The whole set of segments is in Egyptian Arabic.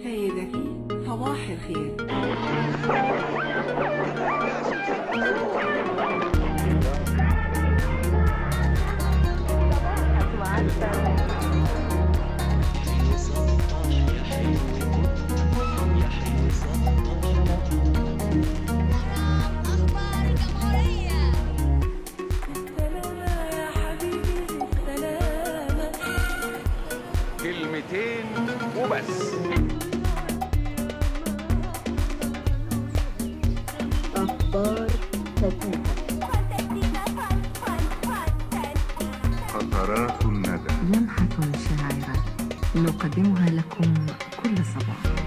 سيدتي صباح الخير أخبار الجمهورية سلامة يا حبيبي سلامة كلمتين وبس قطرات الندى لمحة شاعرة نقدمها لكم كل صباح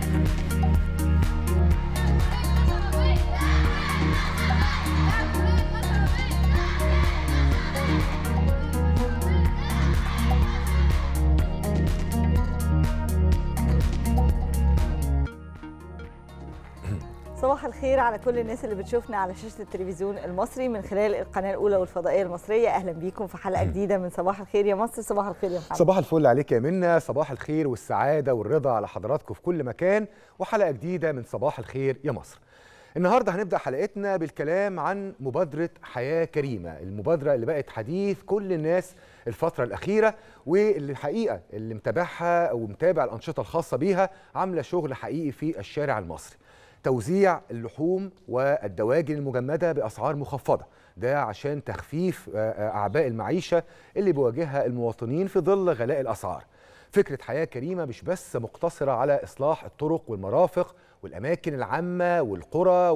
صباح الخير على كل الناس اللي بتشوفنا على شاشة التلفزيون المصري من خلال القناة الأولى والفضائية المصرية أهلا بيكم في حلقة جديدة من صباح الخير يا مصر صباح الخير يا محمد صباح الفل عليك يا منى صباح الخير والسعادة والرضا على حضراتكم في كل مكان وحلقة جديدة من صباح الخير يا مصر النهاردة هنبدأ حلقتنا بالكلام عن مبادرة حياة كريمة المبادرة اللي بقت حديث كل الناس الفترة الأخيرة واللي الحقيقة اللي متابعها أو متابع الأنشطة الخاصة بيها عاملة شغل حقيقي في الشارع المصري توزيع اللحوم والدواجن المجمدة بأسعار مخفضة ده عشان تخفيف آه، آه، أعباء المعيشة اللي بيواجهها المواطنين في ظل غلاء الأسعار فكرة حياة كريمة مش بس مقتصرة على إصلاح الطرق والمرافق والأماكن العامة والقرى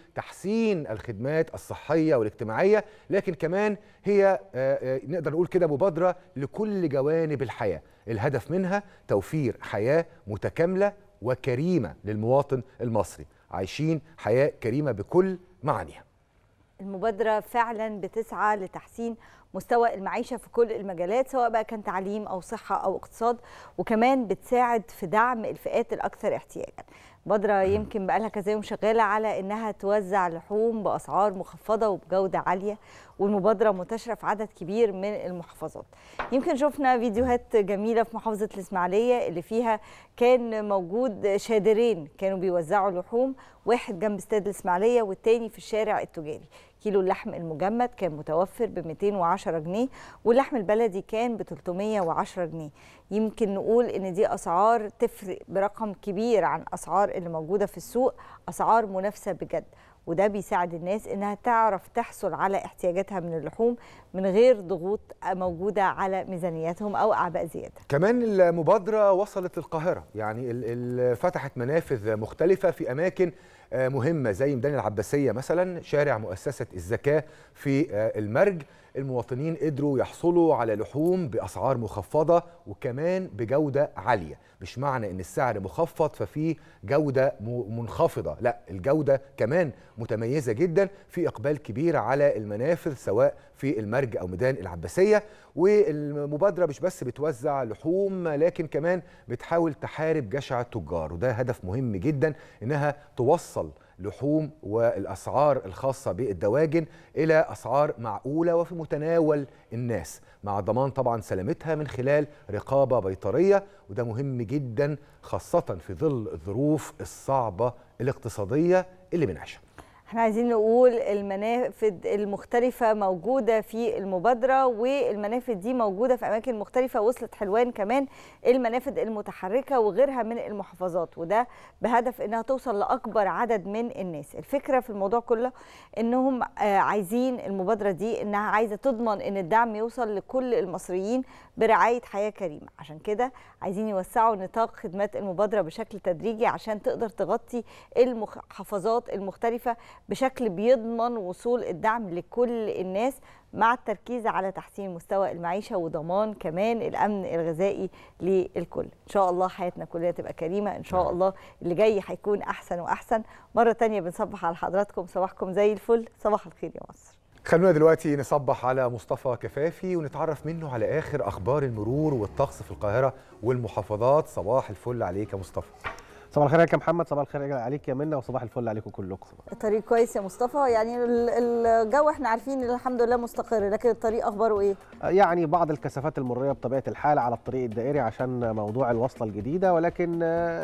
وتحسين الخدمات الصحية والاجتماعية لكن كمان هي آه، آه، نقدر نقول كده مبادرة لكل جوانب الحياة الهدف منها توفير حياة متكاملة وكريمة للمواطن المصري عايشين حياة كريمة بكل معانيها المبادرة فعلا بتسعى لتحسين مستوى المعيشة في كل المجالات سواء بقى كان تعليم أو صحة أو اقتصاد وكمان بتساعد في دعم الفئات الأكثر احتياجا مبادرة يمكن بقى لها كذا يوم شغالة على إنها توزع لحوم بأسعار مخفضة وبجودة عالية والمبادرة منتشرة في عدد كبير من المحافظات يمكن شفنا فيديوهات جميلة في محافظة الإسماعيلية اللي فيها كان موجود شادرين كانوا بيوزعوا لحوم واحد جنب استاد الإسماعيلية والتاني في الشارع التجاري كيلو اللحم المجمد كان متوفر ب 210 جنيه واللحم البلدي كان ب 310 جنيه يمكن نقول ان دي اسعار تفرق برقم كبير عن اسعار اللي موجوده في السوق اسعار منافسه بجد وده بيساعد الناس انها تعرف تحصل على احتياجاتها من اللحوم من غير ضغوط موجوده على ميزانياتهم او اعباء زياده كمان المبادرة وصلت القاهرة يعني ال- ال- فتحت منافذ مختلفة في أماكن آه، مهمة زي ميدان العباسية مثلا شارع مؤسسة الزكاة في آه، المرج المواطنين قدروا يحصلوا على لحوم بأسعار مخفضة وكمان بجودة عالية مش معنى ان السعر مخفض ففي جودة م- منخفضة لا الجودة كمان متميزة جدا في إقبال كبير على المنافذ سواء في المرج أو ميدان العباسية والمبادرة مش بس بتوزع لحوم لكن كمان بتحاول تحارب جشع التجار وده هدف مهم جدا إنها توصل لحوم والأسعار الخاصة بالدواجن إلى أسعار معقولة وفي متناول الناس مع ضمان طبعا سلامتها من خلال رقابة بيطرية وده مهم جدا خاصة في ظل الظروف الصعبة الاقتصادية اللي بنعيشها احنا عايزين نقول المنافذ المختلفة موجودة في المبادرة والمنافذ دي موجودة في أماكن مختلفة وصلت حلوان كمان المنافذ المتحركة وغيرها من المحافظات وده بهدف إنها توصل لأكبر عدد من الناس الفكرة في الموضوع كله إنهم آه، عايزين المبادرة دي إنها عايزة تضمن إن الدعم يوصل لكل المصريين برعاية حياة كريمة عشان كده عايزين يوسعوا نطاق خدمات المبادرة بشكل تدريجي عشان تقدر تغطي المحافظات المختلفة بشكل بيضمن وصول الدعم لكل الناس مع التركيز على تحسين مستوى المعيشة وضمان كمان الأمن الغذائي للكل إن شاء الله حياتنا كلها تبقى كريمة إن شاء الله اللي جاي هيكون أحسن وأحسن مرة تانية بنصبح على حضراتكم صباحكم زي الفل صباح الخير يا مصر خلونا دلوقتي نصبح على مصطفى كفافي ونتعرف منه على آخر أخبار المرور والطقس في القاهرة والمحافظات صباح الفل عليك يا مصطفى صباح الخير عليك يا محمد صباح الخير عليك يا منى وصباح الفل عليكم كلكم الطريق كويس يا مصطفى يعني ال- الجو احنا عارفين إن الحمد لله مستقر لكن الطريق أخباره إيه؟ يعني بعض الكثافات المريه بطبيعه الحال على الطريق الدائري عشان موضوع الوصله الجديده ولكن آه،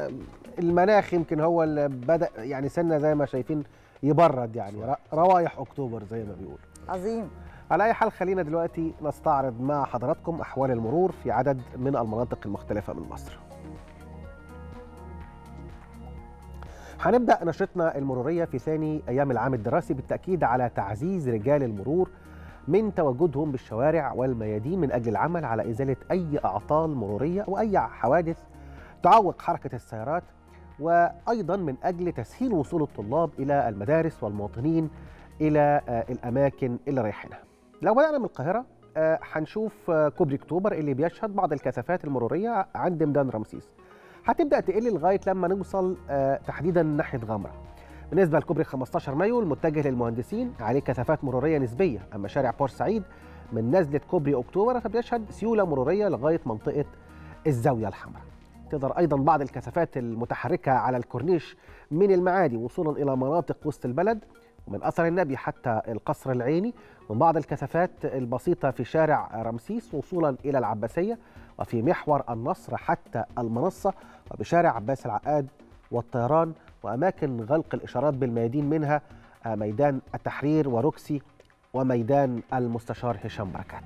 المناخ يمكن هو اللي بدا يعني سنه زي ما شايفين يبرد يعني ر- روايح اكتوبر زي ما بيقولوا عظيم على اي حال خلينا دلوقتي نستعرض مع حضراتكم احوال المرور في عدد من المناطق المختلفه من مصر هنبدا نشرتنا المروريه في ثاني ايام العام الدراسي بالتاكيد على تعزيز رجال المرور من تواجدهم بالشوارع والميادين من اجل العمل على ازاله اي اعطال مروريه او اي حوادث تعوق حركه السيارات وايضا من اجل تسهيل وصول الطلاب الى المدارس والمواطنين الى آه، الاماكن اللي رايحينها. لو بدانا من القاهره آه، هنشوف آه، كوبري اكتوبر اللي بيشهد بعض الكثافات المروريه عند ميدان رمسيس. هتبدا تقل لغايه لما نوصل آه، تحديدا ناحيه غمره. بالنسبه لكوبري 15 مايو المتجه للمهندسين عليه كثافات مروريه نسبيه، اما شارع بورسعيد من نزله كوبري اكتوبر فبيشهد سيوله مروريه لغايه منطقه الزاويه الحمراء. تظهر ايضا بعض الكثافات المتحركه على الكورنيش من المعادي وصولا الى مناطق وسط البلد ومن اثر النبي حتى القصر العيني ومن بعض الكثافات البسيطه في شارع رمسيس وصولا الى العباسيه وفي محور النصر حتى المنصه وبشارع عباس العقاد والطيران واماكن غلق الاشارات بالميادين منها آه، ميدان التحرير وروكسي وميدان المستشار هشام بركات.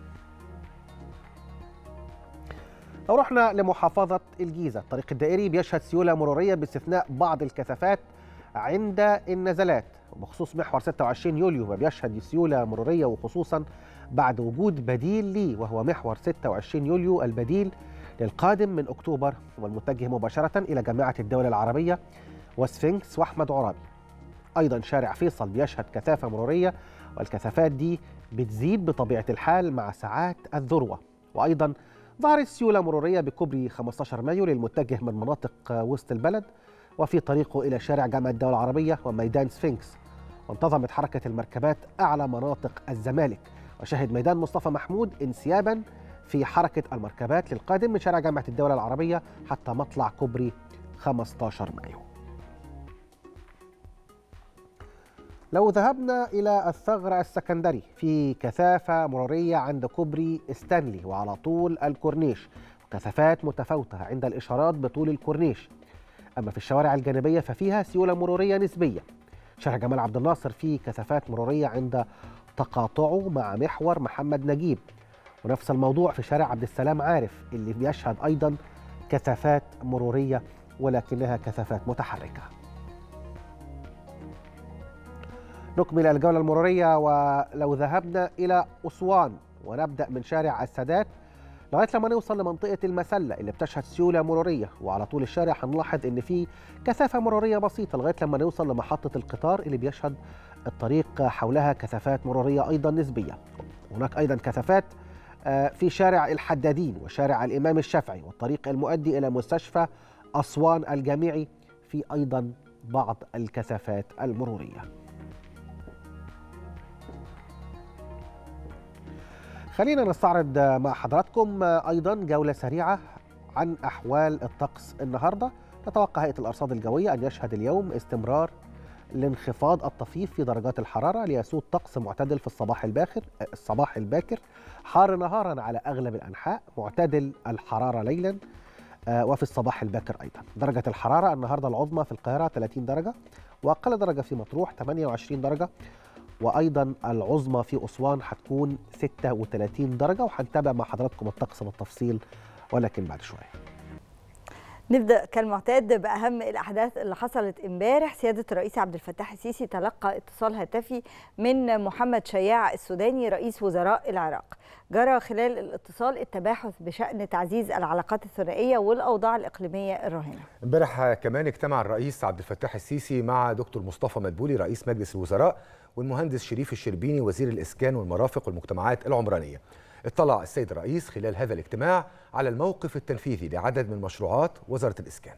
لو رحنا لمحافظة الجيزة الطريق الدائري بيشهد سيولة مرورية باستثناء بعض الكثافات عند النزلات وبخصوص محور 26 يوليو وبيشهد سيولة مرورية وخصوصا بعد وجود بديل ليه وهو محور 26 يوليو البديل للقادم من أكتوبر والمتجه مباشرة إلى جامعة الدول العربية وسفنكس وأحمد عرابي أيضا شارع فيصل بيشهد كثافة مرورية والكثافات دي بتزيد بطبيعة الحال مع ساعات الذروة وأيضا ظهرت سيولة مرورية بكوبري 15 مايو للمتجه من مناطق وسط البلد وفي طريقه إلى شارع جامعة الدول العربية وميدان سفنكس وانتظمت حركة المركبات أعلى مناطق الزمالك وشهد ميدان مصطفى محمود انسيابا في حركة المركبات للقادم من شارع جامعة الدول العربية حتى مطلع كوبري 15 مايو لو ذهبنا إلى الثغر السكندري في كثافة مرورية عند كوبري ستانلي وعلى طول الكورنيش وكثافات متفاوتة عند الإشارات بطول الكورنيش أما في الشوارع الجانبية ففيها سيولة مرورية نسبية شارع جمال عبد الناصر فيه كثافات مرورية عند تقاطعه مع محور محمد نجيب ونفس الموضوع في شارع عبد السلام عارف اللي بيشهد أيضا كثافات مرورية ولكنها كثافات متحركة نكمل الجولة المرورية ولو ذهبنا إلى أسوان ونبدأ من شارع السادات لغاية لما نوصل لمنطقة المسلة اللي بتشهد سيولة مرورية وعلى طول الشارع هنلاحظ إن في كثافة مرورية بسيطة لغاية لما نوصل لمحطة القطار اللي بيشهد الطريق حولها كثافات مرورية أيضا نسبية هناك أيضا كثافات آه، في شارع الحدادين وشارع الإمام الشافعي والطريق المؤدي إلى مستشفى أسوان الجامعي في أيضا بعض الكثافات المروريه خلينا نستعرض مع حضراتكم ايضا جوله سريعه عن احوال الطقس النهارده تتوقع هيئه الارصاد الجويه ان يشهد اليوم استمرار الانخفاض الطفيف في درجات الحراره ليسود طقس معتدل في الصباح الباكر الصباح الباكر حار نهارا على اغلب الانحاء معتدل الحراره ليلا آه، وفي الصباح الباكر ايضا درجه الحراره النهارده العظمى في القاهره 30 درجه واقل درجه في مطروح 28 درجه وايضا العظمى في اسوان هتكون 36 درجه وهنتابع مع حضراتكم الطقس بالتفصيل ولكن بعد شويه نبدا كالمعتاد باهم الاحداث اللي حصلت امبارح سياده الرئيس عبد الفتاح السيسي تلقى اتصال هاتفي من محمد شياع السوداني رئيس وزراء العراق جرى خلال الاتصال التباحث بشان تعزيز العلاقات الثنائيه والاوضاع الاقليميه الراهنه امبارح كمان اجتمع الرئيس عبد الفتاح السيسي مع دكتور مصطفى مدبولي رئيس مجلس الوزراء والمهندس شريف الشربيني وزير الاسكان والمرافق والمجتمعات العمرانيه. اطلع السيد الرئيس خلال هذا الاجتماع على الموقف التنفيذي لعدد من مشروعات وزاره الاسكان.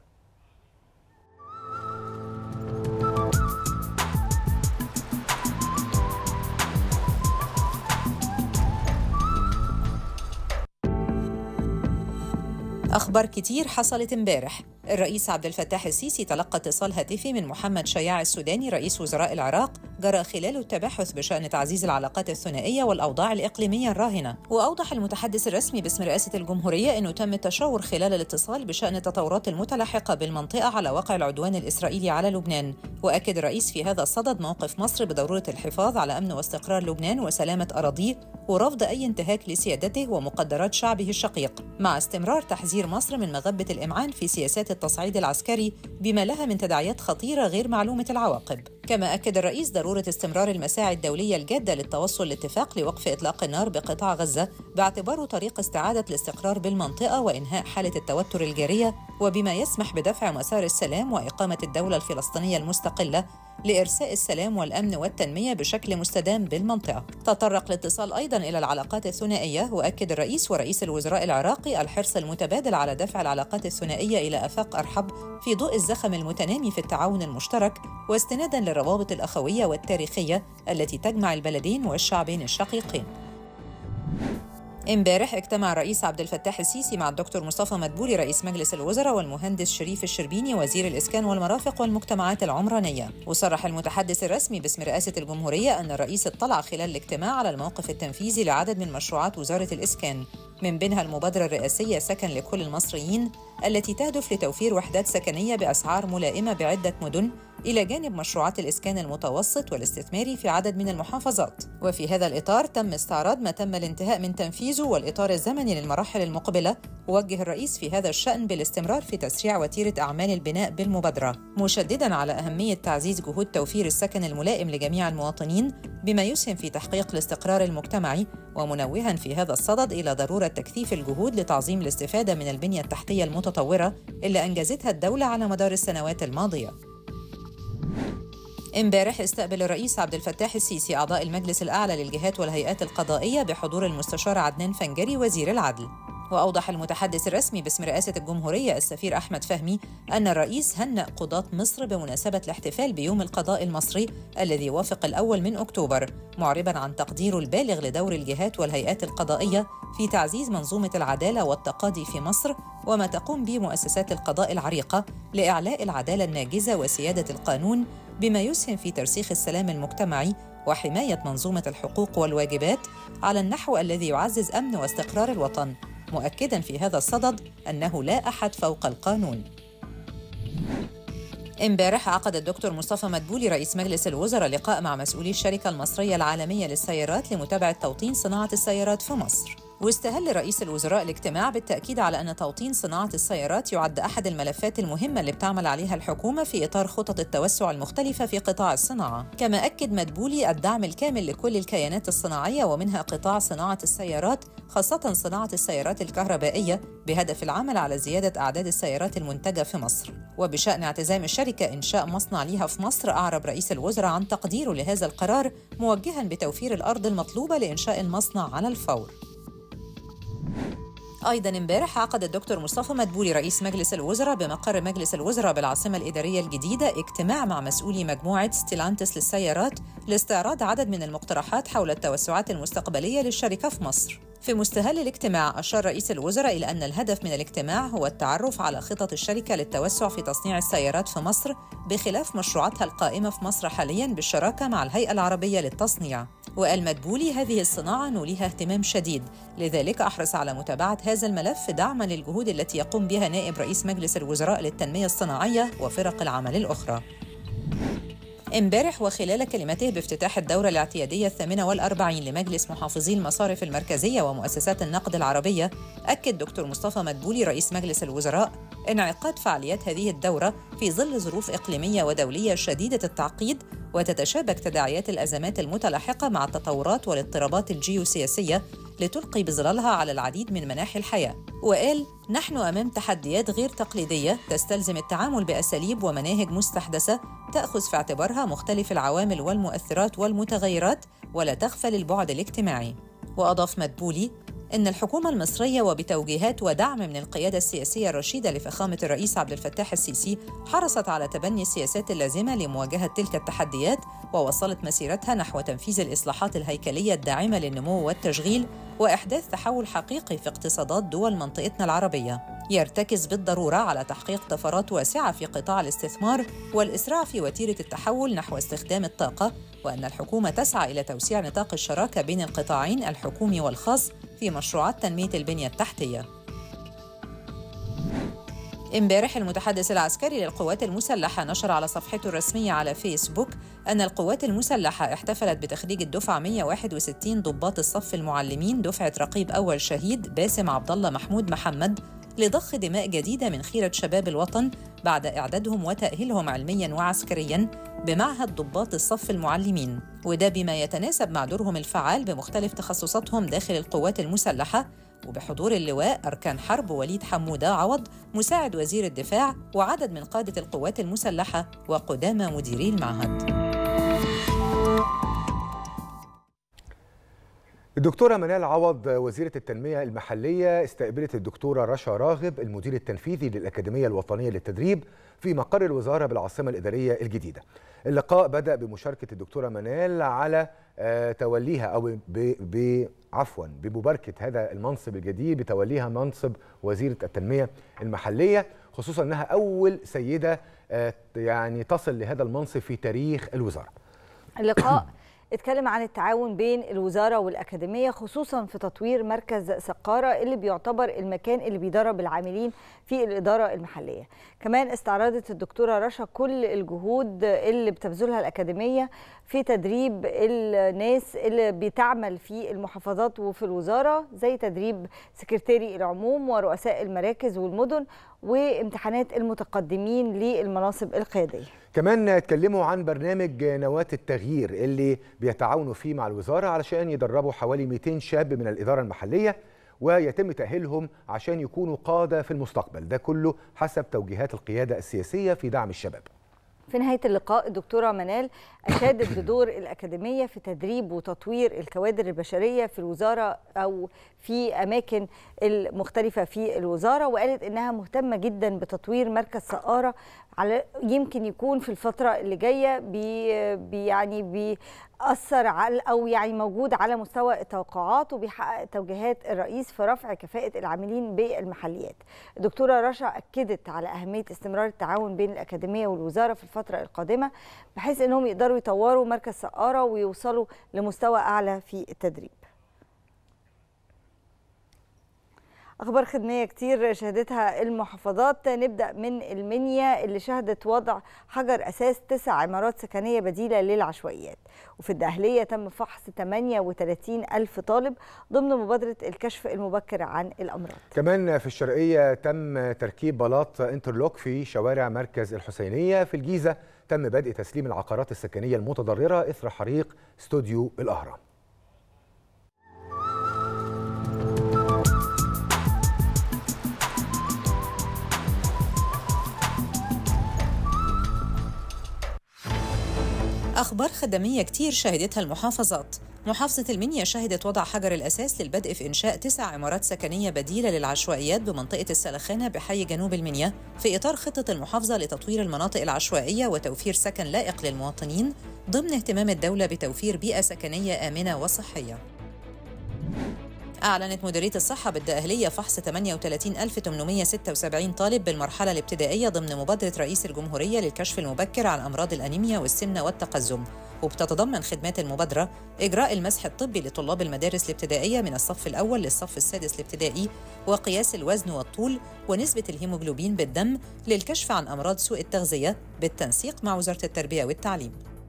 أخبار كتير حصلت امبارح الرئيس عبد الفتاح السيسي تلقى اتصال هاتفي من محمد شياع السوداني رئيس وزراء العراق جرى خلاله التباحث بشأن تعزيز العلاقات الثنائية والأوضاع الإقليمية الراهنة وأوضح المتحدث الرسمي باسم رئاسة الجمهورية أنه تم التشاور خلال الاتصال بشأن التطورات المتلاحقة بالمنطقة على واقع العدوان الإسرائيلي على لبنان وأكد الرئيس في هذا الصدد موقف مصر بضرورة الحفاظ على أمن واستقرار لبنان وسلامة أراضيه ورفض أي انتهاك لسيادته ومقدرات شعبه الشقيق مع استمرار تحذير مصر من مغبة الإمعان في سياسات التصعيد العسكري بما لها من تداعيات خطيرة غير معلومة العواقب كما أكد الرئيس ضرورة استمرار المساعي الدولية الجادة للتوصل لاتفاق لوقف إطلاق النار بقطاع غزة باعتباره طريق استعادة الاستقرار بالمنطقة وإنهاء حالة التوتر الجارية وبما يسمح بدفع مسار السلام وإقامة الدولة الفلسطينية المستقلة لإرساء السلام والأمن والتنمية بشكل مستدام بالمنطقة. تطرق الاتصال أيضا إلى العلاقات الثنائية وأكد الرئيس ورئيس الوزراء العراقي الحرص المتبادل على دفع العلاقات الثنائية إلى آفاق أرحب في ضوء الزخم المتنامي في التعاون المشترك واستنادا للروابط الأخوية والتاريخية التي تجمع البلدين والشعبين الشقيقين. امبارح اجتمع الرئيس عبد الفتاح السيسي مع الدكتور مصطفى مدبولي رئيس مجلس الوزراء والمهندس شريف الشربيني وزير الاسكان والمرافق والمجتمعات العمرانيه وصرح المتحدث الرسمي باسم رئاسه الجمهوريه ان الرئيس اطلع خلال الاجتماع على الموقف التنفيذي لعدد من مشروعات وزاره الاسكان من بينها المبادره الرئاسيه سكن لكل المصريين التي تهدف لتوفير وحدات سكنيه باسعار ملائمه بعده مدن إلى جانب مشروعات الإسكان المتوسط والاستثماري في عدد من المحافظات وفي هذا الإطار تم استعراض ما تم الانتهاء من تنفيذه والإطار الزمني للمراحل المقبلة ووجه الرئيس في هذا الشأن بالاستمرار في تسريع وتيرة أعمال البناء بالمبادرة مشددا على أهمية تعزيز جهود توفير السكن الملائم لجميع المواطنين بما يسهم في تحقيق الاستقرار المجتمعي ومنوها في هذا الصدد إلى ضرورة تكثيف الجهود لتعظيم الاستفادة من البنية التحتية المتطورة اللي أنجزتها الدولة على مدار السنوات الماضية امبارح استقبل الرئيس عبد الفتاح السيسي أعضاء المجلس الأعلى للجهات والهيئات القضائية بحضور المستشار عدنان فنجري وزير العدل وأوضح المتحدث الرسمي باسم رئاسة الجمهورية السفير أحمد فهمي أن الرئيس هنأ قضاة مصر بمناسبة الاحتفال بيوم القضاء المصري الذي يوافق الأول من أكتوبر معربا عن تقديره البالغ لدور الجهات والهيئات القضائية في تعزيز منظومة العدالة والتقاضي في مصر وما تقوم به مؤسسات القضاء العريقة لإعلاء العدالة الناجزة وسيادة القانون بما يسهم في ترسيخ السلام المجتمعي وحماية منظومة الحقوق والواجبات على النحو الذي يعزز أمن واستقرار الوطن مؤكدا في هذا الصدد انه لا احد فوق القانون امبارح عقد الدكتور مصطفى مدبولي رئيس مجلس الوزراء لقاء مع مسؤولي الشركة المصرية العالمية للسيارات لمتابعة توطين صناعة السيارات في مصر. واستهل رئيس الوزراء الاجتماع بالتأكيد على أن توطين صناعة السيارات يعد أحد الملفات المهمة اللي بتعمل عليها الحكومة في إطار خطط التوسع المختلفة في قطاع الصناعة كما أكد مدبولي الدعم الكامل لكل الكيانات الصناعية ومنها قطاع صناعة السيارات خاصة صناعة السيارات الكهربائية بهدف العمل على زيادة أعداد السيارات المنتجة في مصر وبشأن اعتزام الشركة إنشاء مصنع ليها في مصر أعرب رئيس الوزراء عن تقديره لهذا القرار موجها بتوفير الأرض المطلوبة لإنشاء المصنع على الفور ايضا امبارح عقد الدكتور مصطفى مدبولي رئيس مجلس الوزراء بمقر مجلس الوزراء بالعاصمه الاداريه الجديده اجتماع مع مسؤولي مجموعه ستيلانتس للسيارات لاستعراض عدد من المقترحات حول التوسعات المستقبليه للشركه في مصر في مستهل الاجتماع أشار رئيس الوزراء إلى أن الهدف من الاجتماع هو التعرف على خطط الشركة للتوسع في تصنيع السيارات في مصر بخلاف مشروعاتها القائمة في مصر حاليا بالشراكة مع الهيئة العربية للتصنيع وقال مدبولي هذه الصناعة نوليها اهتمام شديد لذلك أحرص على متابعة هذا الملف دعما للجهود التي يقوم بها نائب رئيس مجلس الوزراء للتنمية الصناعية وفرق العمل الأخرى امبارح وخلال كلمته بافتتاح الدورة الاعتيادية الثامنة والأربعين لمجلس محافظي المصارف المركزية ومؤسسات النقد العربية أكد دكتور مصطفى مدبولي رئيس مجلس الوزراء انعقاد فعاليات هذه الدورة في ظل ظروف إقليمية ودولية شديدة التعقيد وتتشابك تداعيات الأزمات المتلاحقة مع التطورات والاضطرابات الجيوسياسية لتلقي بظلالها على العديد من مناحي الحياة وقال نحن أمام تحديات غير تقليدية تستلزم التعامل بأساليب ومناهج مستحدثة تأخذ في اعتبارها مختلف العوامل والمؤثرات والمتغيرات ولا تغفل البعد الاجتماعي وأضاف مدبولي إن الحكومة المصرية وبتوجيهات ودعم من القيادة السياسية الرشيدة لفخامة الرئيس عبد الفتاح السيسي حرصت على تبني السياسات اللازمة لمواجهة تلك التحديات ووصلت مسيرتها نحو تنفيذ الإصلاحات الهيكلية الداعمة للنمو والتشغيل وإحداث تحول حقيقي في اقتصادات دول منطقتنا العربية يرتكز بالضرورة على تحقيق طفرات واسعة في قطاع الاستثمار والإسراع في وتيرة التحول نحو استخدام الطاقة وأن الحكومة تسعى إلى توسيع نطاق الشراكة بين القطاعين الحكومي والخاص في مشروعات تنمية البنية التحتية امبارح المتحدث العسكري للقوات المسلحة نشر على صفحته الرسمية على فيسبوك أن القوات المسلحة احتفلت بتخريج الدفعة 161 ضباط الصف المعلمين دفعة رقيب أول شهيد باسم عبد الله محمود محمد لضخ دماء جديدة من خيرة شباب الوطن بعد إعدادهم وتأهيلهم علمياً وعسكرياً بمعهد ضباط الصف المعلمين وده بما يتناسب مع دورهم الفعال بمختلف تخصصاتهم داخل القوات المسلحة وبحضور اللواء أركان حرب وليد حمودة عوض مساعد وزير الدفاع وعدد من قادة القوات المسلحة وقدامى مديري المعهد الدكتورة منال عوض وزيرة التنمية المحلية استقبلت الدكتورة رشا راغب المدير التنفيذي للأكاديمية الوطنية للتدريب في مقر الوزارة بالعاصمة الإدارية الجديدة اللقاء بدأ بمشاركة الدكتورة منال على آه، توليها أو ب- ب- عفوا بمباركة هذا المنصب الجديد بتوليها منصب وزيرة التنمية المحلية خصوصا أنها أول سيدة آه، يعني تصل لهذا المنصب في تاريخ الوزارة اللقاء اتكلم عن التعاون بين الوزارة والأكاديمية خصوصا في تطوير مركز سقارة اللي بيعتبر المكان اللي بيدرب العاملين في الإدارة المحلية كمان استعرضت الدكتورة رشا كل الجهود اللي بتبذلها الأكاديمية في تدريب الناس اللي بتعمل في المحافظات وفي الوزارة زي تدريب سكرتيري العموم ورؤساء المراكز والمدن وامتحانات المتقدمين للمناصب القيادية كمان اتكلموا عن برنامج نواة التغيير اللي بيتعاونوا فيه مع الوزارة علشان يدربوا حوالي 200 شاب من الإدارة المحلية ويتم تأهيلهم عشان يكونوا قادة في المستقبل ده كله حسب توجيهات القيادة السياسية في دعم الشباب في نهاية اللقاء الدكتورة منال أشادت بدور الأكاديمية في تدريب وتطوير الكوادر البشرية في الوزارة أو في أماكن المختلفة في الوزارة وقالت إنها مهتمة جدا بتطوير مركز سقارة على يمكن يكون في الفترة اللي جاية بي بي يعني بيأثر على أو يعني موجود على مستوى التوقعات وبيحقق توجيهات الرئيس في رفع كفاءة العاملين بالمحليات. الدكتورة رشا أكدت على أهمية استمرار التعاون بين الأكاديمية والوزارة في الفترة القادمة بحيث أنهم يقدروا يطوروا مركز سقارة ويوصلوا لمستوى أعلى في التدريب. اخبار خدميه كتير شهدتها المحافظات نبدا من المنيا اللي شهدت وضع حجر اساس تسع عمارات سكنيه بديله للعشوائيات وفي الدهليه تم فحص 38 الف طالب ضمن مبادره الكشف المبكر عن الامراض كمان في الشرقية تم تركيب بلاط انترلوك في شوارع مركز الحسينية في الجيزة تم بدء تسليم العقارات السكنية المتضررة إثر حريق استوديو الأهرام أخبار خدمية كتير شهدتها المحافظات محافظة المنيا شهدت وضع حجر الأساس للبدء في إنشاء تسع عمارات سكنية بديلة للعشوائيات بمنطقة السلخانة بحي جنوب المنيا في إطار خطة المحافظة لتطوير المناطق العشوائية وتوفير سكن لائق للمواطنين ضمن اهتمام الدولة بتوفير بيئة سكنية آمنة وصحية أعلنت مديرية الصحة بالدقهلية فحص 38876 طالب بالمرحلة الابتدائية ضمن مبادرة رئيس الجمهورية للكشف المبكر عن أمراض الأنيميا والسمنة والتقزم وبتتضمن خدمات المبادرة إجراء المسح الطبي لطلاب المدارس الابتدائية من الصف الأول للصف السادس الابتدائي وقياس الوزن والطول ونسبة الهيموجلوبين بالدم للكشف عن أمراض سوء التغذية بالتنسيق مع وزارة التربية والتعليم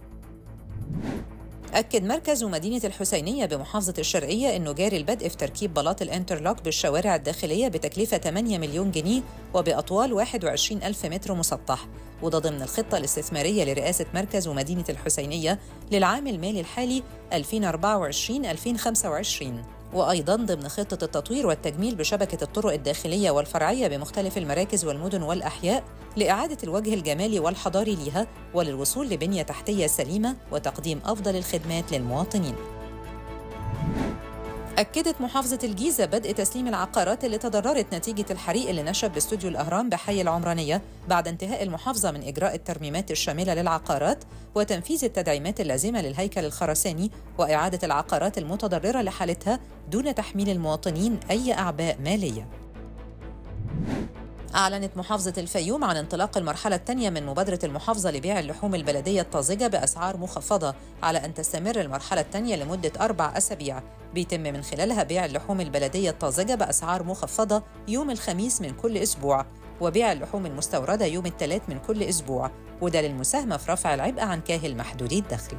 أكد مركز مدينة الحسينية بمحافظة الشرقية أنه جاري البدء في تركيب بلاط الانترلوك بالشوارع الداخلية بتكلفة 8 مليون جنيه وبأطوال 21 ألف متر مسطح وده ضمن الخطة الاستثمارية لرئاسة مركز ومدينة الحسينية للعام المالي الحالي 2024-2025 وأيضا ضمن خطة التطوير والتجميل بشبكة الطرق الداخلية والفرعية بمختلف المراكز والمدن والأحياء لإعادة الوجه الجمالي والحضاري ليها وللوصول لبنية تحتية سليمة وتقديم أفضل الخدمات للمواطنين أكدت محافظة الجيزة بدء تسليم العقارات اللي تضررت نتيجة الحريق اللي نشب باستوديو الأهرام بحي العمرانية بعد انتهاء المحافظة من إجراء الترميمات الشاملة للعقارات وتنفيذ التدعيمات اللازمة للهيكل الخرساني وإعادة العقارات المتضررة لحالتها دون تحميل المواطنين أي أعباء مالية. أعلنت محافظة الفيوم عن انطلاق المرحلة الثانية من مبادرة المحافظة لبيع اللحوم البلدية الطازجة بأسعار مخفضة على أن تستمر المرحلة الثانية لمدة أربع أسابيع بيتم من خلالها بيع اللحوم البلدية الطازجة بأسعار مخفضة يوم الخميس من كل أسبوع وبيع اللحوم المستوردة يوم الثلاث من كل أسبوع وده للمساهمة في رفع العبء عن كاهل محدودي الدخل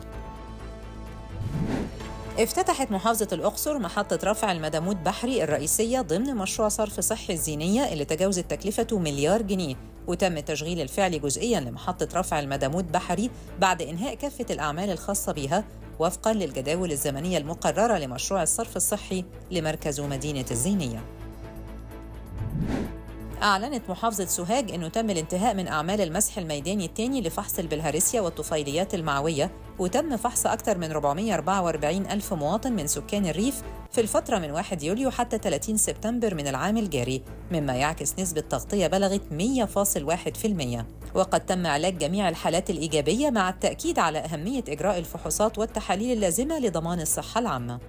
افتتحت محافظة الأقصر محطة رفع المدامود بحري الرئيسية ضمن مشروع صرف صحي الزينية اللي تجاوزت تكلفته مليار جنيه وتم التشغيل الفعلي جزئيا لمحطة رفع المدامود بحري بعد إنهاء كافة الأعمال الخاصة بها وفقا للجداول الزمنية المقررة لمشروع الصرف الصحي لمركز مدينة الزينية أعلنت محافظة سوهاج أنه تم الانتهاء من أعمال المسح الميداني الثاني لفحص البلهارسيا والطفيليات المعوية وتم فحص أكثر من 444 ألف مواطن من سكان الريف في الفترة من 1 يوليو حتى 30 سبتمبر من العام الجاري مما يعكس نسبة تغطية بلغت 100.1% وقد تم علاج جميع الحالات الإيجابية مع التأكيد على أهمية إجراء الفحوصات والتحاليل اللازمة لضمان الصحة العامة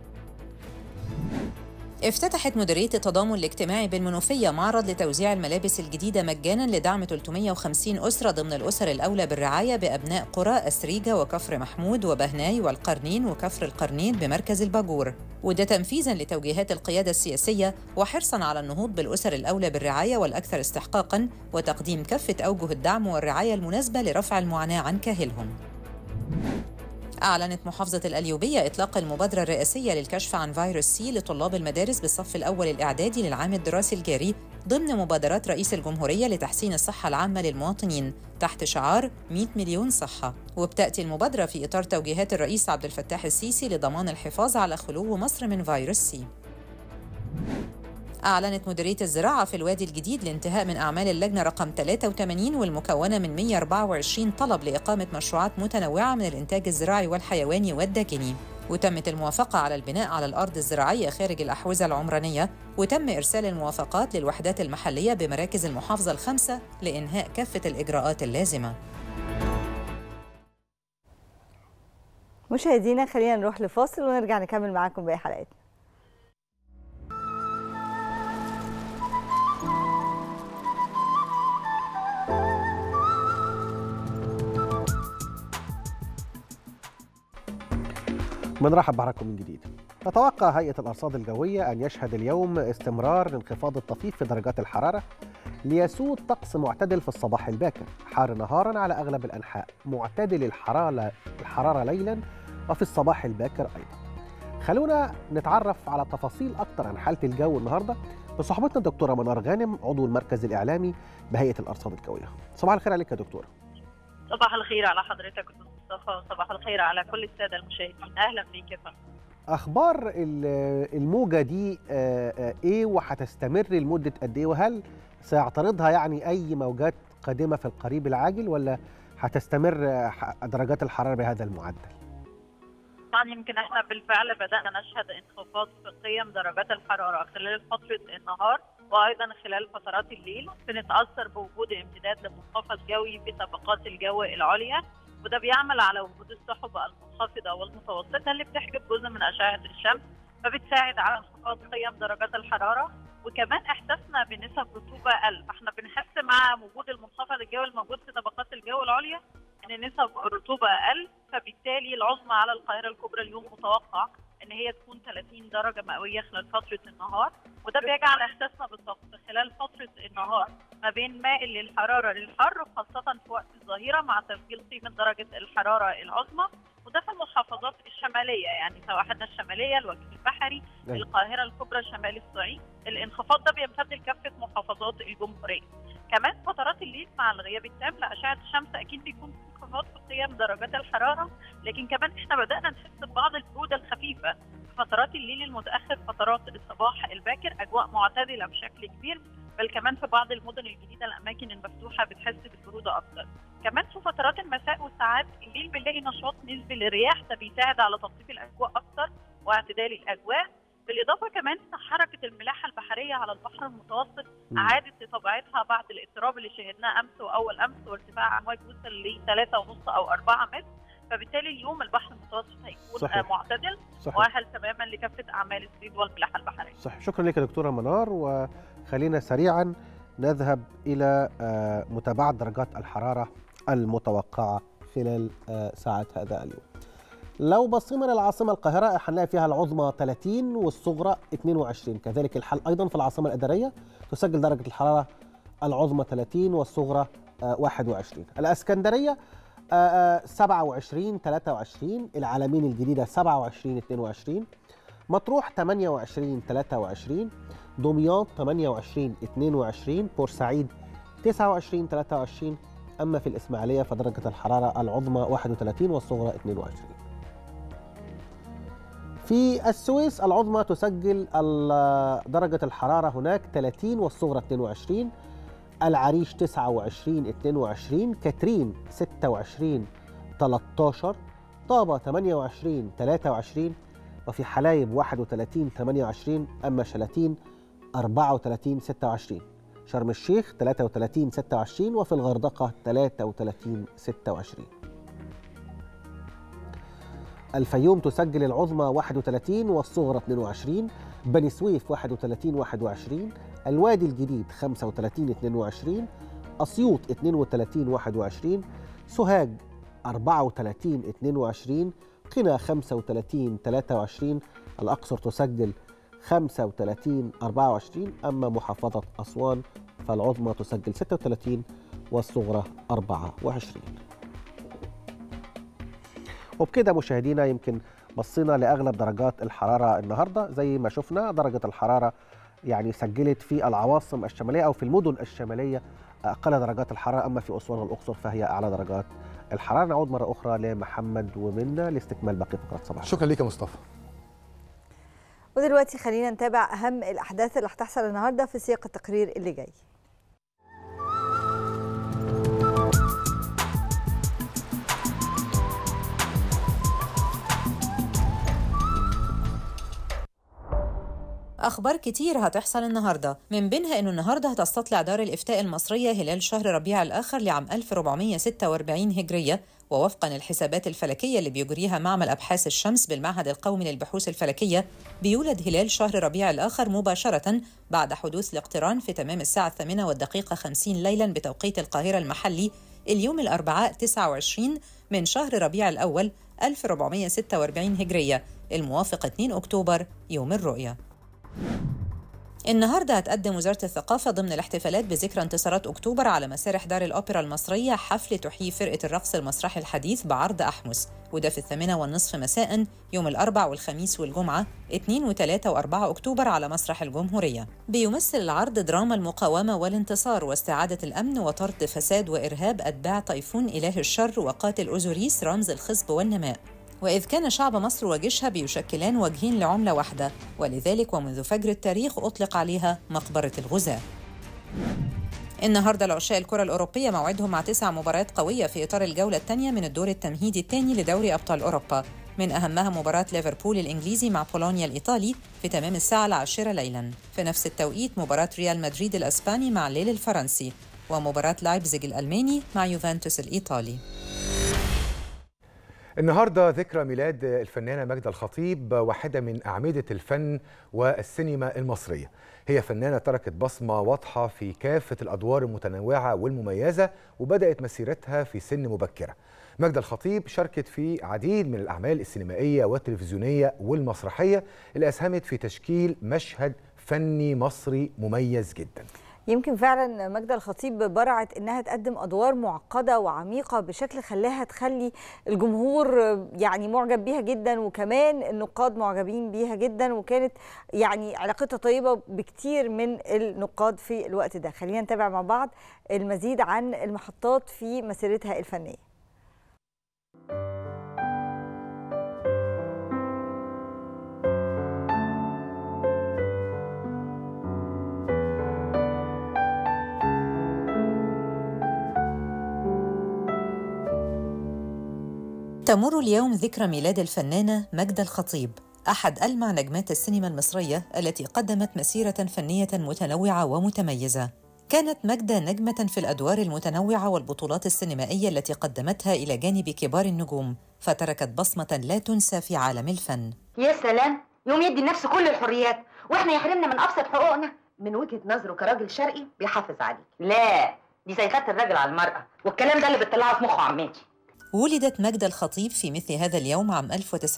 افتتحت مديرية التضامن الاجتماعي بالمنوفية معرض لتوزيع الملابس الجديدة مجانا لدعم 350 أسرة ضمن الأسر الأولى بالرعاية بأبناء قرى أسريجة وكفر محمود وبهناي والقرنين وكفر القرنين بمركز الباجور وده تنفيذا لتوجيهات القيادة السياسية وحرصا على النهوض بالأسر الأولى بالرعاية والأكثر استحقاقا وتقديم كافة أوجه الدعم والرعاية المناسبة لرفع المعاناة عن كاهلهم أعلنت محافظة الأليوبية إطلاق المبادرة الرئاسية للكشف عن فيروس سي لطلاب المدارس بالصف الأول الإعدادي للعام الدراسي الجاري ضمن مبادرات رئيس الجمهورية لتحسين الصحة العامة للمواطنين تحت شعار 100 مليون صحة وبتأتي المبادرة في إطار توجيهات الرئيس عبد الفتاح السيسي لضمان الحفاظ على خلو مصر من فيروس سي أعلنت مديرية الزراعة في الوادي الجديد الانتهاء من أعمال اللجنة رقم 83 والمكونة من 124 طلب لإقامة مشروعات متنوعة من الإنتاج الزراعي والحيواني والداجني وتمت الموافقة على البناء على الأرض الزراعية خارج الأحوزة العمرانية وتم إرسال الموافقات للوحدات المحلية بمراكز المحافظة الخمسة لإنهاء كافة الإجراءات اللازمة مشاهدينا خلينا نروح لفاصل ونرجع نكمل معاكم باقي حلقتنا بنرحب بحضراتكم من جديد. تتوقع هيئة الأرصاد الجوية أن يشهد اليوم استمرار الانخفاض الطفيف في درجات الحرارة ليسود طقس معتدل في الصباح الباكر، حار نهارا على أغلب الأنحاء، معتدل الحرارة الحرارة ليلا وفي الصباح الباكر أيضا. خلونا نتعرف على تفاصيل أكتر عن حالة الجو النهارده بصحبتنا الدكتورة منار غانم عضو المركز الإعلامي بهيئة الأرصاد الجوية. صباح الخير عليك يا دكتورة. صباح الخير على حضرتك استاذ مصطفى وصباح الخير على كل الساده المشاهدين اهلا بيك يا فندم اخبار ال- الموجه دي آه، آه، ايه وهتستمر لمده قد ايه وهل سيعترضها يعني اي موجات قادمه في القريب العاجل ولا هتستمر آه، ح- درجات الحراره بهذا المعدل طبعا يمكن احنا بالفعل بدانا نشهد انخفاض في قيم درجات الحراره خلال فتره النهار وايضا خلال فترات الليل بنتاثر بوجود امتداد لمنخفض جوي في طبقات الجو العليا وده بيعمل على وجود السحب المنخفضه والمتوسطه اللي بتحجب جزء من اشعه الشمس فبتساعد على انخفاض قيم درجات الحراره وكمان احساسنا بنسب رطوبه اقل فاحنا بنحس مع وجود المنخفض الجوي الموجود في طبقات الجو العليا ان نسب الرطوبه اقل فبالتالي العظمى على القاهره الكبرى اليوم متوقع ان هي تكون 30 درجه مئويه خلال فتره النهار وده بيجعل احساسنا بالطقس خلال فتره النهار ما بين مائل للحراره للحر خاصه في وقت الظهيره مع تسجيل قيمه درجه الحراره العظمى وده في المحافظات الشماليه يعني سواحلنا الشماليه الوجه البحري أيوة. القاهره الكبرى شمال الصعيد الانخفاض ده بيمتد لكافه محافظات الجمهوريه كمان فترات الليل مع الغياب التام لاشعه الشمس اكيد بيكون في انخفاض في قيم درجات الحراره لكن كمان احنا بدانا نحس ببعض البروده الخفيفه في فترات الليل المتاخر فترات الصباح الباكر اجواء معتدله بشكل كبير بل كمان في بعض المدن الجديده الاماكن المفتوحه بتحس بالبروده اكتر كمان في فترات المساء والساعات الليل بنلاقي نشاط نسبي للرياح ده بيساعد على تلطيف الاجواء اكتر واعتدال الاجواء بالاضافه كمان حركه الملاحه البحريه على البحر المتوسط مم. عادت لطبيعتها بعد الاضطراب اللي شهدناه امس واول امس وارتفاع امواج وصل ل 3.5 او 4 متر فبالتالي اليوم البحر المتوسط هيكون صحيح. آه، معتدل صحيح مؤهل تماما لكافه اعمال الصيد والملاحه البحريه صحيح شكرا لك يا دكتوره منار وخلينا سريعا نذهب الى آه، متابعه درجات الحراره المتوقعه خلال آه، ساعات هذا اليوم. لو بصينا للعاصمه القاهره هنلاقي فيها العظمى 30 والصغرى 22 كذلك الحال ايضا في العاصمه الاداريه تسجل درجه الحراره العظمى 30 والصغرى آه، 21 الاسكندريه آه، آه، 27 23 العالمين الجديده 27 22 مطروح 28 23 دمياط 28 22 بورسعيد 29 23 اما في الاسماعيليه فدرجه الحراره العظمى 31 والصغرى 22 في السويس العظمى تسجل ال- درجة الحرارة هناك 30 والصغرى 22 العريش 29 22 كاترين 26 13 طابة 28 23 وفي حلايب 31 28 أما شلاتين 34 26 شرم الشيخ 33 26 وفي الغردقة 33 26 الفيوم تسجل العظمى 31 والصغرى 22 بني سويف 31 21 الوادي الجديد 35 22 أسيوط 32 21 سوهاج 34 22 قنا 35 23 الأقصر تسجل 35 24 أما محافظة أسوان فالعظمى تسجل 36 والصغرى 24 وبكده مشاهدينا يمكن بصينا لاغلب درجات الحراره النهارده زي ما شفنا درجه الحراره يعني سجلت في العواصم الشماليه او في المدن الشماليه اقل درجات الحراره اما في اسوان والاقصر فهي اعلى درجات الحراره نعود مره اخرى لمحمد ومنى لاستكمال باقي فقرات صباح الخير. شكرا ليك يا مصطفى ودلوقتي خلينا نتابع اهم الاحداث اللي هتحصل النهارده في سياق التقرير اللي جاي أخبار كتير هتحصل النهاردة من بينها أنه النهاردة هتستطلع دار الإفتاء المصرية هلال شهر ربيع الآخر لعام 1446 هجرية ووفقا الحسابات الفلكية اللي بيجريها معمل أبحاث الشمس بالمعهد القومي للبحوث الفلكية بيولد هلال شهر ربيع الآخر مباشرة بعد حدوث الاقتران في تمام الساعة الثامنة والدقيقة 50 ليلا بتوقيت القاهرة المحلي اليوم الأربعاء 29 من شهر ربيع الأول 1446 هجرية الموافق 2 أكتوبر يوم الرؤية النهارده هتقدم وزارة الثقافة ضمن الاحتفالات بذكرى انتصارات أكتوبر على مسارح دار الأوبرا المصرية حفل تحيي فرقة الرقص المسرحي الحديث بعرض أحمس وده في الثامنة والنصف مساء يوم الأربع والخميس والجمعة 2 و3 و4 أكتوبر على مسرح الجمهورية بيمثل العرض دراما المقاومة والانتصار واستعادة الأمن وطرد فساد وإرهاب أتباع طيفون إله الشر وقاتل أوزوريس رمز الخصب والنماء وإذ كان شعب مصر وجيشها بيشكلان وجهين لعملة واحدة ولذلك ومنذ فجر التاريخ أطلق عليها مقبرة الغزاة النهارده العشاء الكرة الأوروبية موعدهم مع تسع مباريات قوية في إطار الجولة الثانية من الدور التمهيدي الثاني لدوري أبطال أوروبا من أهمها مباراة ليفربول الإنجليزي مع بولونيا الإيطالي في تمام الساعة العاشرة ليلا في نفس التوقيت مباراة ريال مدريد الأسباني مع ليل الفرنسي ومباراة لايبزيج الألماني مع يوفنتوس الإيطالي النهارده ذكرى ميلاد الفنانه ماجده الخطيب واحده من اعمده الفن والسينما المصريه هي فنانه تركت بصمه واضحه في كافه الادوار المتنوعه والمميزه وبدات مسيرتها في سن مبكره ماجده الخطيب شاركت في عديد من الاعمال السينمائيه والتلفزيونيه والمسرحيه اللي اسهمت في تشكيل مشهد فني مصري مميز جدا يمكن فعلا ماجدة الخطيب برعت انها تقدم ادوار معقده وعميقه بشكل خلاها تخلي الجمهور يعني معجب بيها جدا وكمان النقاد معجبين بيها جدا وكانت يعني علاقتها طيبه بكتير من النقاد في الوقت ده خلينا نتابع مع بعض المزيد عن المحطات في مسيرتها الفنيه تمر اليوم ذكرى ميلاد الفنانة ماجدة الخطيب أحد ألمع نجمات السينما المصرية التي قدمت مسيرة فنية متنوعة ومتميزة كانت ماجدة نجمة في الأدوار المتنوعة والبطولات السينمائية التي قدمتها إلى جانب كبار النجوم فتركت بصمة لا تنسى في عالم الفن يا سلام يوم يدي لنفسه كل الحريات واحنا يحرمنا من ابسط حقوقنا من وجهه نظره كراجل شرقي بيحافظ عليك لا دي سيطره الراجل على المراه والكلام ده اللي بتطلعه في مخه عمتي ولدت ماجدة الخطيب في مثل هذا اليوم عام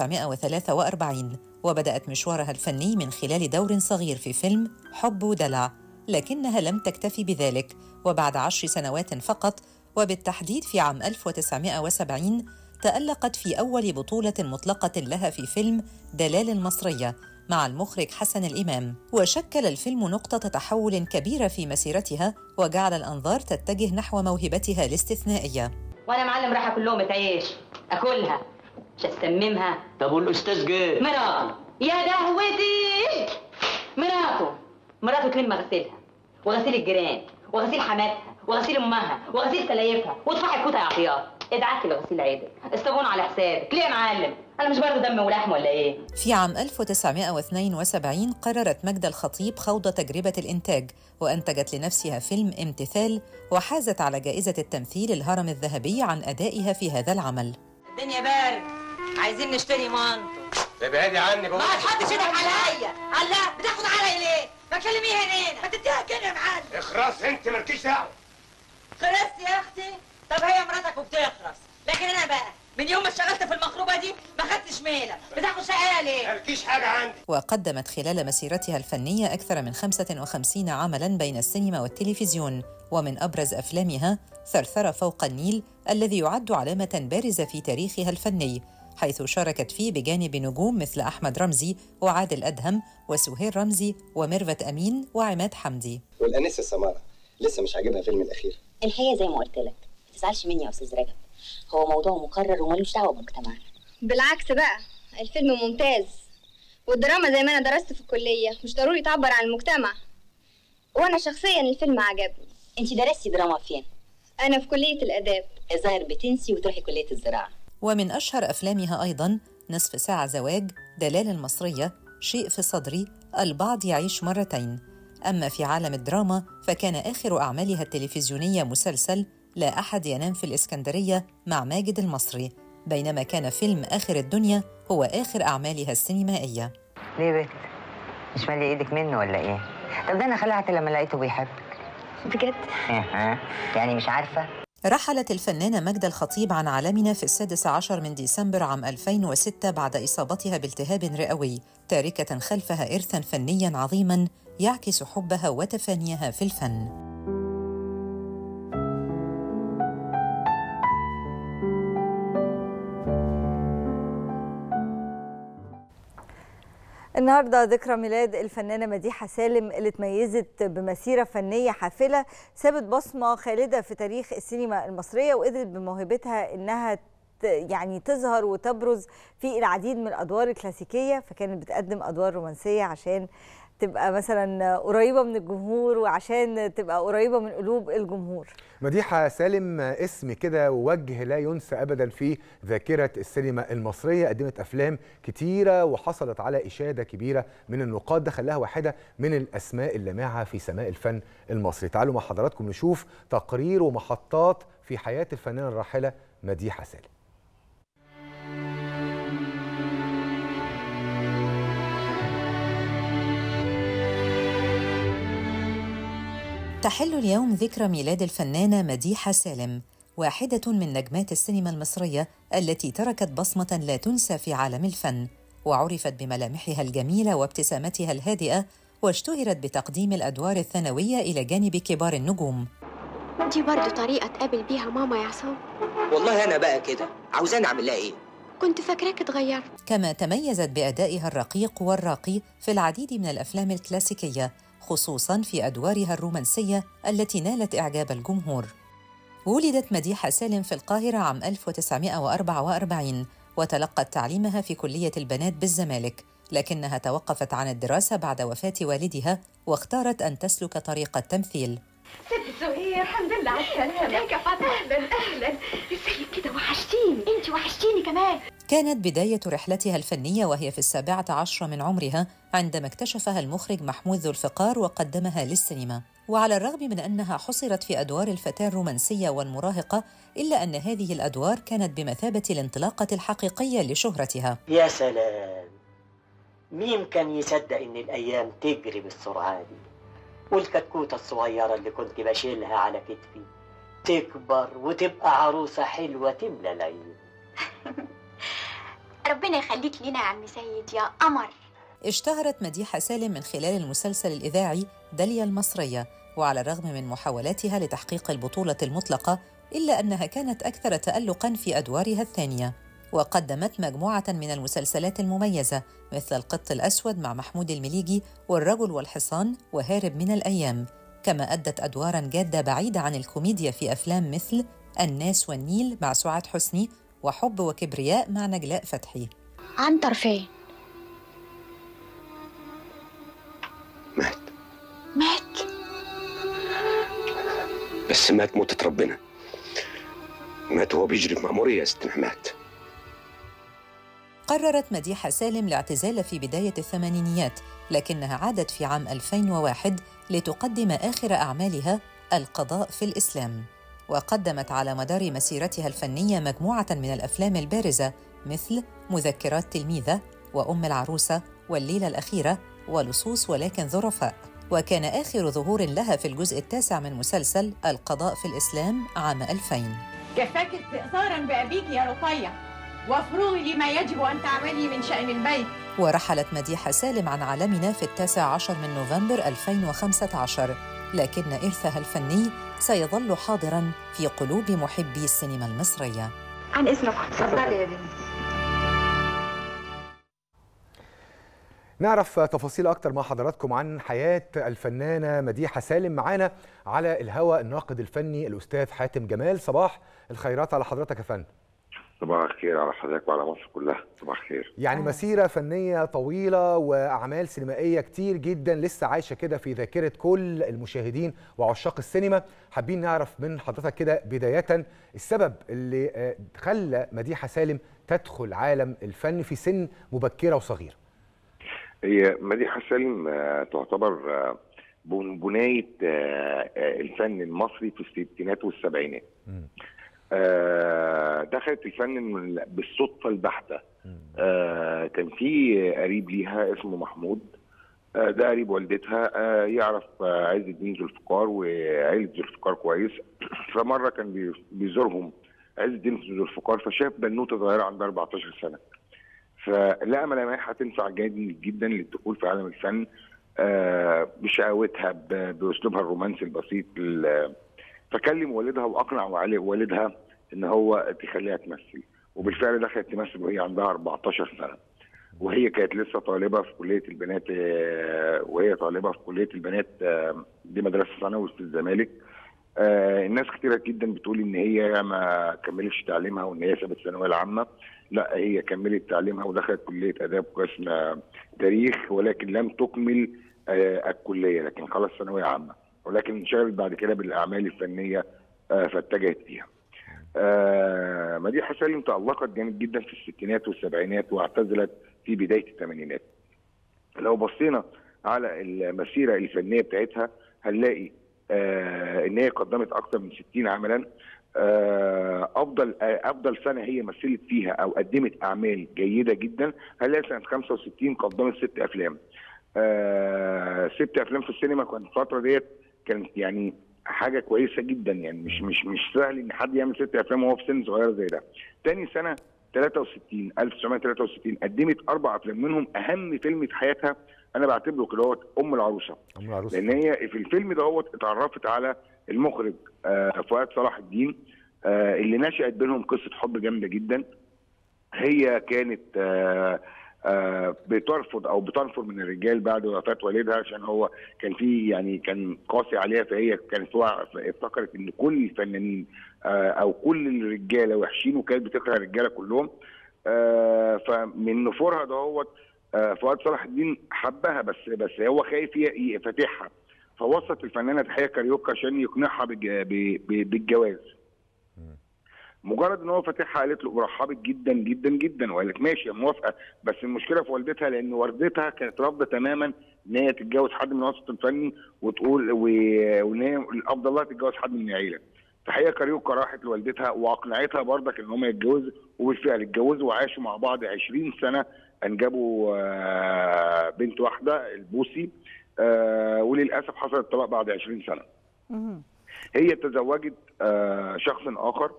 1943 وبدأت مشوارها الفني من خلال دور صغير في فيلم حب ودلع لكنها لم تكتفي بذلك وبعد عشر سنوات فقط وبالتحديد في عام 1970 تألقت في أول بطولة مطلقة لها في فيلم دلال المصرية مع المخرج حسن الإمام وشكل الفيلم نقطة تحول كبيرة في مسيرتها وجعل الأنظار تتجه نحو موهبتها الاستثنائية وانا معلم راح اكل لقمه عيش اكلها مش استممها طب والاستاذ جه مراته يا دهوتي مراته مراته تلم غسيلها وغسيل الجيران وغسيل حماتها وغسيل امها وغسيل سلايفها وطفح الكوته يا عطيات ادعكي لغسيل عيدك استبون على حسابك ليه يا معلم انا مش برضه دم ولحم ولا ايه في عام 1972 قررت ماجدة الخطيب خوض تجربة الإنتاج وأنتجت لنفسها فيلم امتثال وحازت على جائزة التمثيل الهرم الذهبي عن أدائها في هذا العمل الدنيا بارد عايزين نشتري مانتو ابعدي عني ما تحطش ايدك عليا الله بتاخد علي ليه ما تكلميه هنا ما تديها كده يا معلم اخرس انت مالكيش دعوه خرست يا اختي طب هي مراتك وبتخرس لكن انا بقى من يوم ما اشتغلت في المخروبه دي ما خدتش ميله بتاخد شقايه ليه مالكيش حاجه عندي وقدمت خلال مسيرتها الفنية أكثر من 55 عملاً بين السينما والتلفزيون ومن أبرز أفلامها ثرثرة فوق النيل الذي يعد علامة بارزة في تاريخها الفني حيث شاركت فيه بجانب نجوم مثل أحمد رمزي وعادل أدهم وسهير رمزي وميرفت أمين وعماد حمدي والانسه سماره لسه مش عاجبها فيلم الاخير الحقيقه زي ما قلت لك ما تزعلش مني يا استاذ رجب هو موضوع مكرر وملوش دعوه بمجتمعنا بالعكس بقى الفيلم ممتاز والدراما زي ما انا درست في الكليه مش ضروري تعبر عن المجتمع وانا شخصيا الفيلم عجبني انت درستي دراما فين انا في كليه الاداب الظاهر بتنسي وتروحي كليه الزراعه ومن أشهر أفلامها أيضاً نصف ساعة زواج دلال المصرية شيء في صدري البعض يعيش مرتين أما في عالم الدراما فكان آخر أعمالها التلفزيونية مسلسل لا أحد ينام في الإسكندرية مع ماجد المصري بينما كان فيلم آخر الدنيا هو آخر أعمالها السينمائية ليه بنت مش مالي ايدك منه ولا ايه طب ده انا خلعت لما لقيته بيحبك بجد اه يعني مش عارفه رحلت الفنانة ماجدة الخطيب عن عالمنا في السادس عشر من ديسمبر عام 2006 بعد إصابتها بالتهاب رئوي تاركة خلفها إرثاً فنياً عظيماً يعكس حبها وتفانيها في الفن النهارده ذكرى ميلاد الفنانه مديحه سالم اللي اتميزت بمسيره فنيه حافله سابت بصمه خالده في تاريخ السينما المصريه وقدرت بموهبتها انها ت- يعني تظهر وتبرز في العديد من الادوار الكلاسيكيه فكانت بتقدم ادوار رومانسيه عشان تبقى مثلا قريبه من الجمهور وعشان تبقى قريبه من قلوب الجمهور مديحة سالم اسم كده ووجه لا ينسى أبدا في ذاكرة السينما المصرية قدمت أفلام كتيرة وحصلت على إشادة كبيرة من النقاد ده خلاها واحدة من الأسماء اللامعة في سماء الفن المصري تعالوا مع حضراتكم نشوف تقرير ومحطات في حياة الفنانة الراحلة مديحة سالم تحل اليوم ذكرى ميلاد الفنانة مديحة سالم واحدة من نجمات السينما المصرية التي تركت بصمة لا تنسى في عالم الفن وعرفت بملامحها الجميلة وابتسامتها الهادئة واشتهرت بتقديم الأدوار الثانوية إلى جانب كبار النجوم دي برضه طريقة تقابل بيها ماما يا عصام والله انا بقى كده عاوزاني اعمل لها ايه كنت فاكراك اتغيرت كما تميزت بأدائها الرقيق والراقي في العديد من الأفلام الكلاسيكية خصوصا في أدوارها الرومانسية التي نالت إعجاب الجمهور ولدت مديحة سالم في القاهرة عام 1944 وتلقت تعليمها في كلية البنات بالزمالك لكنها توقفت عن الدراسة بعد وفاة والدها واختارت أن تسلك طريق التمثيل ست زهير الحمد لله على السلامة ازيك يا فاطمة أهلا أهلا ازيك كده وحشتيني أنت وحشتيني كمان كانت بداية رحلتها الفنية وهي في السابعة عشر من عمرها عندما اكتشفها المخرج محمود ذو الفقار وقدمها للسينما وعلى الرغم من أنها حصرت في أدوار الفتاة الرومانسية والمراهقة إلا أن هذه الأدوار كانت بمثابة الانطلاقة الحقيقية لشهرتها يا سلام مين كان يصدق ان الايام تجري بالسرعه دي والكتكوته الصغيره اللي كنت بشيلها على كتفي تكبر وتبقى عروسه حلوه تملى العين ربنا يخليك لينا يا عم سيد يا قمر اشتهرت مديحة سالم من خلال المسلسل الإذاعي داليا المصرية وعلى الرغم من محاولاتها لتحقيق البطولة المطلقة إلا أنها كانت أكثر تألقاً في أدوارها الثانية وقدمت مجموعة من المسلسلات المميزة مثل القط الأسود مع محمود المليجي والرجل والحصان وهارب من الأيام كما أدت أدواراً جادة بعيدة عن الكوميديا في أفلام مثل الناس والنيل مع سعاد حسني وحب وكبرياء مع نجلاء فتحي عنتر فين مات مات بس مات موتة ربنا مات وهو بيجري في مأمورية يا ست مات قررت مديحة سالم الاعتزال في بداية الثمانينيات لكنها عادت في عام 2001 لتقدم آخر أعمالها القضاء في الإسلام وقدمت على مدار مسيرتها الفنية مجموعة من الأفلام البارزة مثل مذكرات تلميذة وأم العروسة والليلة الأخيرة ولصوص ولكن ظرفاء وكان آخر ظهور لها في الجزء التاسع من مسلسل القضاء في الإسلام عام 2000 كفاك استئثارا بأبيك يا رقية وافرغي لما يجب أن تعملي من شأن البيت ورحلت مديحة سالم عن عالمنا في التاسع عشر من نوفمبر 2015 لكن إرثها الفني سيظل حاضراً في قلوب محبي السينما المصرية عن إذنك اتفضلي يا بنتي نعرف تفاصيل أكتر مع حضراتكم عن حياة الفنانة مديحة سالم معانا على الهواء الناقد الفني الأستاذ حاتم جمال صباح الخيرات على حضرتك يا فندم صباح الخير على حضرتك وعلى مصر كلها صباح الخير يعني مسيرة فنية طويلة وأعمال سينمائية كتير جدا لسه عايشة كده في ذاكرة كل المشاهدين وعشاق السينما حابين نعرف من حضرتك كده بداية السبب اللي آه، خلى مديحة سالم تدخل عالم الفن في سن مبكرة وصغيرة هي مديحة سالم آه، تعتبر آه، بن- بناية آه، آه، الفن المصري في الستينات والسبعينات آه، دخلت الفن من- بالصدفة البحتة آه، كان في قريب ليها اسمه محمود آه، ده قريب والدتها آه، يعرف آه، عز الدين ذوالفقار وعيلة ذوالفقار كويس فمرة كان بي- بيزورهم عز الدين ذوالفقار فشاف بنوتة صغيرة عندها 14 سنة فلقى ملامحها تنفع جدا جدا للدخول في عالم الفن آه، بشقاوتها ب- باسلوبها الرومانسي البسيط ال- فكلم والدها واقنع وعلي- والدها ان هو تخليها تمثل وبالفعل دخلت تمثل وهي عندها 14 سنه وهي كانت لسه طالبه في كليه البنات آه، وهي طالبه في كليه البنات آه، دي مدرسه ثانوي في الزمالك آه، الناس كتيرة جدا بتقول ان هي ما كملتش تعليمها وان هي سابت الثانويه العامه لا هي كملت تعليمها ودخلت كليه اداب قسم آه، تاريخ ولكن لم تكمل آه، الكليه لكن خلص ثانويه عامه ولكن انشغلت بعد كده بالاعمال الفنيه آه، فاتجهت فيها. آه، مديحه سالم تالقت جامد جدا في الستينات والسبعينات واعتزلت في بدايه الثمانينات. لو بصينا على المسيره الفنيه بتاعتها هنلاقي آه ان هي قدمت اكثر من 60 عملا آه افضل آه افضل سنه هي مثلت فيها او قدمت اعمال جيده جدا هنلاقي سنه 65 قدمت ست افلام آه ست افلام في السينما كانت الفتره ديت كانت يعني حاجه كويسه جدا يعني مش مش مش سهل ان حد يعمل ست افلام وهو في سن صغيره زي ده. تاني سنه 63 1963 قدمت اربع افلام منهم اهم فيلم في حياتها انا بعتبره كده هو ام العروسه أم العروسة لان هي في الفيلم دوت اتعرفت على المخرج آه فؤاد صلاح الدين آه اللي نشأت بينهم قصه حب جامده جدا هي كانت آه آه بترفض او بتنفر من الرجال بعد وفاه والدها عشان هو كان في يعني كان قاسي عليها فهي كانت وا- افتكرت ان كل الفنانين آه او كل الرجاله وحشين وكانت بتكره الرجاله كلهم آه فمن نفورها دهوت آه فؤاد صلاح الدين حبها بس بس هو خايف ي- يفتحها فوسط الفنانه تحيه كاريوكا عشان يقنعها بالج- ب- ب- بالجواز مجرد ان هو فاتحها قالت له رحبت جدا جدا جدا وقالت ماشي موافقه بس المشكله في والدتها لان والدتها كانت رافضه تماما ان هي تتجوز حد من الوسط الفني وتقول و- وان هي الافضل لها تتجوز حد من العيله فهي كاريوكا راحت لوالدتها واقنعتها برضك ان هم يتجوزوا وبالفعل اتجوزوا وعاشوا مع بعض 20 سنه انجبوا آه، بنت واحده البوسي آه، وللاسف حصل الطلاق بعد 20 سنه هي تزوجت آه، شخص اخر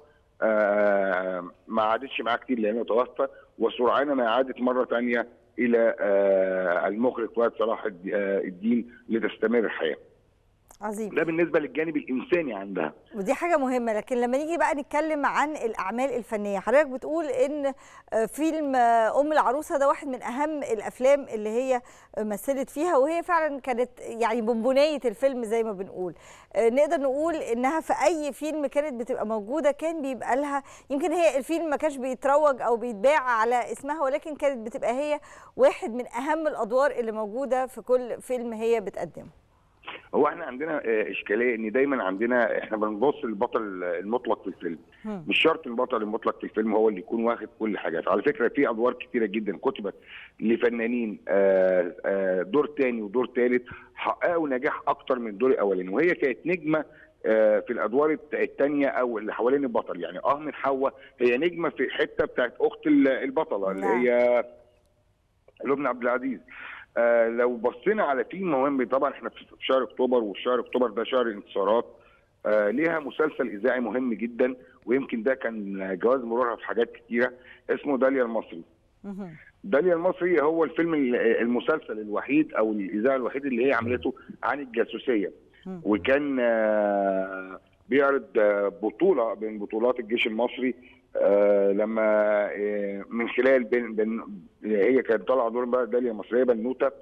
آه، ما عادتش معاه كتير لانه توفى وسرعان ما عادت مره ثانيه الى آه، المخرج فؤاد صلاح الد- آه، الدين لتستمر الحياه عظيم ده بالنسبه للجانب الانساني عندها ودي حاجة مهمة لكن لما نيجي بقى نتكلم عن الأعمال الفنية حضرتك بتقول إن آه، فيلم آه، أم العروسة ده واحد من أهم الأفلام اللي هي آه، مثلت فيها وهي فعلا كانت يعني بونبونية الفيلم زي ما بنقول آه، نقدر نقول إنها في أي فيلم كانت بتبقى موجودة كان بيبقى لها يمكن هي الفيلم ما كانش بيتروج أو بيتباع على اسمها ولكن كانت بتبقى هي واحد من أهم الأدوار اللي موجودة في كل فيلم هي بتقدمه هو احنا عندنا آه، اشكاليه ان دايما عندنا احنا بنبص للبطل المطلق في الفيلم مش شرط البطل المطلق في الفيلم هو اللي يكون واخد كل حاجات على فكره في ادوار كتيره جدا كتبت لفنانين آه، آه، دور تاني ودور تالت حققوا نجاح اكتر من الدور الاولاني وهي كانت نجمه آه، في الادوار الت- التانية او اللي حوالين البطل يعني اه من حواء هي نجمه في الحته بتاعت اخت ال- البطله اللي هي لبنى عبد العزيز آه لو بصينا على فيلم مهم طبعا احنا في شهر اكتوبر وشهر اكتوبر ده شهر انتصارات آه ليها مسلسل اذاعي مهم جدا ويمكن ده كان جواز مرورها في حاجات كتيره اسمه داليا المصري داليا المصري هو الفيلم ال- المسلسل الوحيد او الاذاعه الوحيد اللي هي عملته عن الجاسوسيه وكان آه، بيعرض آه، بطوله من بطولات الجيش المصري آه، لما آه، من خلال بن بن هي كانت طالعه دور بقى داليا مصريه بنوته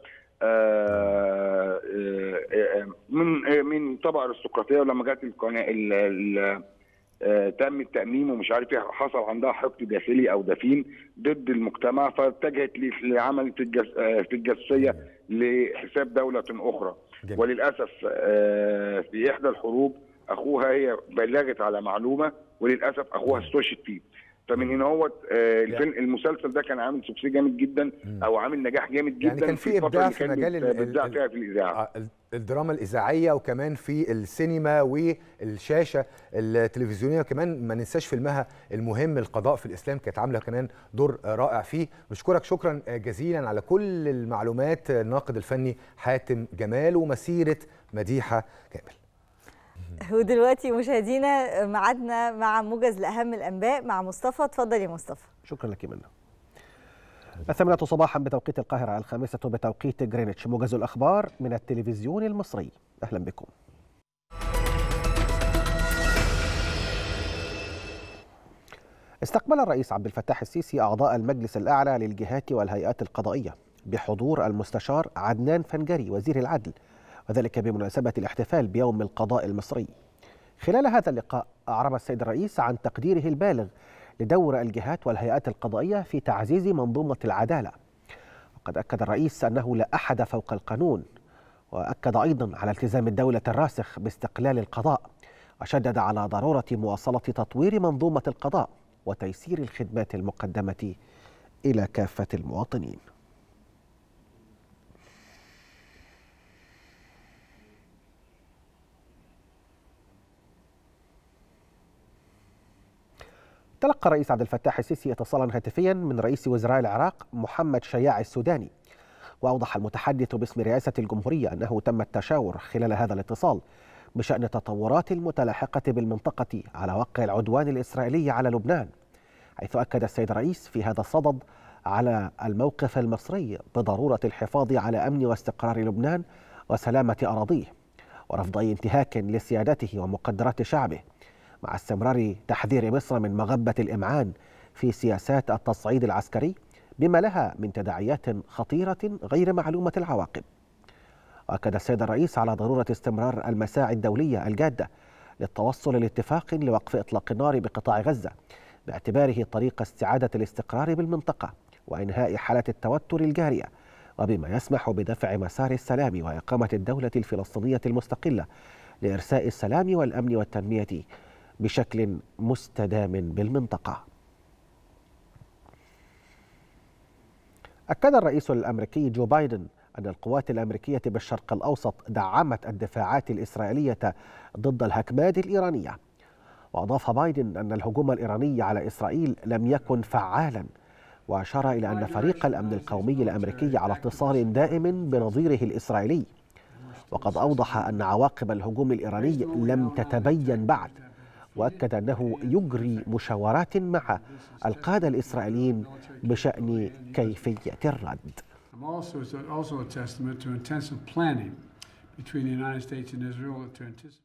آه، آه، آه، من آه، من طبقه ارستقراطيه ولما جت القناه ال- ال- آه، تم التأميم ومش عارف ايه حصل عندها حقد داخلي او دفين ضد المجتمع فاتجهت ل- لعمل في الجس آه، في الجاسوسيه لحساب دوله اخرى جميل. وللاسف آه، في احدى الحروب اخوها هي بلغت على معلومه وللاسف اخوها استشهد فيه فمن هنا هو الفيلم المسلسل ده كان عامل سكسي جامد جدا او عامل نجاح جامد جدا يعني كان في الفترة ابداع اللي في كان مجال بت- ال- بتذاع ال- فيها في الاذاعه آه، ال- الدراما الاذاعيه وكمان في السينما والشاشه التلفزيونيه وكمان ما ننساش فيلمها المهم القضاء في الاسلام كانت عامله كمان دور آه، رائع فيه بشكرك شكرا آه، جزيلا على كل المعلومات آه، الناقد الفني حاتم جمال ومسيره مديحه كامل ودلوقتي مشاهدينا ميعادنا مع موجز لاهم الانباء مع مصطفى اتفضل يا مصطفى شكرا لك منى الثامنة صباحا بتوقيت القاهرة الخامسة بتوقيت جرينتش موجز الأخبار من التلفزيون المصري أهلا بكم استقبل الرئيس عبد الفتاح السيسي أعضاء المجلس الأعلى للجهات والهيئات القضائية بحضور المستشار عدنان فنجري وزير العدل وذلك بمناسبة الاحتفال بيوم القضاء المصري خلال هذا اللقاء أعرب السيد الرئيس عن تقديره البالغ لدور الجهات والهيئات القضائية في تعزيز منظومة العدالة وقد أكد الرئيس أنه لا أحد فوق القانون وأكد أيضا على التزام الدولة الراسخ باستقلال القضاء وشدد على ضرورة مواصلة تطوير منظومة القضاء وتيسير الخدمات المقدمة إلى كافة المواطنين تلقى الرئيس عبد الفتاح السيسي اتصالا هاتفيا من رئيس وزراء العراق محمد شياع السوداني واوضح المتحدث باسم رئاسه الجمهوريه انه تم التشاور خلال هذا الاتصال بشان التطورات المتلاحقه بالمنطقه على وقع العدوان الاسرائيلي على لبنان حيث اكد السيد الرئيس في هذا الصدد على الموقف المصري بضروره الحفاظ على امن واستقرار لبنان وسلامه اراضيه ورفض اي انتهاك لسيادته ومقدرات شعبه مع استمرار تحذير مصر من مغبة الإمعان في سياسات التصعيد العسكري بما لها من تداعيات خطيرة غير معلومة العواقب وأكد السيد الرئيس على ضرورة استمرار المساعي الدولية الجادة للتوصل لاتفاق لوقف إطلاق النار بقطاع غزة باعتباره طريق استعادة الاستقرار بالمنطقة وإنهاء حالة التوتر الجارية وبما يسمح بدفع مسار السلام وإقامة الدولة الفلسطينية المستقلة لإرساء السلام والأمن والتنمية بشكل مستدام بالمنطقة أكد الرئيس الأمريكي جو بايدن أن القوات الأمريكية بالشرق الأوسط دعمت الدفاعات الإسرائيلية ضد الهكمات الإيرانية وأضاف بايدن أن الهجوم الإيراني على إسرائيل لم يكن فعالا وأشار إلى أن فريق الأمن القومي الأمريكي على اتصال دائم بنظيره الإسرائيلي وقد أوضح أن عواقب الهجوم الإيراني لم تتبين بعد وأكد أنه يجري مشاورات مع القادة الإسرائيليين بشأن كيفية الرد I'm also, it's also a testament to intensive planning between the United States and Israel to anticipate.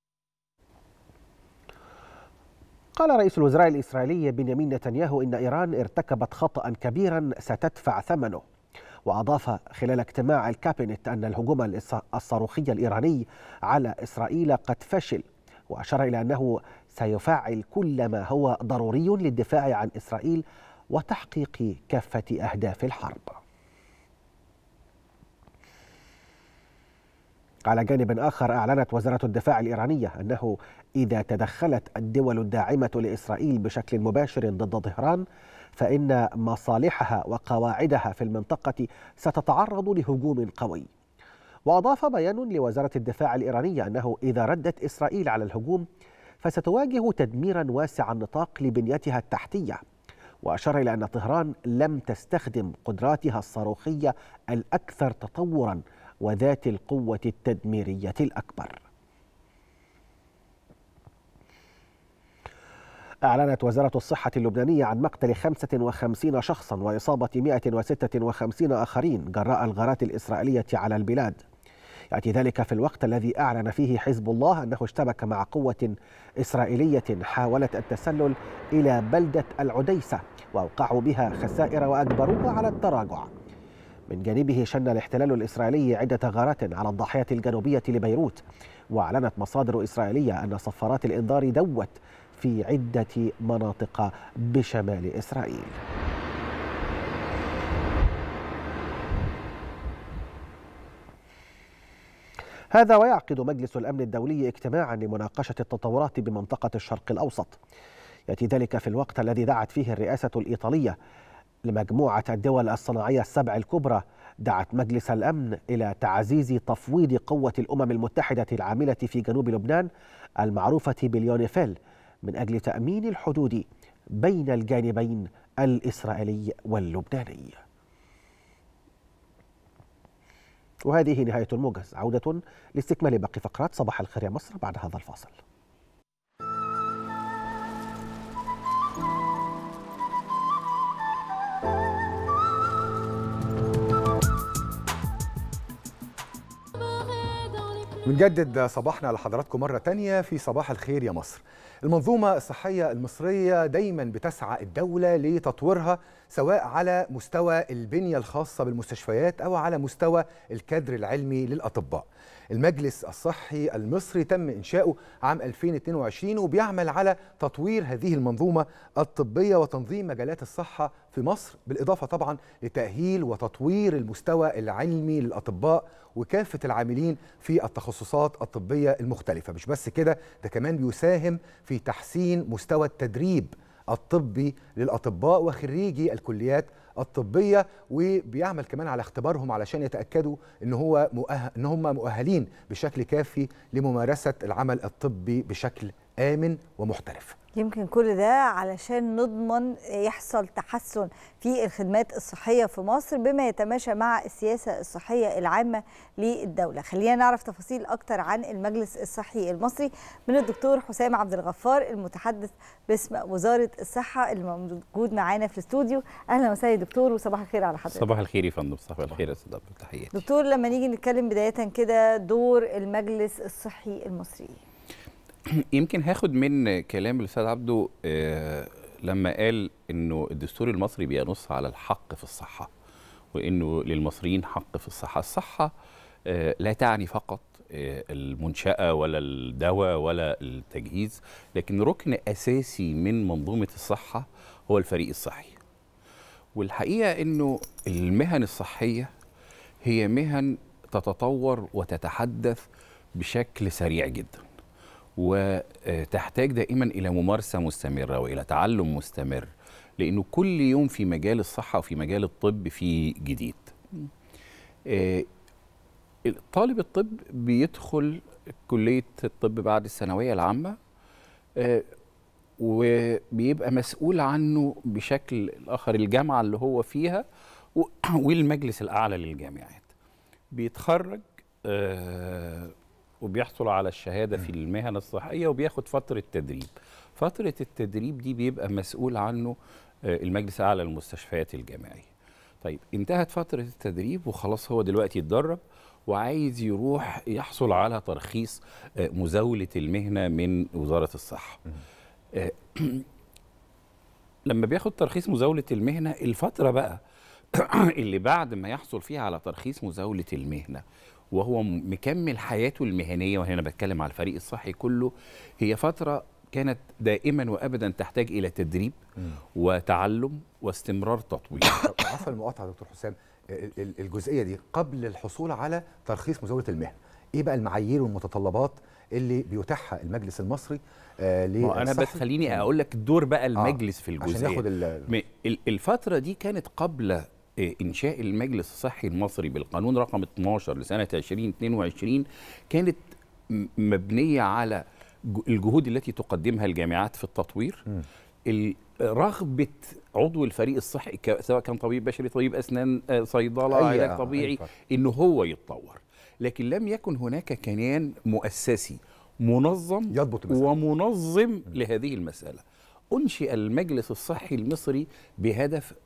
قال رئيس الوزراء الإسرائيلي بنيامين نتنياهو إن إيران ارتكبت خطأ كبيرا ستدفع ثمنه وأضاف خلال اجتماع الكابينت أن الهجوم الإس- الصاروخي الإيراني على إسرائيل قد فشل وأشار إلى أنه سيفعل كل ما هو ضروري للدفاع عن إسرائيل وتحقيق كافة أهداف الحرب على جانب آخر أعلنت وزارة الدفاع الإيرانية أنه إذا تدخلت الدول الداعمة لإسرائيل بشكل مباشر ضد طهران فإن مصالحها وقواعدها في المنطقة ستتعرض لهجوم قوي وأضاف بيان لوزارة الدفاع الإيرانية أنه إذا ردت إسرائيل على الهجوم فستواجه تدميرا واسع النطاق لبنيتها التحتية وأشار إلى أن طهران لم تستخدم قدراتها الصاروخية الأكثر تطورا وذات القوة التدميرية الأكبر أعلنت وزارة الصحة اللبنانية عن مقتل 55 شخصا وإصابة 156 آخرين جراء الغارات الإسرائيلية على البلاد يأتي ذلك في الوقت الذي أعلن فيه حزب الله أنه اشتبك مع قوة إسرائيلية حاولت التسلل إلى بلدة العديسة وأوقعوا بها خسائر وأجبروها على التراجع من جانبه شن الاحتلال الإسرائيلي عدة غارات على الضاحية الجنوبية لبيروت وأعلنت مصادر إسرائيلية أن صفارات الإنذار دوت في عدة مناطق بشمال إسرائيل هذا ويعقد مجلس الأمن الدولي اجتماعا لمناقشة التطورات بمنطقة الشرق الأوسط يأتي ذلك في الوقت الذي دعت فيه الرئاسة الإيطالية لمجموعة الدول الصناعية السبع الكبرى دعت مجلس الأمن إلى تعزيز تفويض قوة الأمم المتحدة العاملة في جنوب لبنان المعروفة باليونيفيل من أجل تأمين الحدود بين الجانبين الإسرائيلي واللبناني وهذه نهاية الموجز عودة لاستكمال باقي فقرات صباح الخير يا مصر بعد هذا الفاصل بنجدد صباحنا لحضراتكم مرة تانية في صباح الخير يا مصر المنظومة الصحية المصرية دايما بتسعى الدولة لتطويرها سواء على مستوى البنية الخاصة بالمستشفيات أو على مستوى الكادر العلمي للأطباء المجلس الصحي المصري تم إنشاؤه عام 2022 وبيعمل على تطوير هذه المنظومة الطبية وتنظيم مجالات الصحة في مصر بالإضافة طبعا لتأهيل وتطوير المستوى العلمي للأطباء وكافة العاملين في التخصصات الطبية المختلفة مش بس كده ده كمان بيساهم في تحسين مستوى التدريب الطبي للأطباء وخريجي الكليات الطبية وبيعمل كمان على اختبارهم علشان يتأكدوا ان هو مؤهل ان هم مؤهلين بشكل كافي لممارسة العمل الطبي بشكل آمن ومحترف يمكن كل ده علشان نضمن يحصل تحسن في الخدمات الصحية في مصر بما يتماشى مع السياسة الصحية العامة للدولة خلينا نعرف تفاصيل أكتر عن المجلس الصحي المصري من الدكتور حسام عبد الغفار المتحدث باسم وزارة الصحة اللي موجود معانا في الاستوديو أهلا وسهلا دكتور وصباح الخير على حضرتك صباح الخير يا فندم صباح الخير يا استاذ عبد تحياتي دكتور لما نيجي نتكلم بداية كده دور المجلس الصحي المصري يمكن هاخد من كلام الاستاذ عبده آه لما قال انه الدستور المصري بينص على الحق في الصحه وانه للمصريين حق في الصحه الصحه آه لا تعني فقط آه المنشاه ولا الدواء ولا التجهيز لكن ركن اساسي من منظومه الصحه هو الفريق الصحي والحقيقه انه المهن الصحيه هي مهن تتطور وتتحدث بشكل سريع جدا وتحتاج دائما الى ممارسه مستمره والى تعلم مستمر لانه كل يوم في مجال الصحه وفي مجال الطب في جديد آه، طالب الطب بيدخل كليه الطب بعد الثانويه العامه آه، وبيبقى مسؤول عنه بشكل الاخر الجامعه اللي هو فيها و- والمجلس الاعلى للجامعات بيتخرج آه، وبيحصل على الشهاده في المهن الصحيه وبياخد فتره تدريب فتره التدريب دي بيبقى مسؤول عنه آه، المجلس الاعلى للمستشفيات الجامعيه طيب انتهت فتره التدريب وخلاص هو دلوقتي اتدرب وعايز يروح يحصل على ترخيص آه، مزاوله المهنه من وزاره الصحه آه، لما بياخد ترخيص مزاولة المهنة الفترة بقى اللي بعد ما يحصل فيها على ترخيص مزاولة المهنة وهو م- مكمل حياته المهنية وهنا بتكلم على الفريق الصحي كله هي فترة كانت دائما وابدا تحتاج الى تدريب وتعلم واستمرار تطوير عفوا المقاطعه دكتور حسام ال- ال- الجزئيه دي قبل الحصول على ترخيص مزاوله المهنه ايه بقى المعايير والمتطلبات اللي بيتيحها المجلس المصري آه ما هو انا بس للصحي؟ خليني اقول لك دور بقى المجلس في عشان الجزئيه ياخد ال- م- ال- الفتره دي كانت قبل آه، انشاء المجلس الصحي المصري بالقانون رقم 12 لسنه 2022 كانت م- مبنيه على ج- الجهود التي تقدمها الجامعات في التطوير ال- رغبه عضو الفريق الصحي ك- سواء كان طبيب بشري طبيب اسنان آه، صيدله أي- علاج آه، طبيعي أي فرق. انه هو يتطور لكن لم يكن هناك كيان مؤسسي منظم يضبط ومنظم لهذه المساله انشئ المجلس الصحي المصري بهدف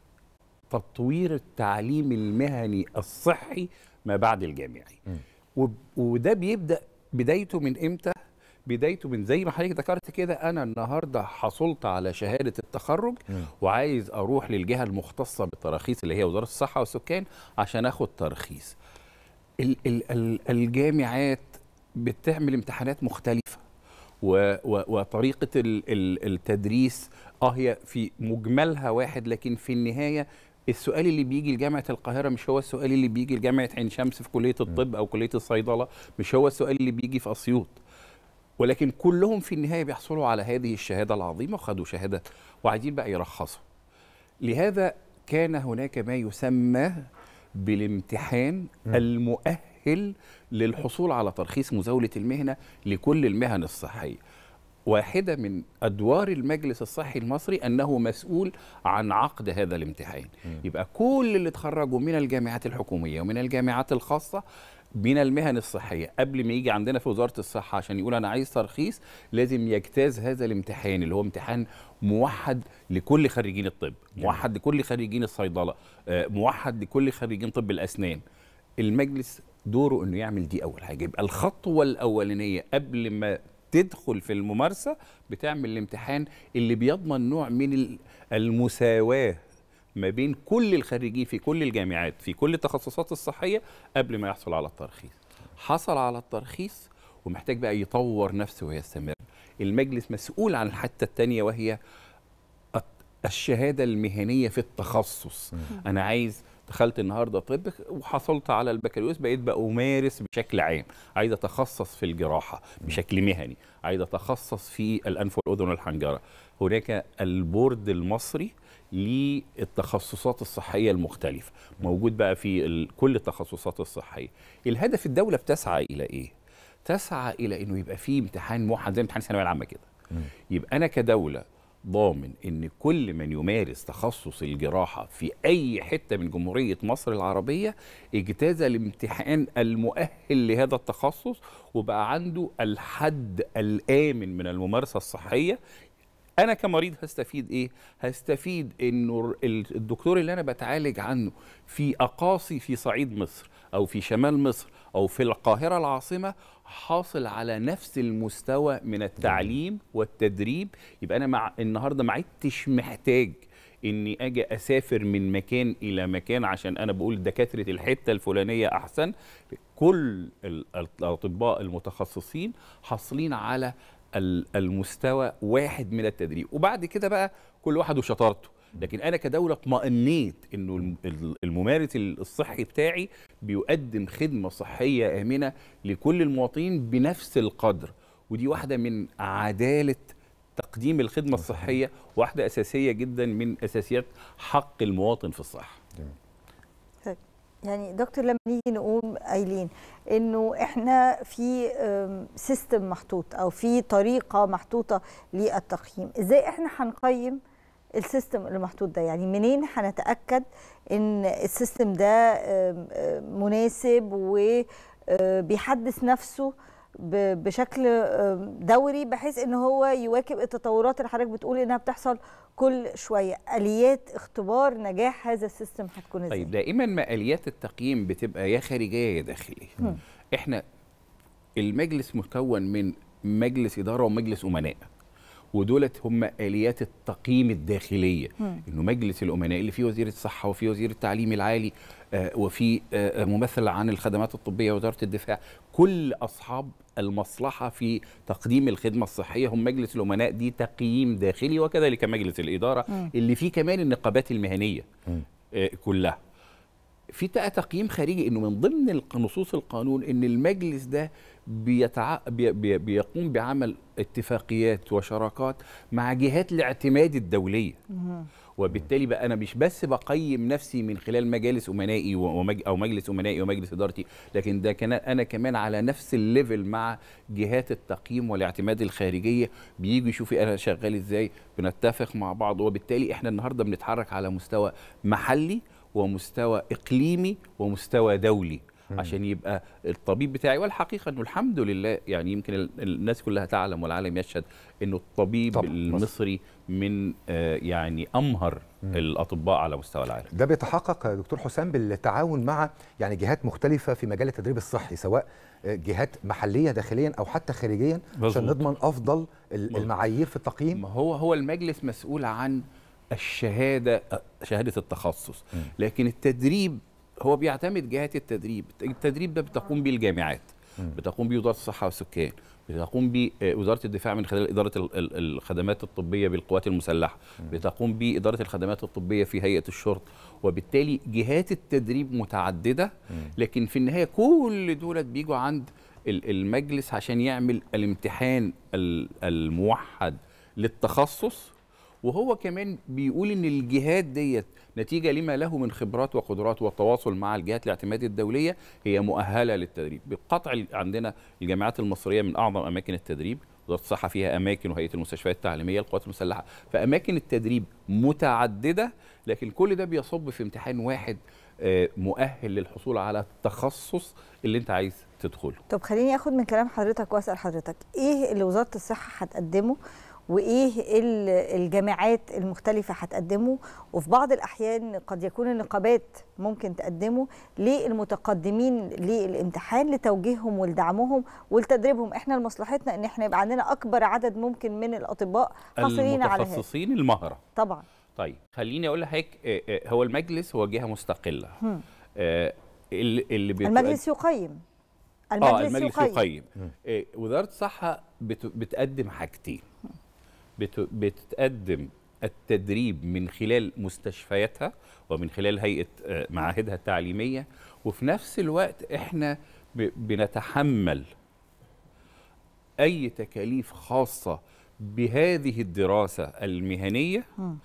تطوير التعليم المهني الصحي ما بعد الجامعي وب- وده بيبدا بدايته من امتى بدايته من زي ما حضرتك ذكرت كده انا النهارده حصلت على شهاده التخرج وعايز اروح للجهه المختصه بالتراخيص اللي هي وزاره الصحه والسكان عشان اخد ترخيص ال- ال- ال- الجامعات بتعمل امتحانات مختلفه و و وطريقه ال ال التدريس اه هي في مجملها واحد لكن في النهايه السؤال اللي بيجي لجامعه القاهره مش هو السؤال اللي بيجي لجامعه عين شمس في كليه الطب او كليه الصيدله مش هو السؤال اللي بيجي في اسيوط ولكن كلهم في النهايه بيحصلوا على هذه الشهاده العظيمه وخدوا شهاده وعايزين بقى يرخصوا لهذا كان هناك ما يسمى بالامتحان المؤهل للحصول على ترخيص مزاولة المهنة لكل المهن الصحية واحدة من أدوار المجلس الصحي المصري أنه مسؤول عن عقد هذا الامتحان يبقى كل اللي اتخرجوا من الجامعات الحكومية ومن الجامعات الخاصة من المهن الصحية قبل ما يجي عندنا في وزارة الصحة عشان يقول أنا عايز ترخيص لازم يجتاز هذا الامتحان اللي هو امتحان موحد لكل خريجين الطب موحد لكل خريجين الصيدلة آه، موحد لكل خريجين طب الأسنان المجلس دوره انه يعمل دي اول حاجه يبقى الخطوه الاولانيه قبل ما تدخل في الممارسه بتعمل الامتحان اللي بيضمن نوع من ال- المساواه ما بين كل الخريجين في كل الجامعات في كل التخصصات الصحيه قبل ما يحصل على الترخيص حصل على الترخيص ومحتاج بقى يطور نفسه ويستمر المجلس مسؤول عن الحته الثانيه وهي الت- الشهاده المهنيه في التخصص انا عايز دخلت النهارده طب وحصلت على البكالوريوس بقيت بقى امارس بشكل عام عايز اتخصص في الجراحه بشكل مهني عايز اتخصص في الانف والاذن والحنجره هناك البورد المصري للتخصصات الصحيه المختلفه موجود بقى في ال- كل التخصصات الصحيه الهدف الدوله بتسعى الى ايه تسعى الى انه يبقى فيه امتحان موحد زي امتحان الثانويه العامه كده يبقى انا كدوله ضامن ان كل من يمارس تخصص الجراحه في اي حته من جمهوريه مصر العربيه اجتاز الامتحان المؤهل لهذا التخصص وبقى عنده الحد الامن من الممارسه الصحيه انا كمريض هستفيد ايه هستفيد انه ال- الدكتور اللي انا بتعالج عنه في اقاصي في صعيد مصر او في شمال مصر او في القاهره العاصمه حاصل على نفس المستوى من التعليم والتدريب يبقى انا مع النهارده ما عدتش محتاج اني اجي اسافر من مكان الى مكان عشان انا بقول دكاتره الحته الفلانيه احسن كل ال- الاطباء المتخصصين حاصلين على ال- المستوى واحد من التدريب وبعد كده بقى كل واحد وشطارته لكن انا كدوله اطمئنيت انه الم- ال- الممارس الصحي بتاعي بيقدم خدمه صحيه امنه لكل المواطنين بنفس القدر ودي واحده من عداله تقديم الخدمه الصحيه واحده اساسيه جدا من اساسيات حق المواطن في الصحه يعني دكتور لما نيجي نقوم قايلين انه احنا في سيستم محطوط او في طريقه محطوطه للتقييم ازاي احنا هنقيم السيستم اللي محطوط ده يعني منين هنتاكد ان السيستم ده آم، آم، مناسب وبيحدث نفسه ب- بشكل آم، دوري بحيث ان هو يواكب التطورات اللي حضرتك بتقول انها بتحصل كل شويه اليات اختبار نجاح هذا السيستم هتكون ازاي طيب دائما ما اليات التقييم بتبقى يا خارجيه يا داخليه مم. احنا المجلس مكون من مجلس اداره ومجلس امناء ودولت هم اليات التقييم الداخليه مم. انه مجلس الامناء اللي فيه وزير الصحه وفيه وزير التعليم العالي آه، وفي آه، ممثل عن الخدمات الطبيه وزاره الدفاع كل اصحاب المصلحه في تقديم الخدمه الصحيه هم مجلس الامناء دي تقييم داخلي وكذلك مجلس الاداره مم. اللي فيه كمان النقابات المهنيه آه، كلها في بقى تقييم خارجي انه من ضمن الق- نصوص القانون ان المجلس ده بيتع... بي... بي... بيقوم بعمل اتفاقيات وشراكات مع جهات الاعتماد الدوليه وبالتالي بقى انا مش بس بقيم نفسي من خلال مجالس امنائي و- ومج... او مجلس امنائي ومجلس ادارتي لكن ده كان انا كمان على نفس الليفل مع جهات التقييم والاعتماد الخارجيه بييجوا يشوفوا انا شغال ازاي بنتفق مع بعض وبالتالي احنا النهارده بنتحرك على مستوى محلي ومستوى اقليمي ومستوى دولي عشان يبقى الطبيب بتاعي والحقيقه انه الحمد لله يعني يمكن ال- الناس كلها تعلم والعالم يشهد انه الطبيب طبعاً، المصري من آه، يعني امهر الاطباء على مستوى العالم ده بيتحقق يا دكتور حسام بالتعاون مع يعني جهات مختلفة في مجال التدريب الصحي سواء جهات محلية داخليا أو حتى خارجيا عشان مظبوط. نضمن أفضل ال- مظبوط. المعايير في التقييم ما هو هو المجلس مسؤول عن الشهاده شهاده التخصص لكن التدريب هو بيعتمد جهات التدريب التدريب ده بتقوم به الجامعات بتقوم به وزاره الصحه والسكان بتقوم به آه، وزاره الدفاع من خلال اداره ال- ال- الخدمات الطبيه بالقوات المسلحه بتقوم به اداره الخدمات الطبيه في هيئه الشرطه وبالتالي جهات التدريب متعدده لكن في النهايه كل دولت بيجوا عند ال- المجلس عشان يعمل الامتحان ال- الموحد للتخصص وهو كمان بيقول ان الجهات ديت نتيجه لما له من خبرات وقدرات والتواصل مع الجهات الاعتماد الدوليه هي مؤهله للتدريب بالقطع ال- عندنا الجامعات المصريه من اعظم اماكن التدريب وزاره الصحه فيها اماكن وهيئه المستشفيات التعليميه القوات المسلحه فاماكن التدريب متعدده لكن كل ده بيصب في امتحان واحد آه، مؤهل للحصول على التخصص اللي انت عايز تدخله طب خليني اخد من كلام حضرتك واسال حضرتك ايه اللي وزاره الصحه هتقدمه وايه ال- الجامعات المختلفه هتقدمه وفي بعض الاحيان قد يكون النقابات ممكن تقدمه للمتقدمين للامتحان لتوجيههم ولدعمهم ولتدريبهم احنا لمصلحتنا ان احنا يبقى عندنا اكبر عدد ممكن من الاطباء حاصلين على هذا المتخصصين المهره طبعا طيب خليني اقول لحضرتك آه، آه، هو المجلس هو جهه مستقله هم. آه، اللي اللي بتؤد- المجلس يقيم اه المجلس يقيم آه، وزاره الصحه بت- بتقدم حاجتين بت- بتقدم التدريب من خلال مستشفياتها ومن خلال هيئه آه، معاهدها التعليميه وفي نفس الوقت احنا ب- بنتحمل اي تكاليف خاصه بهذه الدراسه المهنيه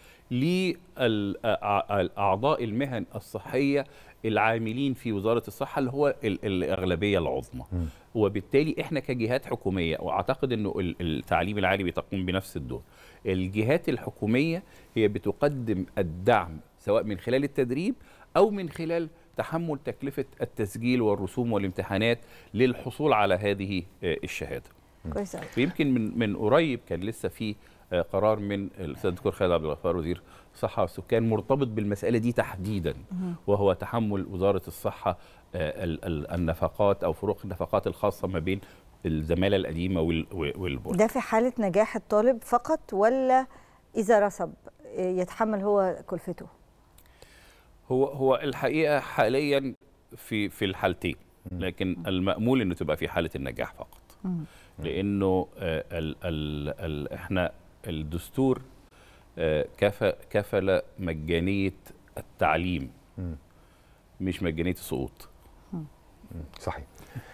لأعضاء المهن الصحية العاملين في وزارة الصحة اللي هو ال- الأغلبية العظمى وبالتالي احنا كجهات حكومية واعتقد انه ال- التعليم العالي بتقوم بنفس الدور الجهات الحكومية هي بتقدم الدعم سواء من خلال التدريب او من خلال تحمل تكلفة التسجيل والرسوم والامتحانات للحصول على هذه آه، الشهادة كويس أوي. ويمكن من من قريب كان لسه في آه، قرار من الاستاذ الدكتور خالد عبد الغفار وزير الصحه والسكان مرتبط بالمساله دي تحديدا مهم. وهو تحمل وزاره الصحه آه، ال- ال- النفقات او فروق النفقات الخاصه ما بين الزماله القديمه وال- والبورد ده في حاله نجاح الطالب فقط ولا اذا رسب يتحمل هو كلفته هو هو الحقيقه حاليا في في الحالتين لكن المأمول انه تبقى في حاله النجاح فقط مم. لانه آه، ال ال ال احنا الدستور آه، كف كفل مجانيه التعليم مش مجانيه السقوط صحيح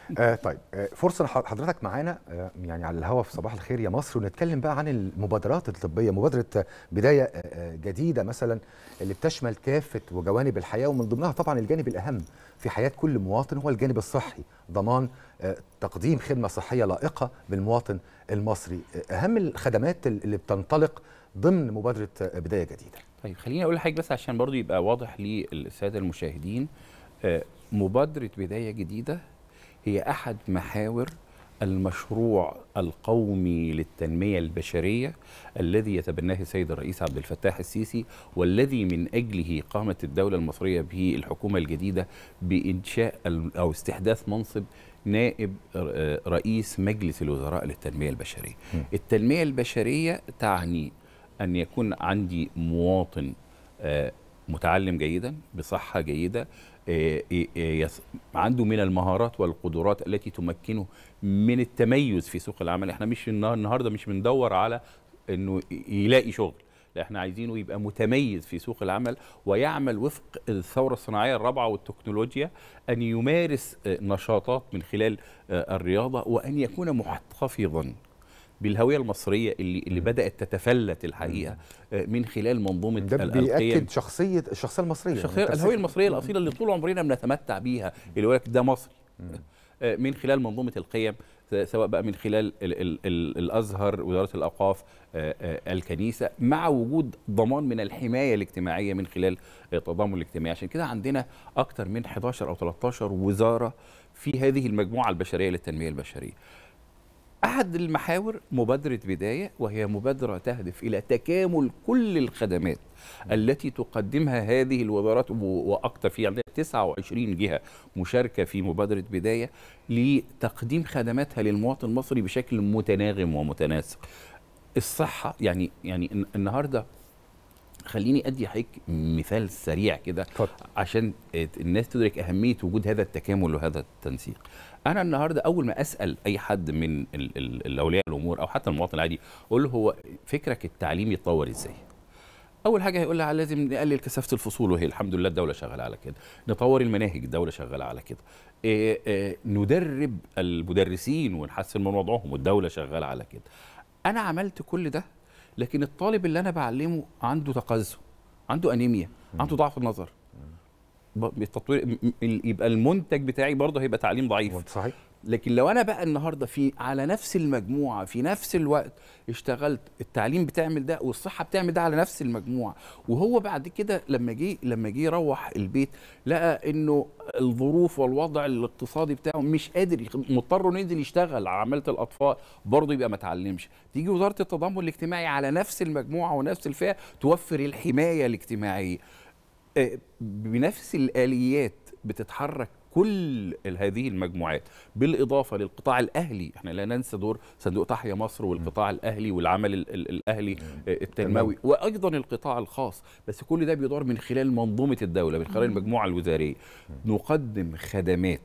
آه طيب آه فرصه ح- حضرتك معانا آه يعني على الهوا في صباح الخير يا مصر ونتكلم بقى عن المبادرات الطبيه مبادره آه، بدايه آه، آه، جديده مثلا اللي بتشمل كافه وجوانب الحياه ومن ضمنها طبعا الجانب الاهم في حياه كل مواطن هو الجانب الصحي ضمان آه، تقديم خدمه صحيه لائقه بالمواطن المصري آه، اهم الخدمات اللي بتنطلق ضمن مبادره آه، بدايه جديده طيب خليني اقول لحضرتك بس عشان برضو يبقى واضح للساده المشاهدين آه، مبادره بدايه جديده هي احد محاور المشروع القومي للتنميه البشريه الذي يتبناه السيد الرئيس عبد الفتاح السيسي والذي من اجله قامت الدوله المصريه بالحكومه الجديده بانشاء ال- او استحداث منصب نائب آه، رئيس مجلس الوزراء للتنميه البشريه. التنميه البشريه تعني ان يكون عندي مواطن آه، متعلم جيدا بصحه جيده آه، آه، يس- عنده من المهارات والقدرات التي تمكنه من التميز في سوق العمل احنا مش النهار- النهارده مش بندور على انه يلاقي شغل لا احنا عايزينه يبقى متميز في سوق العمل ويعمل وفق الثوره الصناعيه الرابعه والتكنولوجيا ان يمارس آه، نشاطات من خلال آه، الرياضه وان يكون محتفظا بالهويه المصريه اللي اللي بدات تتفلت الحقيقه آه، من خلال منظومه ده ال- القيم بيأكد شخصيه الشخصيه المصريه الشخصيه يعني الهويه المصريه الاصيله اللي طول عمرنا بنتمتع بيها اللي يقول لك ده مصري آه، من خلال منظومه القيم س- سواء بقى من خلال ال ال ال الازهر وزاره الاوقاف آه، آه، الكنيسه مع وجود ضمان من الحمايه الاجتماعيه من خلال آه، التضامن الاجتماعي عشان كده عندنا اكثر من 11 او 13 وزاره في هذه المجموعه البشريه للتنميه البشريه أحد المحاور مبادرة بداية وهي مبادرة تهدف إلى تكامل كل الخدمات التي تقدمها هذه الوزارات و- وأكثر في عندنا 29 جهة مشاركة في مبادرة بداية لتقديم خدماتها للمواطن المصري بشكل متناغم ومتناسق الصحة يعني يعني الن- النهارده خليني ادي حضرتك مثال سريع كده عشان الناس تدرك اهميه وجود هذا التكامل وهذا التنسيق. انا النهارده اول ما اسال اي حد من ال- ال- الاولياء الامور او حتى المواطن العادي اقول له هو فكرك التعليم يتطور ازاي؟ اول حاجه هيقول لها لازم نقلل كثافه الفصول وهي الحمد لله الدوله شغاله على كده نطور المناهج الدوله شغاله على كده إيه إيه ندرب المدرسين ونحسن من وضعهم والدوله شغاله على كده انا عملت كل ده لكن الطالب اللي انا بعلمه عنده تقزم عنده انيميا عنده ضعف النظر ب- التطوير م- م- يبقى المنتج بتاعي برضه هيبقى تعليم ضعيف صحيح لكن لو انا بقى النهارده في على نفس المجموعه في نفس الوقت اشتغلت التعليم بتعمل ده والصحه بتعمل ده على نفس المجموعه وهو بعد كده لما جه لما جه يروح البيت لقى انه الظروف والوضع الاقتصادي بتاعه مش قادر يخ- مضطر انه ينزل يشتغل عماله الاطفال برضه يبقى ما اتعلمش تيجي وزاره التضامن الاجتماعي على نفس المجموعه ونفس الفئه توفر الحمايه الاجتماعيه آه، بنفس الاليات بتتحرك كل ال- هذه المجموعات بالاضافه للقطاع الاهلي احنا لا ننسى دور صندوق تحيا مصر والقطاع الاهلي والعمل ال- ال- الاهلي آه، التنموي وايضا القطاع الخاص بس كل ده بيدور من خلال منظومه الدوله من خلال المجموعه الوزاريه نقدم خدمات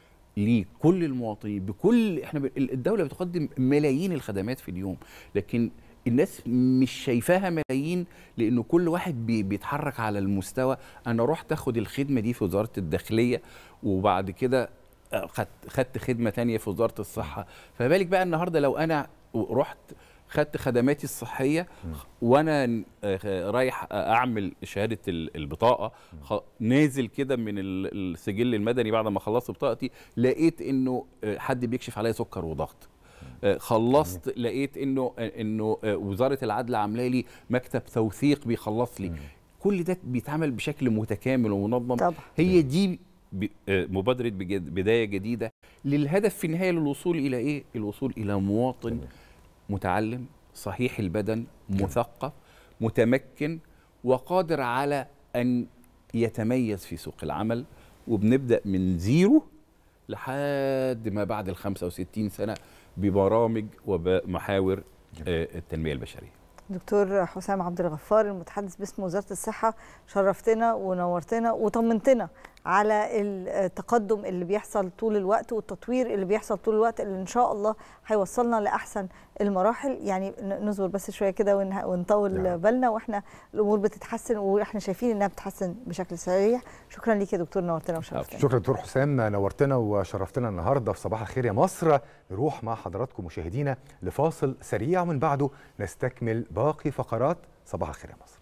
لكل المواطنين بكل احنا ب- الدوله بتقدم ملايين الخدمات في اليوم لكن الناس مش شايفاها ملايين لانه كل واحد بي- بيتحرك على المستوى انا رحت اخد الخدمه دي في وزاره الداخليه وبعد كده آه، خدت خدت خدمه تانية في وزاره الصحه فبالك بقى النهارده لو انا رحت خدت خدماتي الصحيه وانا آه، رايح اعمل شهاده ال- البطاقه خ- نازل كده من ال- السجل المدني بعد ما خلصت بطاقتي لقيت انه آه، حد بيكشف عليا سكر وضغط آه، خلصت لقيت انه انه آه، وزاره العدل عامله لي مكتب توثيق بيخلص لي كل ده بيتعمل بشكل متكامل ومنظم طبعا. هي دي ب- آه، مبادره بجد- بدايه جديده للهدف في النهايه للوصول الى ايه الوصول الى مواطن متعلم صحيح البدن مثقف متمكن وقادر على ان يتميز في سوق العمل وبنبدا من زيرو لحد ما بعد ال 65 سنه ببرامج وبمحاور آه، التنميه البشريه دكتور حسام عبد الغفار المتحدث باسم وزاره الصحه شرفتنا ونورتنا وطمنتنا على التقدم اللي بيحصل طول الوقت والتطوير اللي بيحصل طول الوقت اللي ان شاء الله هيوصلنا لاحسن المراحل يعني ن- نصبر بس شويه كده ونه- ونطول نعم. بالنا واحنا الامور بتتحسن واحنا شايفين انها بتتحسن بشكل سريع شكرا ليك يا دكتور نورتنا وشرفتنا شكرا دكتور حسام نورتنا وشرفتنا النهارده في صباح الخير يا مصر نروح مع حضراتكم مشاهدينا لفاصل سريع ومن بعده نستكمل باقي فقرات صباح الخير يا مصر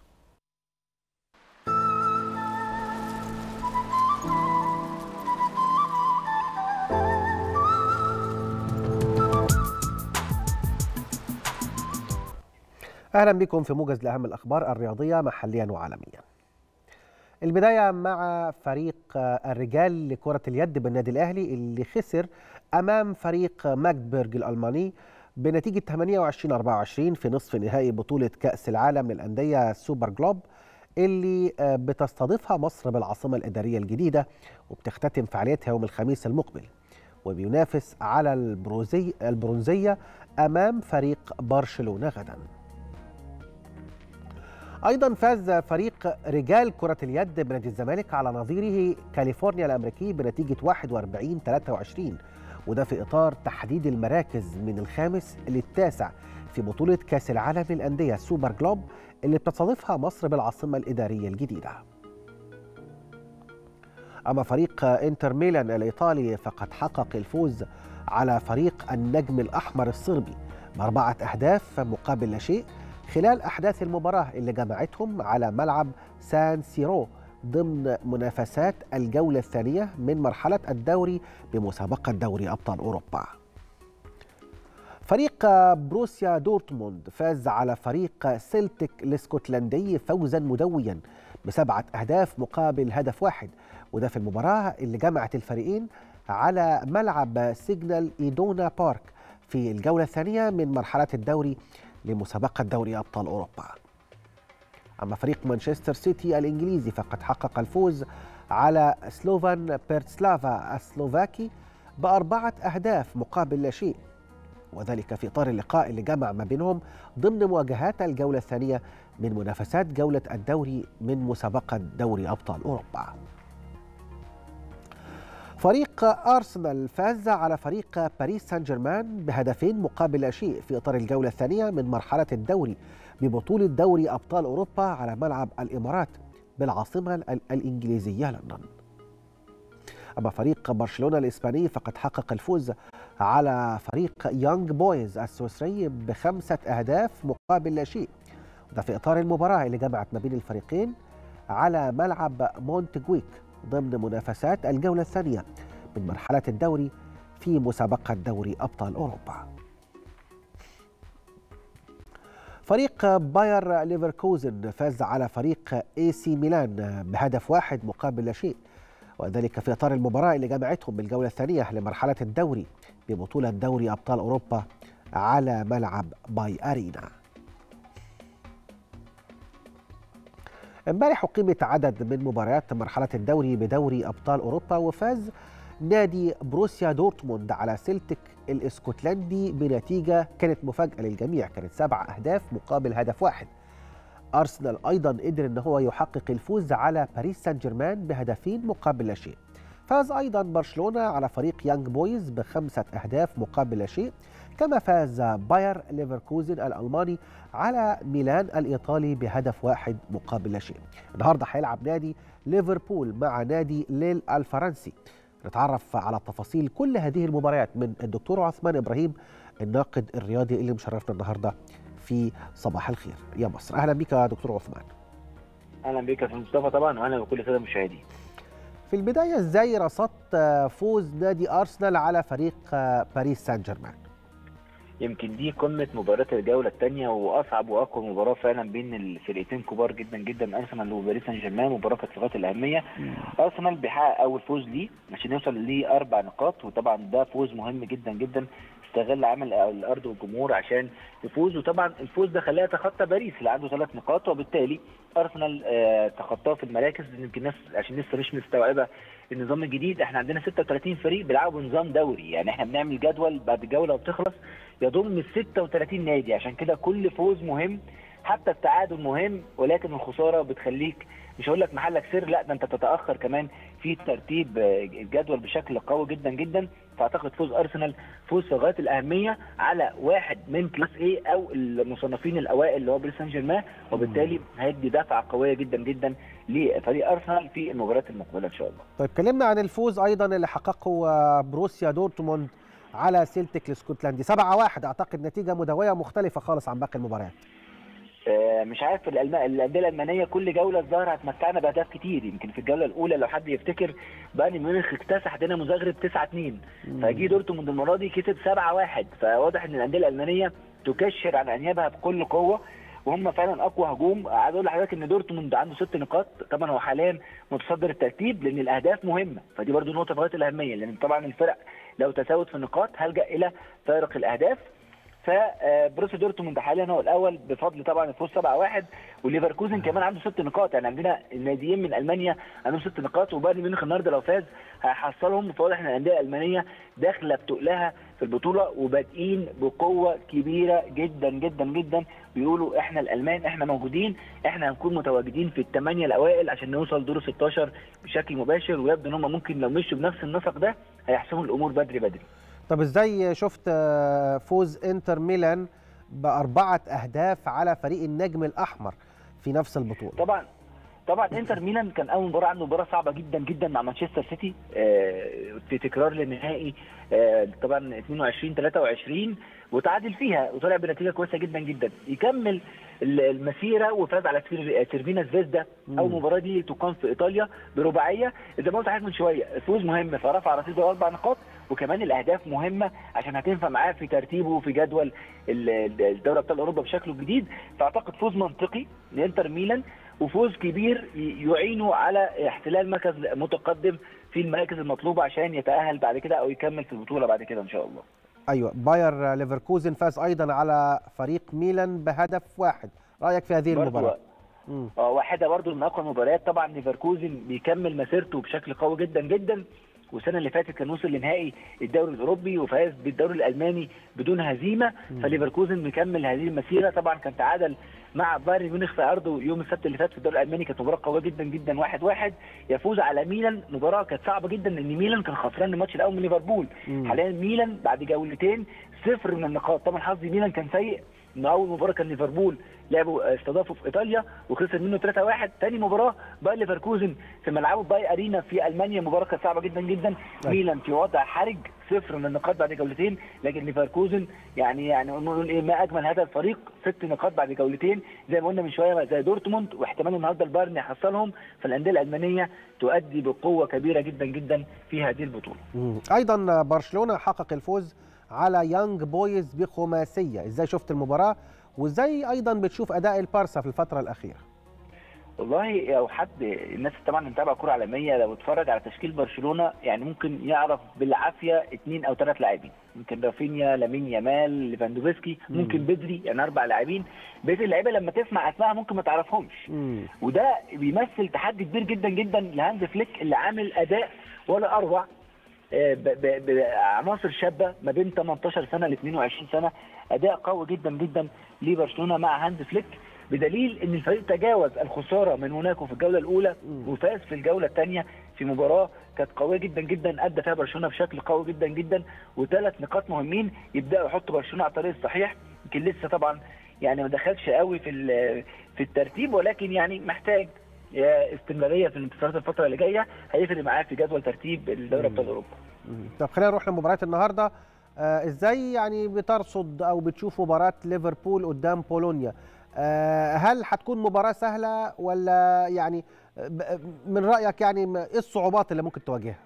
اهلا بكم في موجز لاهم الاخبار الرياضيه محليا وعالميا. البدايه مع فريق الرجال لكره اليد بالنادي الاهلي اللي خسر امام فريق ماجدبرج الالماني بنتيجه 28 24 في نصف نهائي بطوله كاس العالم للانديه سوبر جلوب اللي بتستضيفها مصر بالعاصمه الاداريه الجديده وبتختتم فعاليتها يوم الخميس المقبل. وبينافس على البروزي البرونزيه امام فريق برشلونه غدا. ايضا فاز فريق رجال كره اليد بنادي الزمالك على نظيره كاليفورنيا الامريكي بنتيجه 41 23 وده في اطار تحديد المراكز من الخامس للتاسع في بطوله كاس العالم للانديه سوبر جلوب اللي بتستضيفها مصر بالعاصمه الاداريه الجديده. اما فريق انتر ميلان الايطالي فقد حقق الفوز على فريق النجم الاحمر الصربي باربعه اهداف مقابل لا شيء خلال أحداث المباراة اللي جمعتهم على ملعب سان سيرو ضمن منافسات الجولة الثانية من مرحلة الدوري بمسابقة دوري أبطال أوروبا فريق بروسيا دورتموند فاز على فريق سيلتيك الاسكتلندي فوزا مدويا بسبعة أهداف مقابل هدف واحد وده في المباراة اللي جمعت الفريقين على ملعب سيجنال إيدونا بارك في الجولة الثانية من مرحلة الدوري لمسابقة دوري أبطال أوروبا أما فريق مانشستر سيتي الإنجليزي فقد حقق الفوز على سلوفان بيرتسلافا السلوفاكي بأربعة أهداف مقابل لا شيء وذلك في إطار اللقاء اللي جمع ما بينهم ضمن مواجهات الجولة الثانية من منافسات جولة الدوري من مسابقة دوري أبطال أوروبا فريق أرسنال فاز على فريق باريس سان جيرمان بهدفين مقابل لا شيء في إطار الجولة الثانية من مرحلة الدوري ببطولة دوري أبطال أوروبا على ملعب الإمارات بالعاصمة ال- الإنجليزية لندن أما فريق برشلونة الإسباني فقد حقق الفوز على فريق يونج بويز السويسري بخمسة أهداف مقابل لا شيء وده في إطار المباراة اللي جمعت ما بين الفريقين على ملعب مونتجويك ضمن منافسات الجولة الثانية من مرحلة الدوري في مسابقة دوري أبطال أوروبا فريق باير ليفركوزن فاز على فريق اي سي ميلان بهدف واحد مقابل لا شيء وذلك في اطار المباراه اللي جمعتهم بالجوله الثانيه لمرحله الدوري ببطوله دوري ابطال اوروبا على ملعب باي ارينا. امبارح أقيمت عدد من مباريات مرحلة الدوري بدوري أبطال أوروبا وفاز نادي بروسيا دورتموند على سيلتيك الاسكتلندي بنتيجة كانت مفاجأة للجميع كانت سبع أهداف مقابل هدف واحد أرسنال أيضا قدر أن هو يحقق الفوز على باريس سان جيرمان بهدفين مقابل لا شيء فاز أيضا برشلونة على فريق يانج بويز بخمسة أهداف مقابل لا شيء كما فاز باير ليفركوزن الألماني على ميلان الإيطالي بهدف واحد مقابل لا شيء النهاردة هيلعب نادي ليفربول مع نادي ليل الفرنسي نتعرف على تفاصيل كل هذه المباريات من الدكتور عثمان إبراهيم الناقد الرياضي اللي مشرفنا النهاردة في صباح الخير يا مصر أهلا بك يا دكتور عثمان اهلا بك يا استاذ مصطفى طبعا واهلا بكل الساده المشاهدين في البداية ازاي رصدت فوز نادي أرسنال على فريق باريس سان جيرمان يمكن دي قمه مباراه الجوله الثانيه واصعب واقوى مباراه فعلا بين الفرقتين كبار جدا جدا ارسنال وباريس سان جيرمان مباراه كانت في غايه الاهميه ارسنال بيحقق اول فوز ليه عشان يوصل لاربع نقاط وطبعا ده فوز مهم جدا جدا استغل عمل الارض والجمهور عشان يفوز وطبعا الفوز ده خلاه يتخطى باريس اللي عنده ثلاث نقاط وبالتالي ارسنال آه تخطاه في المراكز يمكن الناس عشان لسه مش مستوعبه النظام الجديد احنا عندنا 36 فريق بيلعبوا نظام دوري يعني احنا بنعمل جدول بعد الجوله وبتخلص يضم 36 نادي عشان كده كل فوز مهم حتى التعادل مهم ولكن الخساره بتخليك مش هقول لك محلك سر لا ده انت تتاخر كمان في ترتيب آه، الجدول بشكل قوي جدا جدا فاعتقد فوز ارسنال فوز في غايه الاهميه على واحد من كلاس اي او المصنفين الاوائل اللي هو باريس سان جيرمان وبالتالي هيدي دفعه قويه جدا جدا لفريق ارسنال في المباريات المقبله ان شاء الله طيب كلمنا عن الفوز ايضا اللي حققه آه، بروسيا دورتموند على سيلتيك الاسكتلندي 7-1 اعتقد نتيجه مدويه مختلفه خالص عن باقي المباريات آه، مش عارف الألم- الانديه الالمانيه كل جوله الظاهر هتمتعنا باهداف كتير يمكن في الجوله الاولى لو حد يفتكر بايرن ميونخ اكتسح دينامو زغرب 9 2 فجي دورتموند المره دي كسب 7 1 فواضح ان الانديه الالمانيه تكشر عن انيابها بكل قوه وهم فعلا اقوى هجوم عايز اقول لحضرتك ان دورتموند عنده ست نقاط طبعا هو حاليا متصدر الترتيب لان الاهداف مهمه فدي برضو نقطه في غايه الاهميه لان طبعا الفرق لو تساوت في النقاط هلجا الى فارق الاهداف فبروسيا دورتموند حاليا هو الاول بفضل طبعا الفوز 7-1 وليفركوزن كمان عنده ست نقاط يعني عندنا الناديين من المانيا عندهم ست نقاط وبايرن ميونخ النهارده لو فاز هيحصلهم فواضح ان الانديه الالمانيه داخله بتقلها في البطوله وبادئين بقوه كبيره جدا جدا جدا بيقولوا احنا الالمان احنا موجودين احنا هنكون متواجدين في الثمانيه الاوائل عشان نوصل دور 16 بشكل مباشر ويبدو ان هم ممكن لو مشوا بنفس النسق ده هيحسموا الامور بدري بدري طب ازاي شفت آه، فوز انتر ميلان باربعه اهداف على فريق النجم الاحمر في نفس البطوله طبعا طبعا انتر ميلان كان اول مباراه عنده مباراه صعبه جدا جدا مع مانشستر سيتي آه، في تكرار للنهائي آه، طبعا 22 23 وتعادل فيها وطلع بنتيجه كويسه جدا جدا يكمل ال- المسيره وفاز على سير- سيرفينا سفيزدا اول مباراه دي تقام في ايطاليا برباعيه زي ما قلت لحضرتك من شويه الفوز مهم فرفع رصيده اربع نقاط وكمان الاهداف مهمه عشان هتنفع معاه في ترتيبه وفي جدول ال- ال- دوري ابطال اوروبا بشكله الجديد فاعتقد فوز منطقي لانتر ميلان وفوز كبير ي- يعينه على احتلال مركز متقدم في المراكز المطلوبه عشان يتاهل بعد كده او يكمل في البطوله بعد كده ان شاء الله ايوه باير ليفركوزن فاز ايضا على فريق ميلان بهدف واحد رايك في هذه برضو المباراه مم. اه واحده برضو من اقوى المباريات طبعا ليفركوزن بيكمل مسيرته بشكل قوي جدا جدا والسنه اللي فاتت كان وصل لنهائي الدوري الاوروبي وفاز بالدوري الالماني بدون هزيمه فليفركوزن مكمل هذه المسيره طبعا كان تعادل مع بايرن ميونخ في ارضه يوم السبت اللي فات في الدوري الالماني كانت مباراه قويه جدا جدا واحد واحد يفوز على ميلان مباراه كانت صعبه جدا لان ميلان كان خسران الماتش الاول من ليفربول مم. حاليا ميلان بعد جولتين صفر من النقاط طبعا حظ ميلان كان سيء ان اول مباراه كان ليفربول لعبوا استضافوا في ايطاليا وخسر منه 3-1 ثاني مباراه باير ليفركوزن في ملعبه باي ارينا في المانيا مباراه كانت صعبه جدا جدا ميلان في وضع حرج صفر من النقاط بعد جولتين لكن ليفركوزن يعني يعني نقول ايه ما اجمل هذا الفريق ست نقاط بعد جولتين زي ما قلنا من شويه زي دورتموند واحتمال النهارده البايرن يحصلهم فالانديه الالمانيه تؤدي بقوه كبيره جدا جدا في هذه البطوله مم. ايضا برشلونه حقق الفوز على يانج بويز بخماسيه ازاي شفت المباراه وازاي ايضا بتشوف اداء البارسا في الفتره الاخيره والله لو حد الناس طبعا اللي متابعه كوره عالميه لو اتفرج على تشكيل برشلونه يعني ممكن يعرف بالعافيه اثنين او ثلاث لاعبين ممكن رافينيا لامين يامال ليفاندوفسكي مم. ممكن بدري يعني اربع لاعبين بقيه اللعيبه لما تسمع اسمائها ممكن ما تعرفهمش وده بيمثل تحدي كبير جدا جدا لهانز فليك اللي عامل اداء ولا اروع آه، ب- ب- بعناصر شابه ما بين 18 سنه ل 22 سنه اداء قوي جدا جدا لبرشلونه مع هانز فليك بدليل ان الفريق تجاوز الخساره من موناكو في الجوله الاولى وفاز في الجوله الثانيه في مباراه كانت قويه جدا جدا ادى فيها برشلونه بشكل قوي جدا جدا وثلاث نقاط مهمين يبداوا يحطوا برشلونه على الطريق الصحيح يمكن لسه طبعا يعني ما دخلش قوي في ال- في الترتيب ولكن يعني محتاج يا استمراريه في الانتصارات الفتره اللي جايه هيفرق معاه في جدول ترتيب دوري ابطال اوروبا مم. طب خلينا نروح لمباراه النهارده آه ازاي يعني بترصد او بتشوف مباراه ليفربول قدام بولونيا آه هل هتكون مباراه سهله ولا يعني آه، ب- من رايك يعني ما- ايه الصعوبات اللي ممكن تواجهها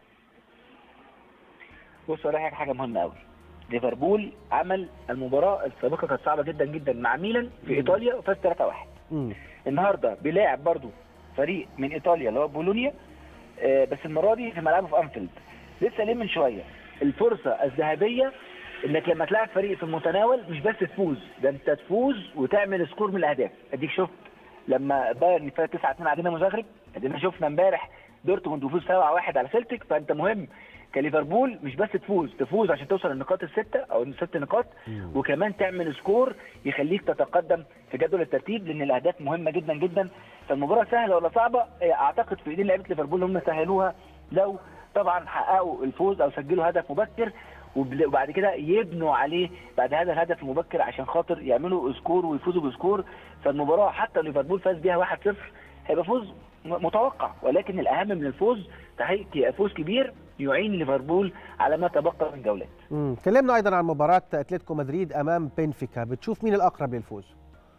بص اقول لك حاجه مهمه قوي ليفربول عمل المباراه السابقه كانت صعبه جدا جدا مع ميلان في ايطاليا وفاز 3-1 مم. النهارده بيلاعب برضو فريق من ايطاليا اللي هو بولونيا آه، بس المره دي في ملعبه في انفيلد لسه ليه من شويه الفرصه الذهبيه انك لما تلاعب فريق في المتناول مش بس تفوز ده انت تفوز وتعمل سكور من الاهداف اديك شفت لما بايرن فاز 9 2 على دينامو زغرب ادينا شفنا امبارح دورتموند وفوز 7 1 على سيلتيك فانت مهم كليفربول مش بس تفوز تفوز عشان توصل النقاط السته او الست نقاط وكمان تعمل سكور يخليك تتقدم في جدول الترتيب لان الاهداف مهمه جدا جدا فالمباراه سهله ولا صعبه إيه، اعتقد في ايدين لعيبه ليفربول هم سهلوها لو طبعا حققوا الفوز او سجلوا هدف مبكر وبل- وبعد كده يبنوا عليه بعد هذا الهدف المبكر عشان خاطر يعملوا سكور ويفوزوا بسكور فالمباراه حتى ليفربول فاز بيها 1-0 هيبقى فوز م- متوقع ولكن الاهم من الفوز تحقيق فوز كبير يعين ليفربول على ما تبقى من جولات مم. كلمنا ايضا عن مباراه اتلتيكو مدريد امام بنفيكا بتشوف مين الاقرب للفوز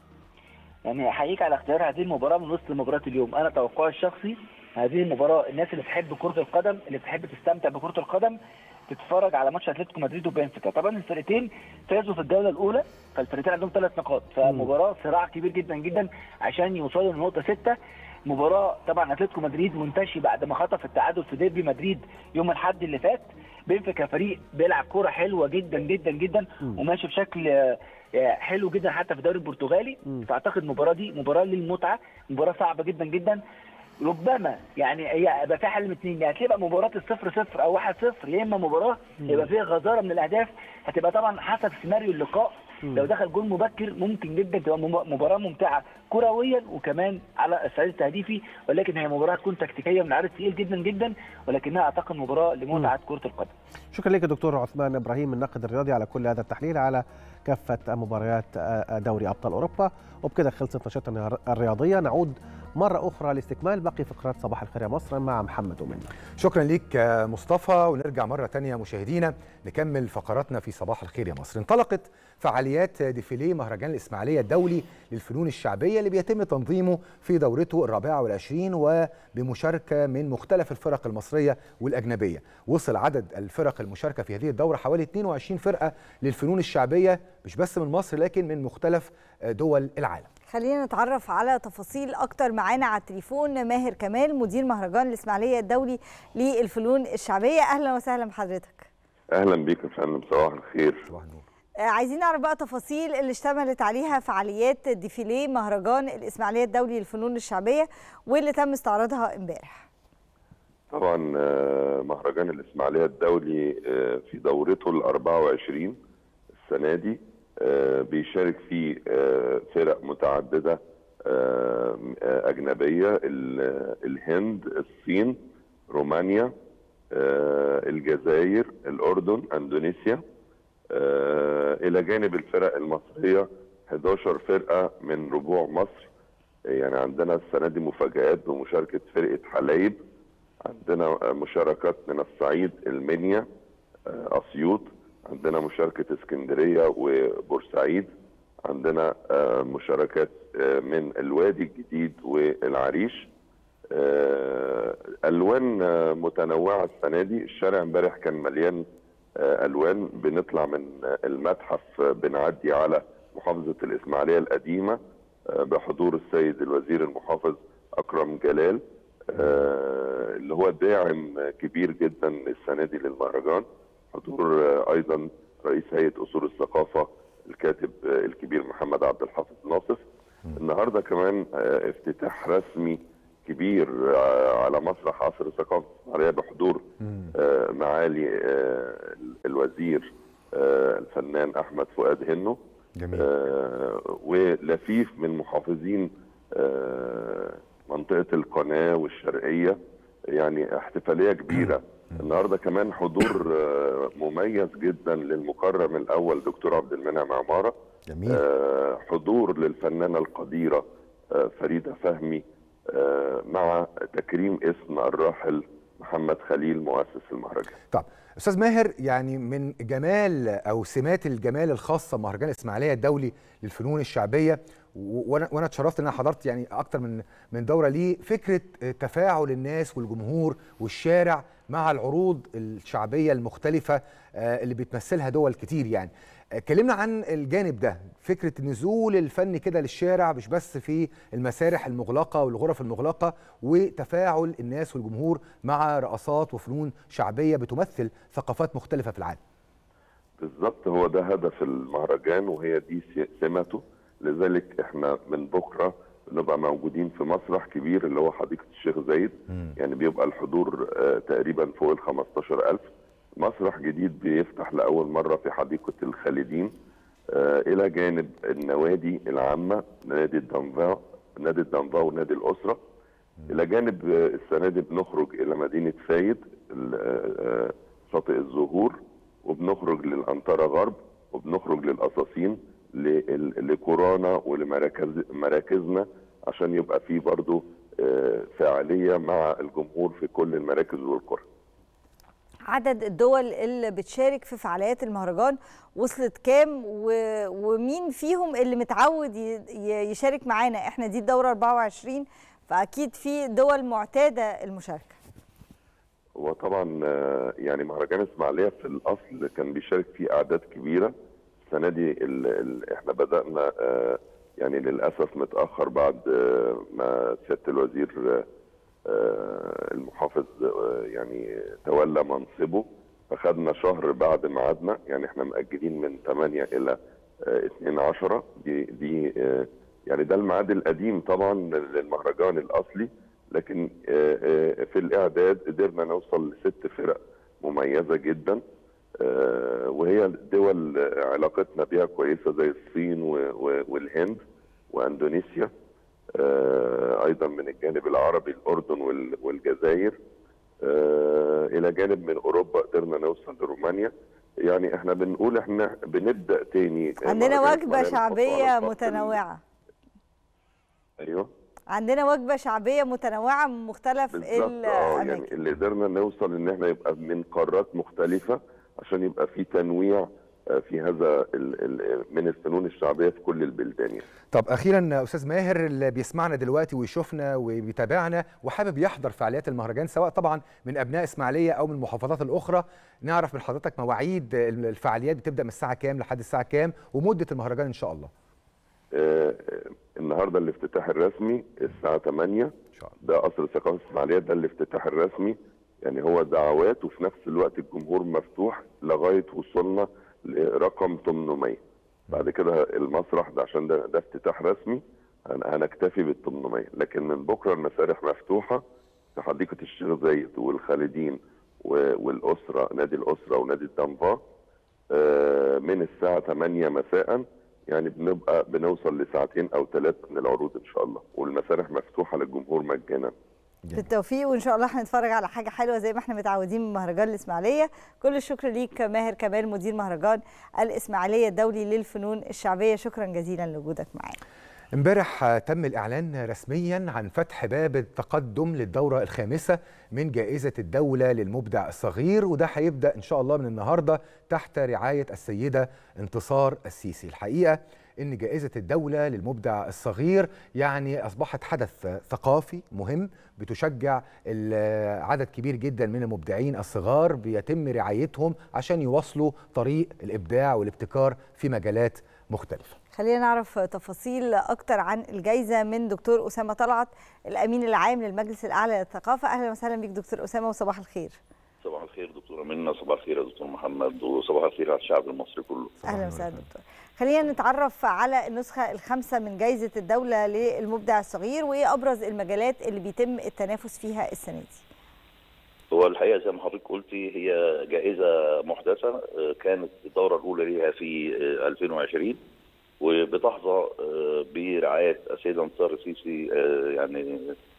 يعني احييك على اختيار هذه المباراه من وسط مباريات اليوم انا توقعي الشخصي هذه المباراه الناس اللي بتحب كره القدم اللي بتحب تستمتع بكره القدم تتفرج على ماتش اتلتيكو مدريد وبنفيكا طبعا الفرقتين فازوا في الجوله الاولى فالفرقتين عندهم ثلاث نقاط فمباراه صراع كبير جدا جدا عشان يوصلوا لنقطه سته مباراه طبعا اتلتيكو مدريد منتشي بعد ما خطف التعادل في ديربي مدريد يوم الاحد اللي فات بنفيكا فريق بيلعب كوره حلوه جدا جدا جدا وماشي بشكل آه، آه، حلو جدا حتى في الدوري البرتغالي فاعتقد المباراه دي مباراه للمتعه مباراه صعبه جدا جدا ربما يعني هي يبقى فيها حل من اثنين يعني هتبقى مباراه الصفر صفر او واحد صفر يا اما مباراه يبقى فيها غزاره من الاهداف هتبقى طبعا حسب سيناريو اللقاء لو دخل جول مبكر ممكن جدا تبقى مم- مباراه ممتعه كرويا وكمان على الصعيد التهديفي ولكن هي مباراه تكون تكتيكيه من عدد ثقيل جدا جدا ولكنها اعتقد مباراه لمتعه كره القدم شكرا لك دكتور عثمان ابراهيم الناقد الرياضي على كل هذا التحليل على كافه مباريات آه، دوري ابطال اوروبا وبكده خلصت نشاطنا الرياضيه نعود مره اخرى لاستكمال باقي فقرات صباح الخير يا مصر مع محمد ومنى شكرا ليك يا مصطفى ونرجع مرة تانية مشاهدينا نكمل فقراتنا في صباح الخير يا مصر انطلقت فعاليات ديفيليه مهرجان الإسماعيلية الدولي للفنون الشعبية اللي بيتم تنظيمه في دورته الرابعة والعشرين وبمشاركة من مختلف الفرق المصرية والأجنبية وصل عدد الفرق المشاركة في هذه الدورة حوالي 22 فرقة للفنون الشعبية مش بس من مصر لكن من مختلف دول العالم خلينا نتعرف على تفاصيل اكتر معانا على التليفون ماهر كمال مدير مهرجان الاسماعيليه الدولي للفنون الشعبيه اهلا وسهلا بحضرتك اهلا بيك يا فندم صباح الخير آه، عايزين نعرف بقى تفاصيل اللي اشتملت عليها فعاليات ديفيليه مهرجان الاسماعيليه الدولي للفنون الشعبيه واللي تم استعراضها امبارح طبعا آه، مهرجان الاسماعيليه الدولي آه، في دورته ال 24 السنه دي آه، بيشارك فيه آه، فرق متعدده آه، آه، اجنبيه ال- الهند الصين رومانيا آه، الجزائر الاردن اندونيسيا آه، الى جانب الفرق المصريه 11 فرقه من ربوع مصر يعني عندنا السنه دي مفاجآت بمشاركه فرقه حلايب عندنا آه، مشاركات من الصعيد المنيا آه، اسيوط عندنا مشاركه اسكندريه وبورسعيد عندنا آه، مشاركات آه، من الوادي الجديد والعريش آه، الوان آه، متنوعه السنه دي الشارع امبارح كان مليان آه، الوان بنطلع من آه، المتحف آه، بنعدي على محافظه الاسماعيليه القديمه آه، بحضور السيد الوزير المحافظ اكرم جلال آه، اللي هو داعم كبير جدا السنه دي للمهرجان حضور آه، ايضا رئيس هيئه اصول الثقافه الكاتب آه، الكبير محمد عبد الحافظ ناصف النهارده كمان آه، افتتاح رسمي كبير آه، على مسرح عصر الثقافه الاسماعيليه بحضور آه، معالي آه، الوزير آه، الفنان احمد فؤاد هنو جميل. آه، ولفيف من محافظين آه، منطقه القناه والشرقيه يعني احتفاليه كبيره النهارده كمان حضور آه، مميز جدا للمكرم الاول دكتور عبد المنعم عماره جميل. آه، حضور للفنانه القديره آه، فريده فهمي آه، مع تكريم اسم الراحل محمد خليل مؤسس المهرجان طب استاذ ماهر يعني من جمال او سمات الجمال الخاصه بمهرجان الاسماعيليه الدولي للفنون الشعبيه و- وانا وانا اتشرفت ان انا حضرت يعني اكتر من من دوره ليه فكره تفاعل الناس والجمهور والشارع مع العروض الشعبيه المختلفه آه، اللي بتمثلها دول كتير يعني آه، كلمنا عن الجانب ده فكره نزول الفن كده للشارع مش بس في المسارح المغلقه والغرف المغلقه وتفاعل الناس والجمهور مع رقصات وفنون شعبيه بتمثل ثقافات مختلفه في العالم بالظبط هو ده هدف المهرجان وهي دي س- سمته لذلك احنا من بكره بنبقى موجودين في مسرح كبير اللي هو حديقه الشيخ زايد يعني بيبقى الحضور آه، تقريبا فوق ال 15000 مسرح جديد بيفتح لاول مره في حديقه الخالدين آه، الى جانب النوادي العامه نادي الدنفا نادي الدنفا ونادي الاسره الى جانب آه، السنه دي بنخرج الى مدينه فايد ال- آه، آه، شاطئ الزهور وبنخرج للانطره غرب وبنخرج للقصاصين لل- لكورانا ولمراكز مراكزنا عشان يبقى في برضو آه، فاعليه مع الجمهور في كل المراكز والقرى عدد الدول اللي بتشارك في فعاليات المهرجان وصلت كام و... ومين فيهم اللي متعود ي... ي- يشارك معانا احنا دي الدورة 24 فأكيد في دول معتادة المشاركة وطبعا آه، يعني مهرجان اسماعيليه في الاصل كان بيشارك فيه اعداد كبيره السنه دي ال ال احنا بدانا آه، يعني للاسف متاخر بعد آه، ما سياده الوزير آه، آه، المحافظ آه، يعني تولى منصبه فخدنا شهر بعد ميعادنا يعني احنا مأجلين من 8 الى آه، 2 10 دي دي آه، يعني ده الميعاد القديم طبعا للمهرجان الاصلي لكن آه، آه، في الاعداد قدرنا نوصل لست فرق مميزه جدا آه، وهي دول آه، علاقتنا بها كويسه زي الصين و- و- والهند واندونيسيا آه، ايضا من الجانب العربي الاردن وال- والجزائر آه، الى جانب من اوروبا قدرنا نوصل لرومانيا يعني احنا بنقول احنا بنبدا تاني عندنا مهرجان وجبة إسماعيلية شعبية نحطه على الخط متنوعة ال- ايوه عندنا وجبة شعبية متنوعة من مختلف بالظبط اه الأماكن يعني اللي قدرنا نوصل ان احنا يبقى من قارات مختلفه عشان يبقى في تنويع آه، في هذا ال- ال- من الفنون الشعبيه في كل البلدان يعني. طب اخيرا استاذ ماهر اللي بيسمعنا دلوقتي ويشوفنا وبيتابعنا وحابب يحضر فعاليات المهرجان سواء طبعا من ابناء اسماعيليه او من المحافظات الاخرى نعرف من حضرتك مواعيد الفعاليات بتبدا من الساعه كام لحد الساعه كام ومده المهرجان ان شاء الله آه، آه، النهارده الافتتاح الرسمي الساعه 8 ده قصر الثقافه الاسماعيليه ده الافتتاح الرسمي يعني هو دعوات وفي نفس الوقت الجمهور مفتوح لغايه وصلنا لرقم 800 بعد كده المسرح ده عشان ده, ده افتتاح رسمي هن- هنكتفي بال 800 لكن من بكره المسارح مفتوحه في حديقه الشيخ زايد والخالدين و- والاسره نادي الاسره ونادي الدنفا آه، من الساعه 8 مساء يعني بنبقى بنوصل لساعتين او ثلاثه من العروض ان شاء الله والمسارح مفتوحه للجمهور مجانا بالتوفيق وان شاء الله هنتفرج على حاجه حلوه زي ما احنا متعودين من مهرجان الاسماعيليه كل الشكر ليك ماهر كمال مدير مهرجان الاسماعيليه الدولي للفنون الشعبيه شكرا جزيلا لوجودك معانا امبارح تم الإعلان رسميا عن فتح باب التقدم للدورة الخامسة من جائزة الدولة للمبدع الصغير وده هيبدأ إن شاء الله من النهاردة تحت رعاية السيدة انتصار السيسي الحقيقة إن جائزة الدولة للمبدع الصغير يعني أصبحت حدث ثقافي مهم بتشجع ال- عدد كبير جدا من المبدعين الصغار بيتم رعايتهم عشان يواصلوا طريق الإبداع والابتكار في مجالات مختلفة خلينا نعرف تفاصيل اكتر عن الجائزه من دكتور اسامه طلعت الامين العام للمجلس الاعلى للثقافه اهلا وسهلا بيك دكتور اسامه وصباح الخير صباح الخير دكتورة منى صباح الخير يا دكتور محمد وصباح الخير على الشعب المصري كله اهلا وسهلا دكتور خلينا نتعرف على النسخه الخامسه من جائزه الدوله للمبدع الصغير وايه ابرز المجالات اللي بيتم التنافس فيها السنه دي هو الحقيقة زي ما حضرتك قلتي هي جائزة محدثة آه، كانت الدورة الأولى ليها في آه، 2020 وبتحظى آه، برعاية السيدة انتصار السيسي آه، يعني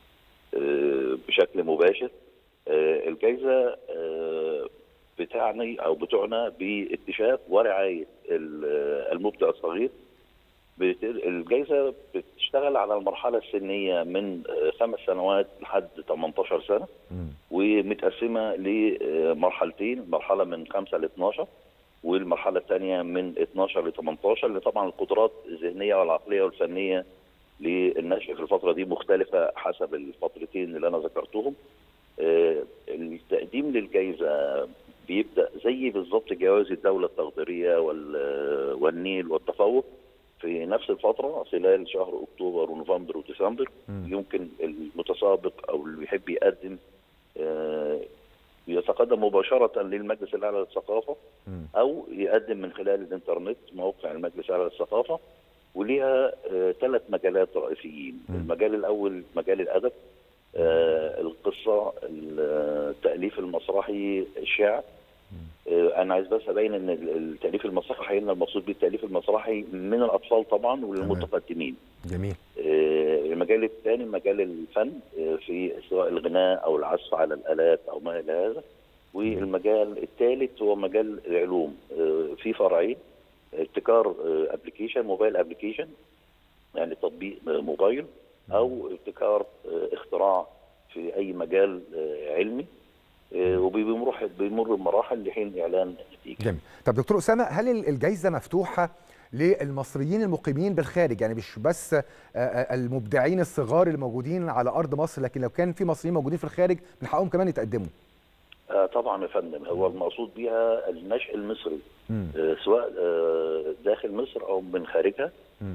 آه، بشكل مباشر آه، الجائزة آه، بتعني أو بتعنى باكتشاف ورعاية ال- المبدع الصغير بت- الجائزة بتشتغل على المرحلة السنية من آه، خمس سنوات لحد 18 سنة ومتقسمة لمرحلتين مرحلة من 5 ل 12 والمرحلة الثانية من 12 ل 18 اللي طبعا القدرات الذهنية والعقلية والفنية للنشء في الفترة دي مختلفة حسب الفترتين اللي أنا ذكرتهم آه، التقديم للجائزة بيبدأ زي بالظبط جوائز الدولة التقديرية وال- والنيل والتفوق في نفس الفترة خلال شهر أكتوبر ونوفمبر وديسمبر يمكن المتسابق أو اللي بيحب يقدم آه، يتقدم مباشرة للمجلس الأعلى للثقافة أو يقدم من خلال الإنترنت موقع المجلس الأعلى للثقافة وليها ثلاث مجالات رئيسيين المجال الأول مجال الأدب آه، القصة التأليف المسرحي الشعر آه، انا عايز بس ابين ان ال- التاليف المسرحي هنا المقصود بالتاليف المسرحي من الاطفال طبعا وللمتقدمين جميل آه، المجال الثاني مجال الفن آه، في سواء الغناء او العزف على الالات او ما الى هذا والمجال الثالث هو مجال العلوم آه، في فرعين ابتكار ابلكيشن موبايل ابلكيشن يعني تطبيق آه، موبايل او ابتكار آه، اختراع في اي مجال آه، علمي آه، وبيمر بيمر بمراحل لحين اعلان النتيجه جميل طب دكتور اسامه هل ال- الجائزه مفتوحه للمصريين المقيمين بالخارج يعني مش بس آه، آه، المبدعين الصغار اللي موجودين على ارض مصر لكن لو كان في مصريين موجودين في الخارج من حقهم كمان يتقدموا آه طبعا يا فندم هو المقصود بها النشء المصري مم. آه سواء آه داخل مصر او من خارجها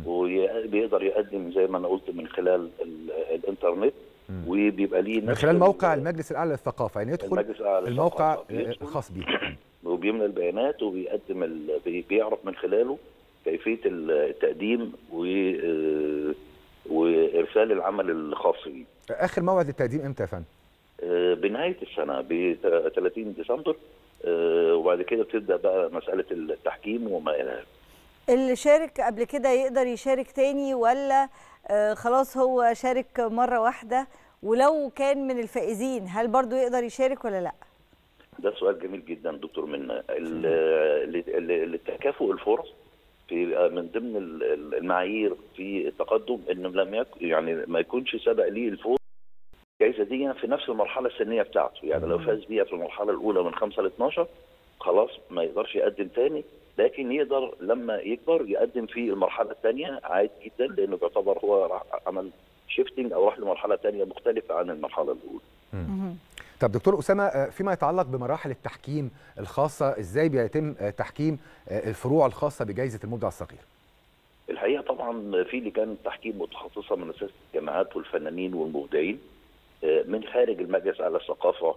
وبيقدر يقدم زي ما انا قلت من خلال ال- الانترنت وبيبقى ليه من نفس خلال ال- موقع المجلس الاعلى للثقافه يعني يدخل المجلس الأعلى الموقع للثقافة. آه، بيدخل. الخاص بيه وبيملى البيانات وبيقدم ال... بي- بيعرف من خلاله كيفيه التقديم و آه، وارسال العمل الخاص بيه اخر موعد للتقديم امتى يا فندم آه، بنهايه السنه ب 30 ديسمبر آه، وبعد كده بتبدا بقى مساله التحكيم وما الى ذلك اللي شارك قبل كده يقدر يشارك تاني ولا آه، خلاص هو شارك مرة واحدة ولو كان من الفائزين هل برضو يقدر يشارك ولا لا ده سؤال جميل جدا دكتور منا ال- ال- ال- التكافؤ الفرص في من ضمن ال- ال- المعايير في التقدم انه لم يكن يعني ما يكونش سبق ليه الفوز الجائزه دي في نفس المرحله السنيه بتاعته يعني لو فاز بيها في المرحله الاولى من 5 ل 12 خلاص ما يقدرش يقدم تاني لكن يقدر لما يكبر يقدم في المرحله الثانيه عادي جدا لانه بيعتبر هو راح عمل شيفتنج او راح لمرحله ثانيه مختلفه عن المرحله الاولى طب دكتور اسامه آه، فيما يتعلق بمراحل التحكيم الخاصه ازاي بيتم آه، تحكيم آه، الفروع الخاصه بجائزه المبدع الصغير الحقيقه طبعا في لجان تحكيم متخصصه من اساس الجامعات والفنانين والمبدعين آه، من خارج المجلس على الثقافه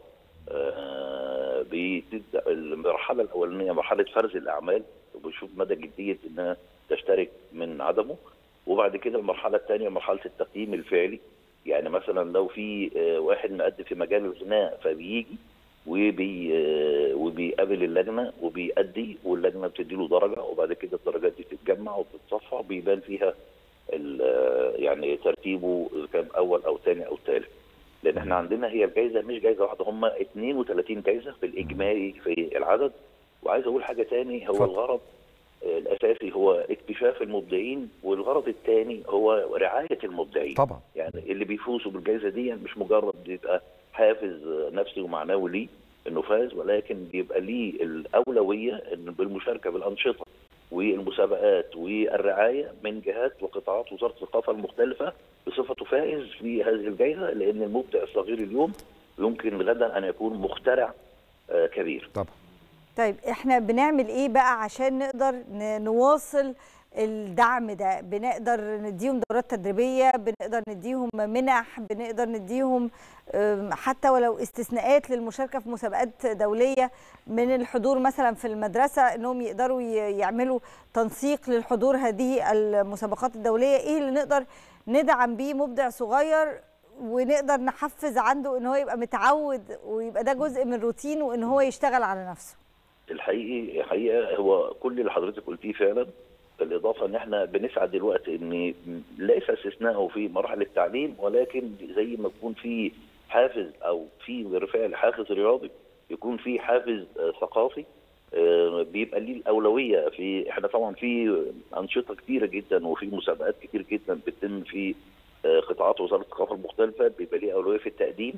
آه، بتبدا المرحله الاولانيه مرحله فرز الاعمال وبنشوف مدى جديه انها تشترك من عدمه وبعد كده المرحله الثانيه مرحله التقييم الفعلي يعني مثلا لو في آه، واحد مقدم في مجال الغناء فبيجي وبي آه، وبيقابل اللجنه وبيأدي واللجنه بتدي له درجه وبعد كده الدرجات دي تتجمع وبتتصفى وبيبان فيها ال- آه، يعني ترتيبه إذا كان اول او ثاني او ثالث لان احنا عندنا هي الجائزه مش جائزه واحده هم 32 جائزه في الاجمالي في العدد وعايز اقول حاجه ثاني هو اتفضل. الغرض آه، الاساسي هو اكتشاف المبدعين والغرض الثاني هو رعايه المبدعين طبعا يعني اللي بيفوزوا بالجائزه دي مش مجرد بيبقى حافز نفسي ومعنوي ليه انه فاز ولكن بيبقى ليه الاولويه انه بالمشاركه بالانشطه والمسابقات والرعايه من جهات وقطاعات وزاره الثقافه المختلفه بصفته فائز في هذه الجائزه لان المبدع الصغير اليوم يمكن غدا ان يكون مخترع آه، كبير طبعا طيب احنا بنعمل ايه بقى عشان نقدر ن- نواصل الدعم ده بنقدر نديهم دورات تدريبية بنقدر نديهم منح بنقدر نديهم أم، حتى ولو استثناءات للمشاركة في مسابقات دولية من الحضور مثلا في المدرسة انهم يقدروا ي- يعملوا تنسيق للحضور هذه المسابقات الدولية ايه اللي نقدر ندعم بيه مبدع صغير ونقدر نحفز عنده ان هو يبقى متعود ويبقى ده جزء من روتينه وان هو يشتغل على نفسه الحقيقي الحقيقه هو كل اللي حضرتك قلتيه فعلا بالاضافه ان احنا بنسعى دلوقتي ان ليس استثناءه في مراحل التعليم ولكن زي ما يكون في حافز او في بالفعل حافز رياضي يكون في حافز آه، ثقافي آه، بيبقى ليه الاولويه في احنا طبعا في انشطه كتيره جدا وفي مسابقات كتير جدا بتتم في آه، قطاعات وزاره الثقافه المختلفه بيبقى ليه اولويه في التقديم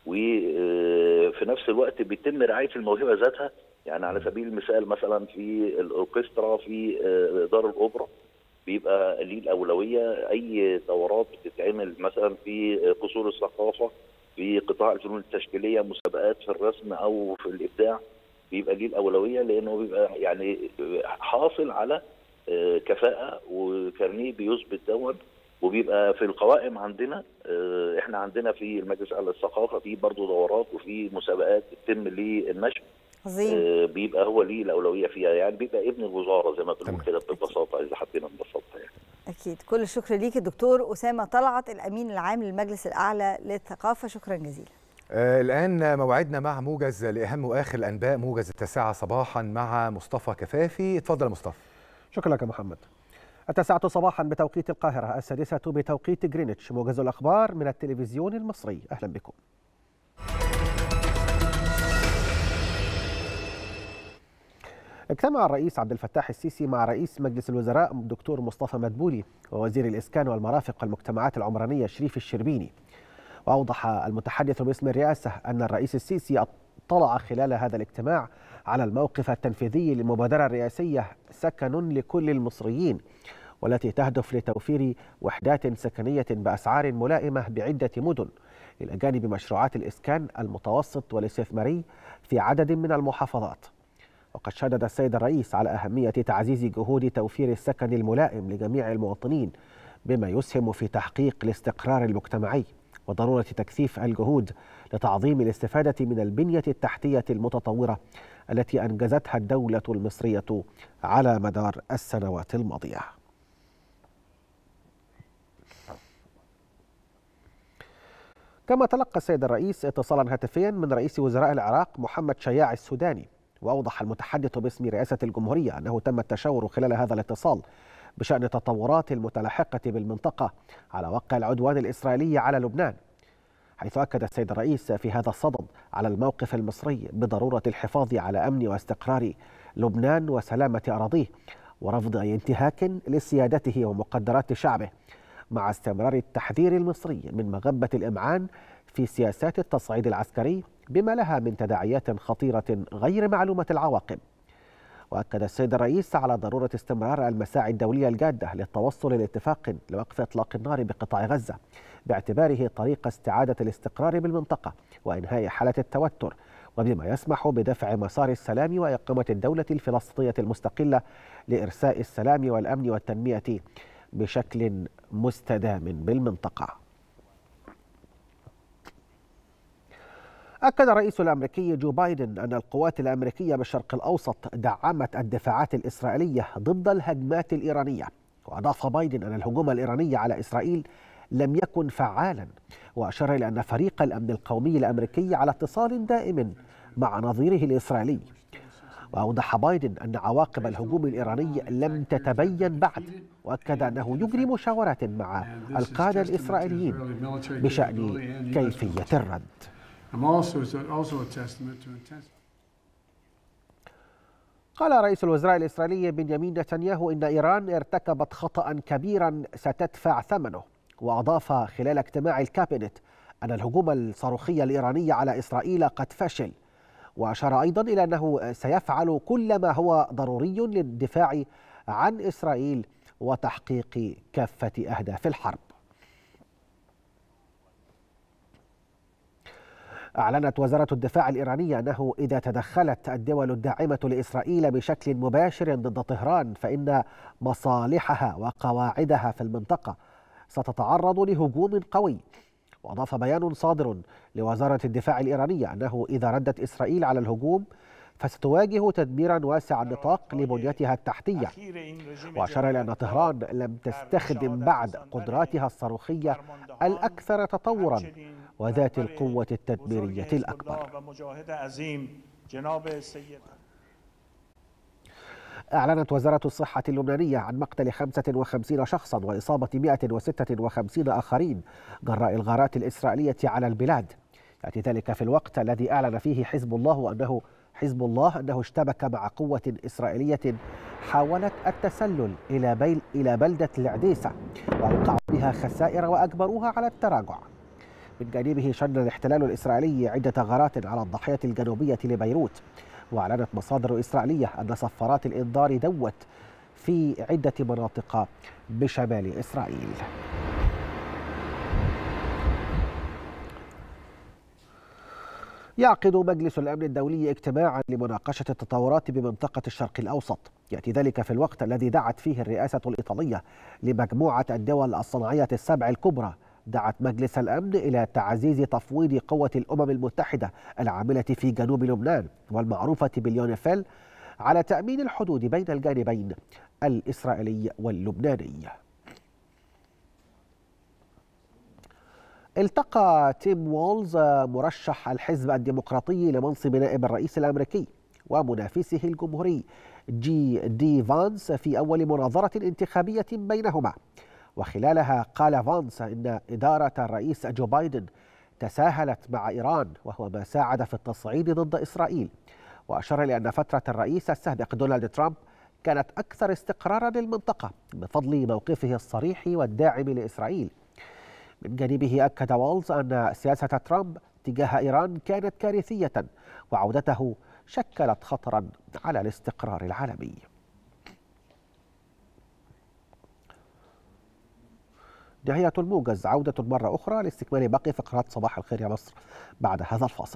وفي نفس الوقت بيتم رعايه الموهبه ذاتها يعني على سبيل المثال مثلا في الاوركسترا في آه، دار الاوبرا بيبقى ليه الاولويه اي دورات بتتعمل مثلا في قصور الثقافه في قطاع الفنون التشكيليه مسابقات في الرسم او في الابداع بيبقى ليه الاولويه لانه بيبقى يعني حاصل على آه، كفاءه وكارنيه بيثبت دون وبيبقى في القوائم عندنا آه، احنا عندنا في المجلس على الثقافه في برضه دورات وفي مسابقات بتتم للنشر عظيم آه، بيبقى هو ليه الاولويه فيها يعني بيبقى ابن الوزاره زي ما بنقول كده ببساطه اذا حبينا نبسطها يعني أكيد كل الشكر ليك الدكتور أسامة طلعت الأمين العام للمجلس الأعلى للثقافة شكرا جزيلا آه الآن موعدنا مع موجز لأهم وآخر الأنباء موجز التاسعة صباحا مع مصطفى كفافي اتفضل يا مصطفى شكرا لك يا محمد التاسعة صباحا بتوقيت القاهرة السادسة بتوقيت جرينتش موجز الأخبار من التلفزيون المصري أهلا بكم اجتمع الرئيس عبد الفتاح السيسي مع رئيس مجلس الوزراء الدكتور مصطفى مدبولي ووزير الإسكان والمرافق والمجتمعات العمرانية شريف الشربيني وأوضح المتحدث باسم الرئاسة أن الرئيس السيسي اطلع خلال هذا الاجتماع على الموقف التنفيذي للمبادرة الرئاسية سكن لكل المصريين والتي تهدف لتوفير وحدات سكنية بأسعار ملائمة بعدة مدن إلى جانب مشروعات الإسكان المتوسط والاستثماري في عدد من المحافظات وقد شدد السيد الرئيس على أهمية تعزيز جهود توفير السكن الملائم لجميع المواطنين بما يسهم في تحقيق الاستقرار المجتمعي وضرورة تكثيف الجهود لتعظيم الاستفادة من البنية التحتية المتطورة التي أنجزتها الدولة المصرية على مدار السنوات الماضية كما تلقى السيد الرئيس اتصالا هاتفيا من رئيس وزراء العراق محمد شياع السوداني وأوضح المتحدث باسم رئاسة الجمهورية أنه تم التشاور خلال هذا الاتصال بشأن التطورات المتلاحقة بالمنطقة على وقع العدوان الإسرائيلي على لبنان حيث أكد السيد الرئيس في هذا الصدد على الموقف المصري بضرورة الحفاظ على أمن واستقرار لبنان وسلامة أراضيه ورفض أي انتهاك لسيادته ومقدرات شعبه مع استمرار التحذير المصري من مغبة الإمعان في سياسات التصعيد العسكري بما لها من تداعيات خطيرة غير معلومة العواقب وأكد السيد الرئيس على ضرورة استمرار المساعي الدولية الجادة للتوصل لاتفاق لوقف إطلاق النار بقطاع غزة باعتباره طريق استعادة الاستقرار بالمنطقة وإنهاء حالة التوتر وبما يسمح بدفع مسار السلام وإقامة الدولة الفلسطينية المستقلة لإرساء السلام والأمن والتنمية بشكل مستدام بالمنطقة أكد الرئيس الأمريكي جو بايدن أن القوات الأمريكية بالشرق الأوسط دعمت الدفاعات الإسرائيلية ضد الهجمات الإيرانية وأضاف بايدن أن الهجوم الإيراني على إسرائيل لم يكن فعالا وأشار إلى أن فريق الأمن القومي الأمريكي على اتصال دائم مع نظيره الإسرائيلي وأوضح بايدن أن عواقب الهجوم الإيراني لم تتبين بعد وأكد أنه يجري مشاورات مع القادة الإسرائيليين بشأن كيفية الرد قال رئيس الوزراء الإسرائيلي بنيامين نتنياهو إن إيران ارتكبت خطأ كبيرا ستدفع ثمنه وأضاف خلال اجتماع الكابينت أن الهجوم الصاروخي الإيراني على إسرائيل قد فشل وأشار أيضا إلى أنه سيفعل كل ما هو ضروري للدفاع عن إسرائيل وتحقيق كافة أهداف الحرب أعلنت وزارة الدفاع الإيرانية أنه إذا تدخلت الدول الداعمة لإسرائيل بشكل مباشر ضد طهران فإن مصالحها وقواعدها في المنطقة ستتعرض لهجوم قوي وأضاف بيان صادر لوزارة الدفاع الإيرانية أنه إذا ردت إسرائيل على الهجوم فستواجه تدميرا واسع النطاق لبنيتها التحتية وأشار إلى أن طهران لم تستخدم بعد قدراتها الصاروخية الأكثر تطورا وذات القوة التدميرية الأكبر أعلنت وزارة الصحة اللبنانية عن مقتل 55 شخصا وإصابة 156 آخرين جراء الغارات الإسرائيلية على البلاد يأتي ذلك في الوقت الذي أعلن فيه حزب الله أنه حزب الله أنه اشتبك مع قوة إسرائيلية حاولت التسلل إلى بيل إلى بلدة العديسة وأوقعوا بها خسائر وأجبروها على التراجع من جانبه شن الاحتلال الإسرائيلي عدة غارات على الضاحية الجنوبية لبيروت وأعلنت مصادر إسرائيلية أن صفارات الإنذار دوت في عدة مناطق بشمال إسرائيل يعقد مجلس الأمن الدولي اجتماعا لمناقشة التطورات بمنطقة الشرق الأوسط يأتي ذلك في الوقت الذي دعت فيه الرئاسة الإيطالية لمجموعة الدول الصناعية السبع الكبرى دعت مجلس الأمن إلى تعزيز تفويض قوة الأمم المتحدة العاملة في جنوب لبنان والمعروفة باليونيفيل على تأمين الحدود بين الجانبين الإسرائيلي واللبناني التقى تيم وولز مرشح الحزب الديمقراطي لمنصب نائب الرئيس الامريكي ومنافسه الجمهوري جي دي فانس في اول مناظره انتخابيه بينهما وخلالها قال فانس ان اداره الرئيس جو بايدن تساهلت مع ايران وهو ما ساعد في التصعيد ضد اسرائيل واشار الى ان فتره الرئيس السابق دونالد ترامب كانت اكثر استقرارا للمنطقه بفضل موقفه الصريح والداعم لاسرائيل من جانبه أكد والز أن سياسة ترامب تجاه إيران كانت كارثية وعودته شكلت خطرا على الاستقرار العالمي نهاية الموجز عودة مرة أخرى لاستكمال باقي فقرات صباح الخير يا مصر بعد هذا الفاصل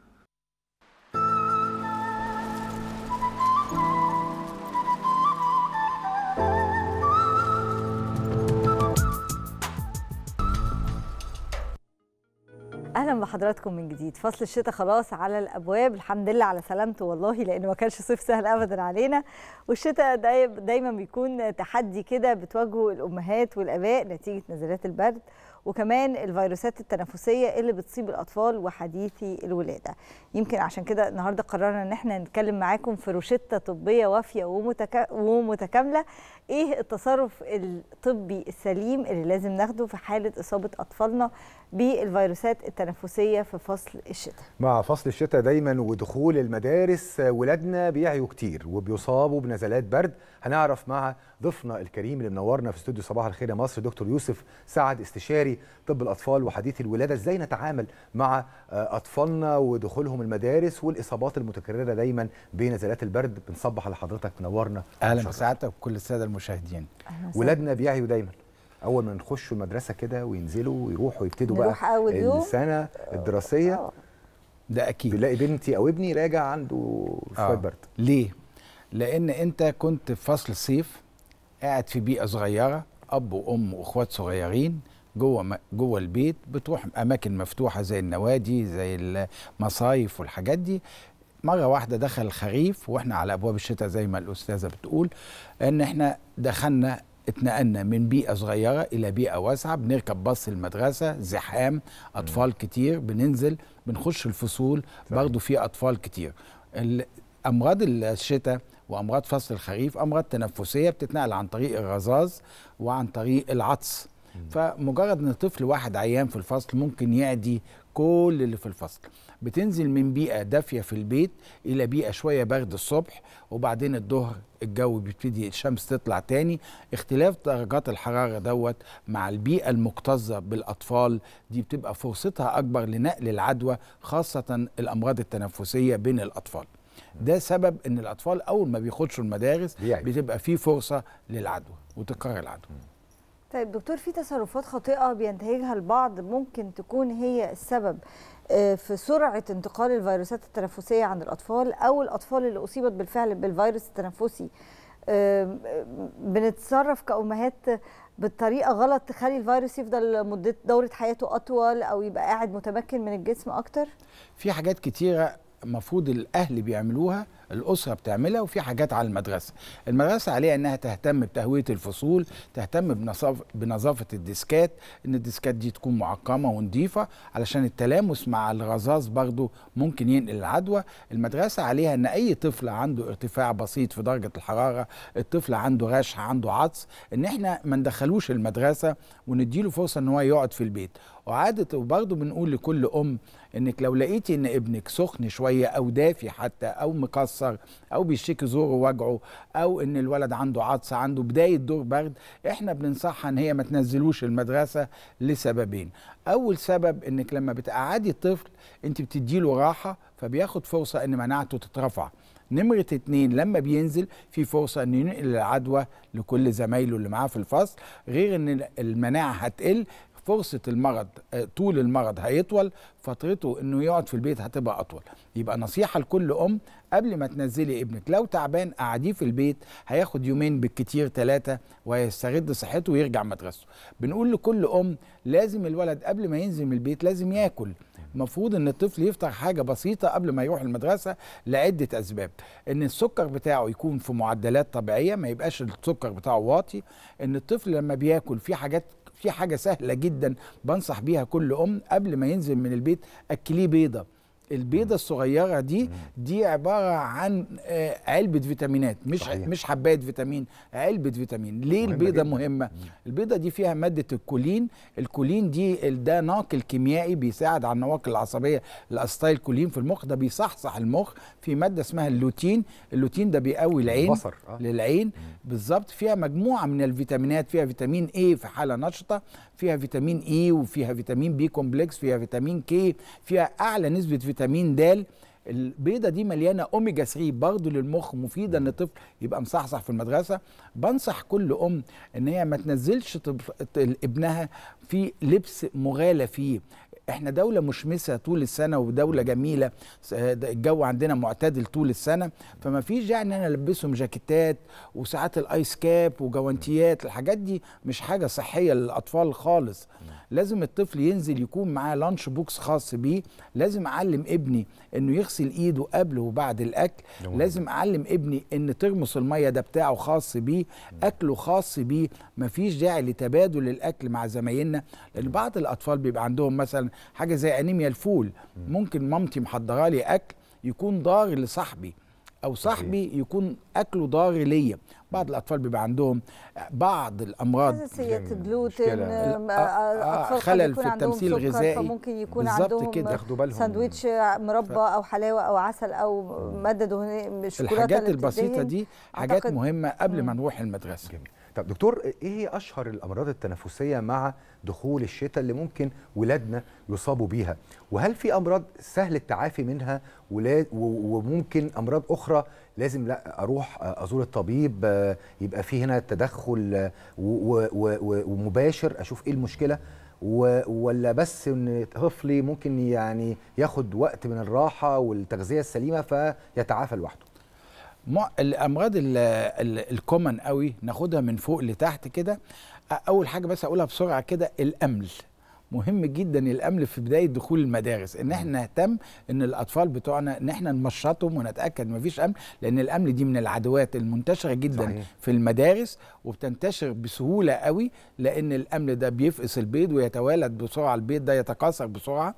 اهلا بحضراتكم من جديد فصل الشتاء خلاص على الابواب الحمد لله على سلامته والله لان ما كانش صيف سهل ابدا علينا والشتاء داي دايما بيكون تحدي كده بتواجهه الامهات والاباء نتيجه نزلات البرد وكمان الفيروسات التنفسيه اللي بتصيب الاطفال وحديثي الولاده يمكن عشان كده النهارده قررنا ان احنا نتكلم معاكم في روشته طبيه وافيه ومتك... ومتكامله ايه التصرف الطبي السليم اللي لازم ناخده في حاله اصابه اطفالنا بالفيروسات التنفسيه في فصل الشتاء مع فصل الشتاء دايما ودخول المدارس ولادنا بيعيوا كتير وبيصابوا بنزلات برد هنعرف مع ضيفنا الكريم اللي منورنا في استوديو صباح الخير يا مصر دكتور يوسف سعد استشاري طب الاطفال وحديث الولاده ازاي نتعامل مع اطفالنا ودخولهم المدارس والاصابات المتكرره دايما بنزلات البرد بنصبح على حضرتك منورنا اهلا بسعادتك وكل الساده المشاهدين ولادنا بيعيوا دايما اول ما نخشوا المدرسه كده وينزلوا ويروحوا يبتدوا بقى أول يوم. السنه الدراسيه آه. ده اكيد بنلاقي بنتي او ابني راجع عنده شويه آه. برد ليه لان انت كنت في فصل الصيف قاعد في بيئه صغيره اب وام واخوات صغيرين جوه م- جوه البيت بتروح اماكن مفتوحه زي النوادي زي المصايف والحاجات دي مره واحده دخل الخريف واحنا على ابواب الشتاء زي ما الاستاذه بتقول ان احنا دخلنا اتنقلنا من بيئه صغيره الى بيئه واسعه بنركب باص المدرسه زحام اطفال كتير بننزل بنخش الفصول برضه في اطفال كتير ال- امراض الشتاء وامراض فصل الخريف امراض تنفسيه بتتنقل عن طريق الرذاذ وعن طريق العطس فمجرد ان طفل واحد عيان في الفصل ممكن يعدي كل اللي في الفصل بتنزل من بيئه دافيه في البيت الى بيئه شويه برد الصبح وبعدين الظهر الجو بيبتدي الشمس تطلع تاني اختلاف درجات الحراره دوت مع البيئه المكتظه بالاطفال دي بتبقى فرصتها اكبر لنقل العدوى خاصه الامراض التنفسيه بين الاطفال ده سبب ان الاطفال اول ما بيخشوا المدارس بتبقى في فرصه للعدوى وتكرر العدوى طيب دكتور في تصرفات خاطئه بينتهجها البعض ممكن تكون هي السبب آه، في سرعه انتقال الفيروسات التنفسيه عند الاطفال او الاطفال اللي اصيبت بالفعل بالفيروس التنفسي آه، بنتصرف كامهات بطريقه غلط تخلي الفيروس يفضل مده دوره حياته اطول او يبقى قاعد متمكن من الجسم اكتر في حاجات كتيرة المفروض الأهل بيعملوها الأسرة بتعملها وفي حاجات على المدرسة المدرسة عليها أنها تهتم بتهوية الفصول تهتم بنظافة, بنظافة الديسكات أن الديسكات دي تكون معقمة ونظيفة علشان التلامس مع الرذاذ برضو ممكن ينقل العدوى المدرسة عليها أن أي طفل عنده ارتفاع بسيط في درجة الحرارة الطفل عنده رشح عنده عطس أن احنا ما ندخلوش المدرسة ونديله فرصة أن هو يقعد في البيت وعادة وبرضه بنقول لكل أم انك لو لقيتي ان ابنك سخن شويه او دافي حتى او مكسر او بيشتكي زوره وجعه او ان الولد عنده عطس عنده بدايه دور برد احنا بننصحها ان هي ما تنزلوش المدرسه لسببين اول سبب انك لما بتقعدي الطفل انت بتديله راحه فبياخد فرصه ان مناعته تترفع نمرة اتنين لما بينزل في فرصة ان ينقل العدوى لكل زمايله اللي معاه في الفصل غير ان المناعة هتقل فرصة المرض آه، طول المرض هيطول فترته انه يقعد في البيت هتبقى اطول يبقى نصيحة لكل ام قبل ما تنزلي ابنك لو تعبان قعديه في البيت هياخد يومين بالكتير ثلاثة ويسترد صحته ويرجع مدرسته بنقول لكل ام لازم الولد قبل ما ينزل من البيت لازم ياكل المفروض ان الطفل يفطر حاجه بسيطه قبل ما يروح المدرسه لعده اسباب ان السكر بتاعه يكون في معدلات طبيعيه ما يبقاش السكر بتاعه واطي ان الطفل لما بياكل في حاجات في حاجه سهله جدا بنصح بيها كل ام قبل ما ينزل من البيت اكليه بيضه البيضه الصغيره دي دي عباره عن آه، علبه فيتامينات مش صحيح. مش حبايه فيتامين علبه فيتامين ليه مهمة البيضه جداً. مهمه البيضه دي فيها ماده الكولين الكولين دي ال- ده ناقل كيميائي بيساعد على النواقل العصبيه الاستايل كولين في المخ ده بيصحصح المخ في ماده اسمها اللوتين اللوتين ده بيقوي العين البصر، آه. للعين بالظبط فيها مجموعه من الفيتامينات فيها فيتامين اي في حاله نشطه فيها فيتامين اي وفيها فيتامين بي كومبلكس فيها فيتامين كي فيها اعلى نسبه فيتامين د البيضه دي مليانه اوميجا 3 برضه للمخ مفيده ان الطفل يبقى مصحصح في المدرسه بنصح كل ام ان هي ما تنزلش طفل ابنها في لبس مغالى فيه احنا دولة مشمسة طول السنة ودولة جميلة س- ده الجو عندنا معتدل طول السنة فما فيش داعي ان انا البسهم جاكيتات وساعات الايس كاب وجوانتيات الحاجات دي مش حاجة صحية للاطفال خالص لازم الطفل ينزل يكون معاه لانش بوكس خاص بيه لازم اعلم ابني انه يغسل ايده قبل وبعد الاكل مهم. لازم اعلم ابني ان ترمس الميه ده بتاعه خاص بيه اكله خاص بيه مفيش داعي لتبادل الاكل مع زمايلنا لان بعض الاطفال بيبقى عندهم مثلا حاجه زي انيميا الفول ممكن مامتي محضره لي اكل يكون ضار لصاحبي او صاحبي يكون اكله ضار ليا بعض الاطفال بيبقى عندهم بعض الامراض حساسيات الجلوتين مشكلة. آم، آه، آه، آه، اطفال خلل قد يكون في عندهم التمثيل سكر الغذائي. فممكن يكون بالظبط عندهم كده. ياخدوا بالهم. ساندويتش مربى او حلاوه او عسل او ماده دهنيه شوكولاته الحاجات اللي البسيطه بتدهن. دي حاجات أعتقد- مهمه قبل ما مم. نروح المدرسه طب دكتور ايه هي اشهر الامراض التنفسيه مع دخول الشتاء اللي ممكن ولادنا يصابوا بيها وهل في امراض سهل التعافي منها ولا و- وممكن امراض اخرى لازم لا اروح ازور الطبيب آه، يبقى في هنا تدخل آه، و- و- و- ومباشر اشوف ايه المشكله و- ولا بس ان طفلي ممكن يعني ياخد وقت من الراحه والتغذيه السليمه فيتعافى لوحده مع- الامراض ال- ال- الكومن قوي ناخدها من فوق لتحت كده أ- اول حاجه بس اقولها بسرعه كده الامل مهم جدا الامل في بدايه دخول المدارس ان احنا نهتم ان الاطفال بتوعنا ان احنا نمشطهم ونتاكد ان مفيش امل لان الامل دي من العدوات المنتشره جدا صحيح. في المدارس وبتنتشر بسهوله قوي لان الامل ده بيفقس البيض ويتوالد بسرعه البيض ده يتكاثر بسرعه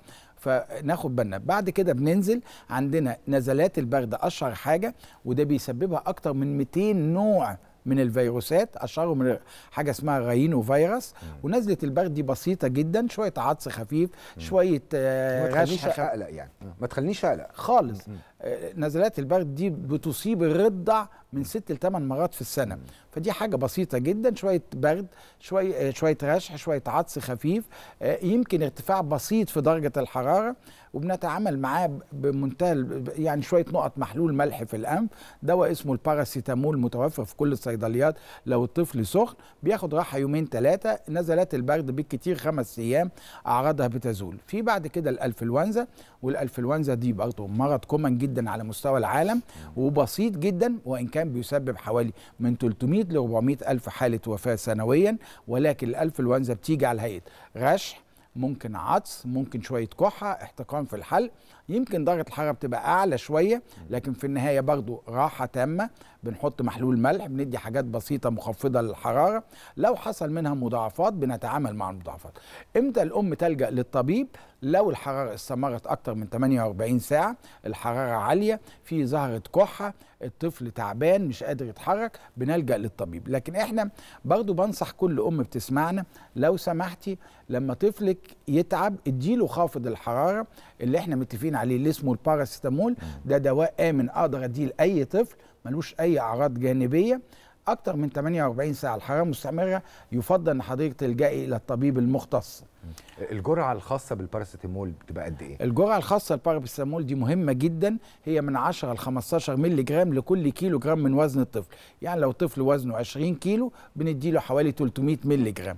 فناخد بالنا بعد كده بننزل عندنا نزلات البرد اشهر حاجه وده بيسببها اكتر من 200 نوع من الفيروسات اشهرهم من حاجه اسمها راينو فيروس ونزله البرد دي بسيطه جدا شويه عطس خفيف شويه آه، ما تخلينيش رشح خ- اقلق يعني ما تخلينيش اقلق خالص آه، نزلات البرد دي بتصيب الرضع من ست لثمان مرات في السنه فدي حاجه بسيطه جدا شويه برد شويه آه، شويه رشح شويه عطس خفيف آه، يمكن ارتفاع بسيط في درجه الحراره وبنتعامل معاه ب- بمنتهى ال- يعني شويه نقط محلول ملح في الانف دواء اسمه الباراسيتامول متوفر في كل الصيدليات لو الطفل سخن بياخد راحه يومين ثلاثه نزلات البرد بالكتير خمس ايام اعراضها بتزول في بعد كده الانفلونزا والانفلونزا دي برضه مرض كومن جدا على مستوى العالم وبسيط جدا وان كان بيسبب حوالي من 300 ل 400 الف حاله وفاه سنويا ولكن الانفلونزا بتيجي على هيئه رشح ممكن عطس ممكن شويه كحه احتقان في الحلق يمكن درجه الحراره بتبقى اعلى شويه لكن في النهايه برضو راحه تامه بنحط محلول ملح بندي حاجات بسيطه مخفضه للحراره لو حصل منها مضاعفات بنتعامل مع المضاعفات امتى الام تلجا للطبيب لو الحراره استمرت اكتر من 48 ساعه الحراره عاليه في ظهرت كحه الطفل تعبان مش قادر يتحرك بنلجا للطبيب لكن احنا برضو بنصح كل ام بتسمعنا لو سمحتي لما طفلك يتعب اديله خافض الحراره اللي احنا متفقين عليه اللي اسمه الباراسيتامول ده دواء امن اقدر اديه لاي طفل ملوش اي اعراض جانبيه اكتر من 48 ساعه الحراره مستمره يفضل ان حضرتك تلجئي الى الطبيب المختص الجرعه الخاصه بالباراسيتامول بتبقى قد ايه الجرعه الخاصه الباراسيتامول دي مهمه جدا هي من 10 ل 15 مللي جرام لكل كيلو جرام من وزن الطفل يعني لو طفل وزنه 20 كيلو بنديله حوالي 300 مللي جرام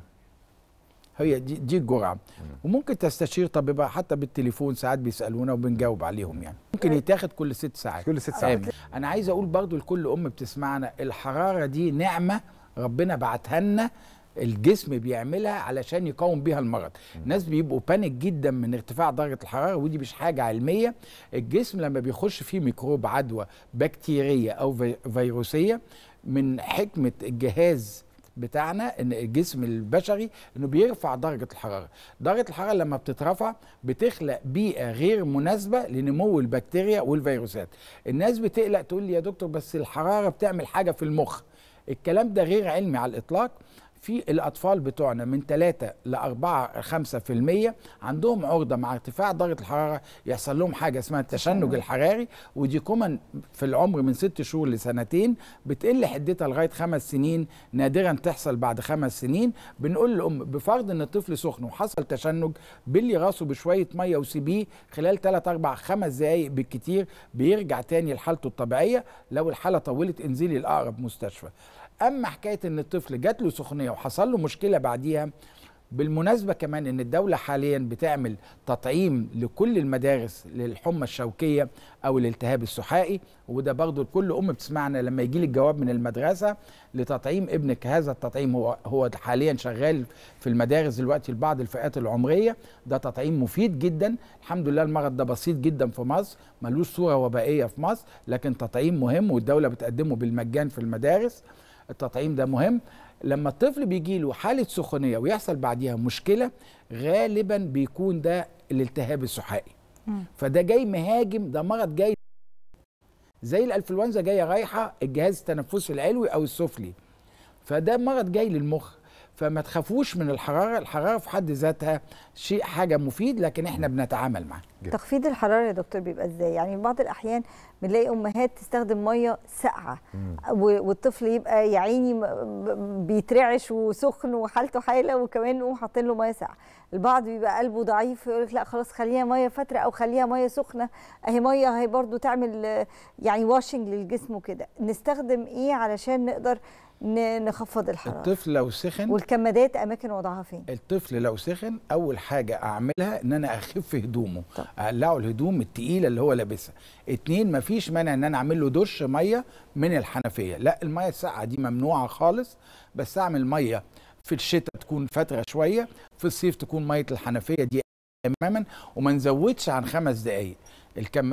هي دي, دي الجرعه وممكن تستشير طبيبها حتى بالتليفون ساعات بيسالونا وبنجاوب عليهم يعني ممكن يتاخد كل ست ساعات كل ست ساعات. آمين. انا عايز اقول برضو لكل ام بتسمعنا الحراره دي نعمه ربنا بعتها لنا الجسم بيعملها علشان يقاوم بيها المرض الناس بيبقوا بانيك جدا من ارتفاع درجه الحراره ودي مش حاجه علميه الجسم لما بيخش فيه ميكروب عدوى بكتيريه او في- فيروسيه من حكمه الجهاز بتاعنا ان الجسم البشري انه بيرفع درجه الحراره درجه الحراره لما بتترفع بتخلق بيئه غير مناسبه لنمو البكتيريا والفيروسات الناس بتقلق تقول لي يا دكتور بس الحراره بتعمل حاجه في المخ الكلام ده غير علمي على الاطلاق في الاطفال بتوعنا من 3 ل 4 5% عندهم عرضه مع ارتفاع درجه الحراره يحصل لهم حاجه اسمها التشنج الحراري ودي كومن في العمر من 6 شهور لسنتين بتقل حدتها لغايه خمس سنين نادرا تحصل بعد خمس سنين بنقول للام بفرض ان الطفل سخن وحصل تشنج بلي راسه بشويه ميه وسيبيه خلال 3 4 5 دقائق بالكتير بيرجع تاني لحالته الطبيعيه لو الحاله طولت انزلي لاقرب مستشفى اما حكايه ان الطفل جات له سخونيه وحصل له مشكله بعديها بالمناسبة كمان ان الدولة حاليا بتعمل تطعيم لكل المدارس للحمى الشوكية او الالتهاب السحائي وده برضه لكل ام بتسمعنا لما يجي لك جواب من المدرسة لتطعيم ابنك هذا التطعيم هو هو حاليا شغال في المدارس دلوقتي لبعض الفئات العمرية ده تطعيم مفيد جدا الحمد لله المرض ده بسيط جدا في مصر ملوش صورة وبائية في مصر لكن تطعيم مهم والدولة بتقدمه بالمجان في المدارس التطعيم ده مهم لما الطفل بيجي له حاله سخونيه ويحصل بعديها مشكله غالبا بيكون ده الالتهاب السحائي فده جاي مهاجم ده مرض جاي زي الانفلونزا جايه رايحه الجهاز التنفسي العلوي او السفلي فده مرض جاي للمخ فما تخافوش من الحراره الحراره في حد ذاتها شيء حاجه مفيد لكن احنا بنتعامل معاه تخفيض الحراره يا دكتور بيبقى ازاي يعني في بعض الاحيان بنلاقي امهات تستخدم ميه ساقعه والطفل يبقى يا عيني بيترعش وسخن وحالته حاله وكمان نقوم حاطين له ميه ساقعه البعض بيبقى قلبه ضعيف يقول لك لا خلاص خليها ميه فتره او خليها ميه سخنه اهي ميه هي برضو تعمل يعني واشنج للجسم وكده نستخدم ايه علشان نقدر نخفض الحراره الطفل لو سخن والكمادات اماكن وضعها فين الطفل لو سخن اول حاجه اعملها ان انا اخف هدومه طب. اقلعه الهدوم التقيله اللي هو لابسها اتنين مفيش مانع ان انا اعمل له دش ميه من الحنفيه لا الميه الساقعه دي ممنوعه خالص بس اعمل ميه في الشتاء تكون فتره شويه في الصيف تكون ميه الحنفيه دي تماما وما نزودش عن خمس دقائق الكم...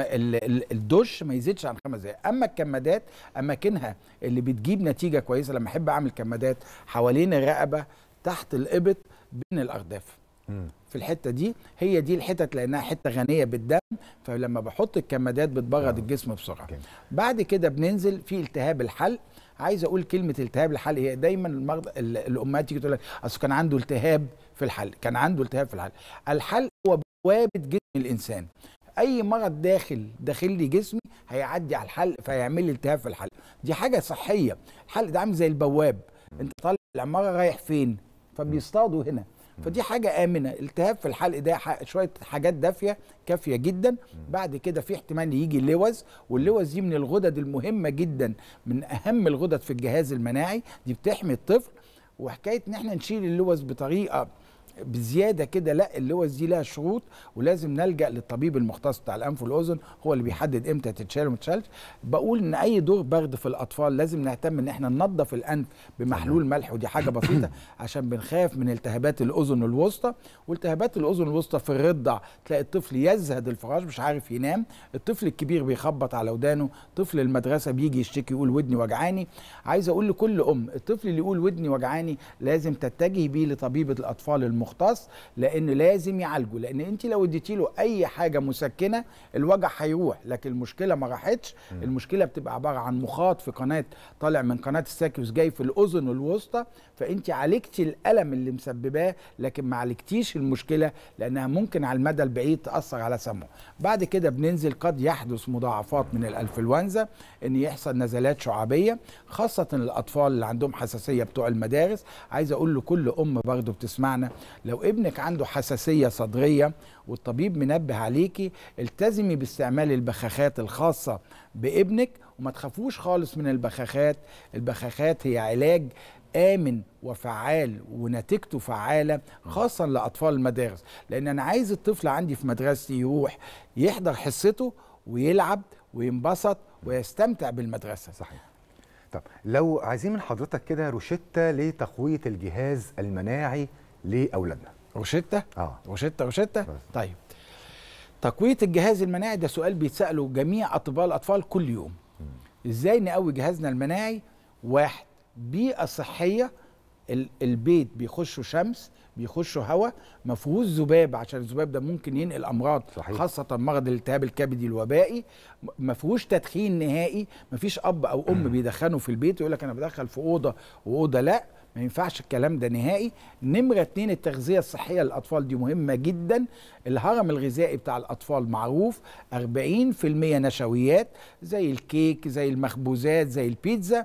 الدش ما يزيدش عن خمس دقائق اما الكمادات اماكنها اللي بتجيب نتيجه كويسه لما احب اعمل كمادات حوالين الرقبه تحت الابط بين الارداف في الحته دي هي دي الحتت لانها حته غنيه بالدم فلما بحط الكمادات بتبرد الجسم بسرعه بعد كده بننزل في التهاب الحلق عايز اقول كلمه التهاب الحلق هي دايما المرضى الامهات تيجي تقول لك اصل كان عنده التهاب في الحلق كان عنده التهاب في الحلق الحلق هو بوابه جسم الانسان اي مرض داخل داخل لي جسمي هيعدي على الحلق فيعمل لي التهاب في الحلق دي حاجه صحيه الحلق ده عامل زي البواب انت طالع العماره رايح فين فبيصطادوا هنا فدي حاجه امنه التهاب في الحلق ده شويه حاجات دافيه كافيه جدا بعد كده في احتمال يجي اللوز واللوز دي من الغدد المهمه جدا من اهم الغدد في الجهاز المناعي دي بتحمي الطفل وحكايه ان احنا نشيل اللوز بطريقه بزياده كده لا اللوز دي لها شروط ولازم نلجا للطبيب المختص بتاع الانف والاذن هو اللي بيحدد امتى تتشال وما تتشالش بقول ان اي دور برد في الاطفال لازم نهتم ان احنا ننظف الانف بمحلول ملح ودي حاجه بسيطه عشان بنخاف من التهابات الاذن الوسطى والتهابات الاذن الوسطى في الرضع تلاقي الطفل يزهد الفراش مش عارف ينام الطفل الكبير بيخبط على ودانه طفل المدرسه بيجي يشتكي يقول ودني وجعاني عايز اقول لكل ام الطفل اللي يقول ودني وجعاني لازم تتجهي بيه لطبيبه الاطفال المختص لان لازم يعالجه لان انت لو اديتي له اي حاجه مسكنه الوجع هيروح لكن المشكله ما راحتش المشكله بتبقى عباره عن مخاط في قناه طالع من قناه الساكيوس جاي في الاذن الوسطى فانت عالجتي الالم اللي مسبباه لكن ما عالجتيش المشكله لانها ممكن على المدى البعيد تاثر على سمعه بعد كده بننزل قد يحدث مضاعفات من الانفلونزا ان يحصل نزلات شعابيه خاصه الاطفال اللي عندهم حساسيه بتوع المدارس عايز اقول لكل ام برضه بتسمعنا لو ابنك عنده حساسيه صدريه والطبيب منبه عليكي التزمي باستعمال البخاخات الخاصه بابنك وما تخافوش خالص من البخاخات البخاخات هي علاج امن وفعال ونتيجته فعاله خاصه لاطفال المدارس لان انا عايز الطفل عندي في مدرستي يروح يحضر حصته ويلعب وينبسط ويستمتع بالمدرسه صحيح طب لو عايزين من حضرتك كده روشته لتقويه الجهاز المناعي لاولادنا روشته اه روشته روشته طيب تقويه الجهاز المناعي ده سؤال بيتساله جميع اطباء الاطفال كل يوم ازاي نقوي جهازنا المناعي واحد بيئه صحيه ال- البيت بيخشوا شمس بيخشوا هواء ما فيهوش ذباب عشان الذباب ده ممكن ينقل امراض صحيح. خاصه مرض الالتهاب الكبدي الوبائي م- ما فيهوش تدخين نهائي ما فيش اب او ام بيدخنوا في البيت يقول لك انا بدخل في اوضه واوضه لا ما ينفعش الكلام ده نهائي نمرة اتنين التغذية الصحية للأطفال دي مهمة جدا الهرم الغذائي بتاع الأطفال معروف 40% نشويات زي الكيك زي المخبوزات زي البيتزا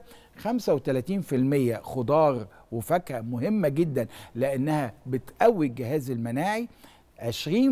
35% خضار وفاكهة مهمة جدا لأنها بتقوي الجهاز المناعي 20%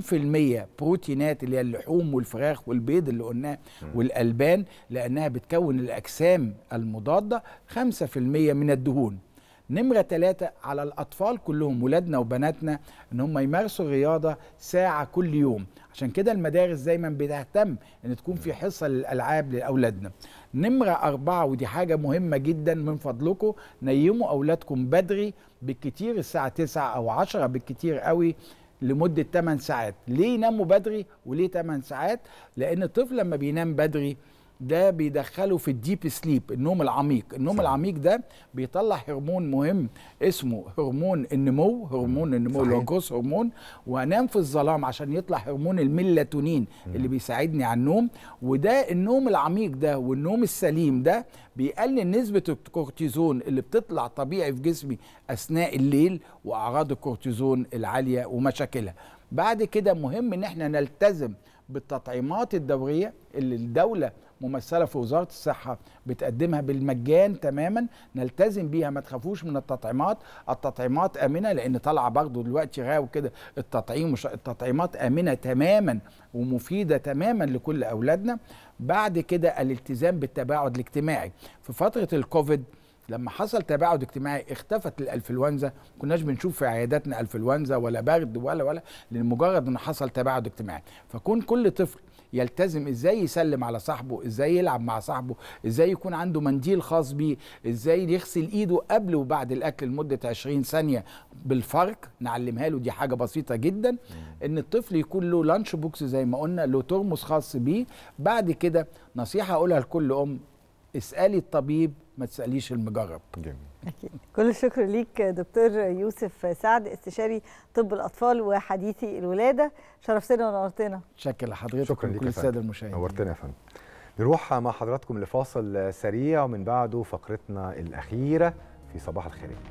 بروتينات اللي هي اللحوم والفراخ والبيض اللي قلناه والألبان لأنها بتكون الأجسام المضادة 5% من الدهون نمرة ثلاثة على الأطفال كلهم ولادنا وبناتنا إن هم يمارسوا الرياضة ساعة كل يوم عشان كده المدارس دايما بتهتم إن تكون في حصة للألعاب لأولادنا نمرة أربعة ودي حاجة مهمة جدا من فضلكم نيموا أولادكم بدري بالكتير الساعة 9 أو 10 بالكتير قوي لمدة 8 ساعات ليه يناموا بدري وليه 8 ساعات لأن الطفل لما بينام بدري ده بيدخله في الديب سليب النوم العميق النوم العميق ده بيطلع هرمون مهم اسمه هرمون النمو هرمون النمو اللي هو صحيح. جروث هرمون وانام في الظلام عشان يطلع هرمون الميلاتونين اللي بيساعدني على النوم وده النوم العميق ده والنوم السليم ده بيقلل نسبة الكورتيزون اللي بتطلع طبيعي في جسمي أثناء الليل وأعراض الكورتيزون العالية ومشاكلها بعد كده مهم إن احنا نلتزم بالتطعيمات الدورية اللي الدولة ممثلة في وزارة الصحة بتقدمها بالمجان تماما نلتزم بيها ما تخافوش من التطعيمات التطعيمات آمنة لأن طالعة برضه دلوقتي غاو كده التطعيم مش التطعيمات آمنة تماما ومفيدة تماما لكل أولادنا بعد كده الالتزام بالتباعد الاجتماعي في فترة الكوفيد لما حصل تباعد اجتماعي اختفت الانفلونزا ما كناش بنشوف في عياداتنا انفلونزا ولا برد ولا ولا لان مجرد ان حصل تباعد اجتماعي فكون كل طفل يلتزم ازاي يسلم على صاحبه ازاي يلعب مع صاحبه ازاي يكون عنده منديل خاص بيه ازاي يغسل ايده قبل وبعد الاكل لمده 20 ثانيه بالفرق نعلمها له دي حاجه بسيطه جدا ان الطفل يكون له لانش بوكس زي ما قلنا له ترمس خاص بيه بعد كده نصيحه اقولها لكل ام اسالي الطبيب ما تساليش المجرب جميل أكيد. كل الشكر ليك دكتور يوسف سعد استشاري طب الاطفال وحديثي الولاده شرفتنا ونورتنا شكرا لحضرتك شكرا ليك وكل يا الساده فندم. المشاهدين نورتنا يا فندم نروح مع حضراتكم لفاصل سريع ومن بعده فقرتنا الأخيرة في صباح الخير يا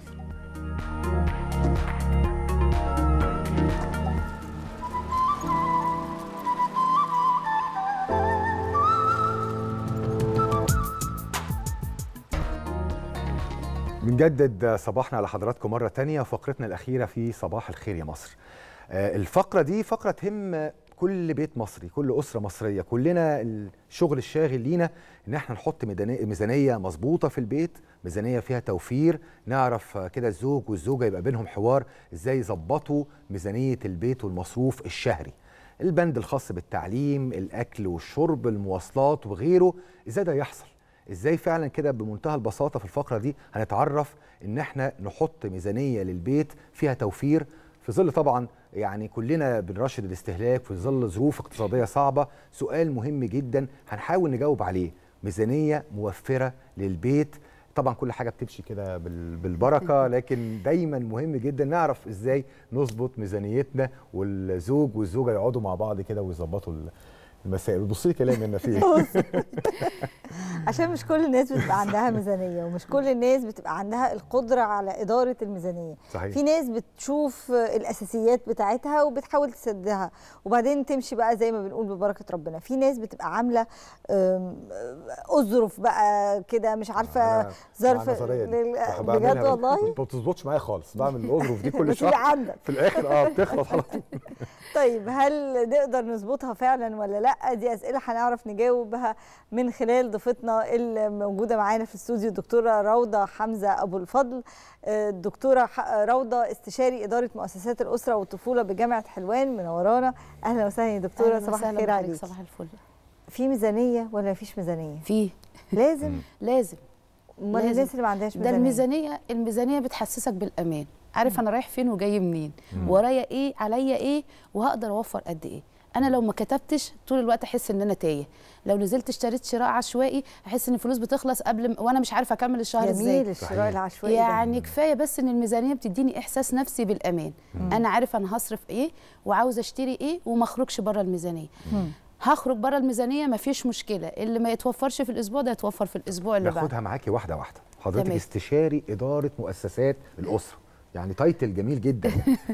مصر. بنجدد صباحنا على حضراتكم مرة تانية فقرتنا الأخيرة في صباح الخير يا مصر آه، الفقرة دي فقرة تهم كل بيت مصري كل أسرة مصرية كلنا الشغل الشاغل لينا إن احنا نحط ميدانية- ميزانية مظبوطة في البيت ميزانية فيها توفير نعرف آه، كده الزوج والزوجة يبقى بينهم حوار إزاي يظبطوا ميزانية البيت والمصروف الشهري البند الخاص بالتعليم الأكل والشرب المواصلات وغيره إزاي ده يحصل ازاي فعلا كده بمنتهى البساطه في الفقره دي هنتعرف ان احنا نحط ميزانيه للبيت فيها توفير في ظل طبعا يعني كلنا بنرشد الاستهلاك في ظل ظروف اقتصاديه صعبه سؤال مهم جدا هنحاول نجاوب عليه ميزانيه موفره للبيت طبعا كل حاجه بتمشي كده بال- بالبركه لكن دايما مهم جدا نعرف ازاي نظبط ميزانيتنا والزوج والزوجه يقعدوا مع بعض كده ويظبطوا المسائل بصي لي كلام انا فيه عشان مش كل الناس بتبقى عندها ميزانيه ومش كل الناس بتبقى عندها القدره على اداره الميزانيه صحيح. في ناس بتشوف الاساسيات بتاعتها وبتحاول تسدها وبعدين تمشي بقى زي ما بنقول ببركه ربنا في ناس بتبقى عامله أم، اظرف بقى كده مش عارفه ظرف النظريه دي لل- بح- بجد بعملها والله ما بتظبطش معايا خالص بعمل الاظرف دي كل بتيجي شهر عندك. في الاخر اه بتخلص على طول طيب هل نقدر نظبطها فعلا ولا لا دي اسئله هنعرف نجاوبها من خلال ضيفتنا الموجوده معانا في الاستوديو الدكتوره روضه حمزه ابو الفضل آه، الدكتوره ح- روضه استشاري اداره مؤسسات الاسره والطفوله بجامعه حلوان منورانا اهلا وسهلا يا دكتوره أهلاً صباح وسهلاً الخير بحضرتك، عليك صباح الفل في ميزانيه ولا مفيش ميزانيه في لازم لازم امال لازم. الناس اللي ما عندهاش ده ميزانيه الميزانيه الميزانيه بتحسسك بالامان عارف انا رايح فين وجاي منين مم. ورايا ايه عليا ايه وهقدر اوفر قد ايه انا لو ما كتبتش طول الوقت احس ان انا تايه لو نزلت اشتريت شراء عشوائي احس ان الفلوس بتخلص قبل م... وانا مش عارفه اكمل الشهر ازاي جميل الشراء العشوائي ده. يعني كفايه بس ان الميزانيه بتديني احساس نفسي بالامان مم. انا عارف انا هصرف ايه وعاوزه اشتري ايه وما اخرجش بره الميزانيه مم. هخرج بره الميزانيه مفيش مشكله اللي ما يتوفرش في الاسبوع ده يتوفر في الاسبوع اللي بعده ناخدها معاكي واحده واحده حضرتك تمام. استشاري اداره مؤسسات الاسره يعني تايتل جميل جدا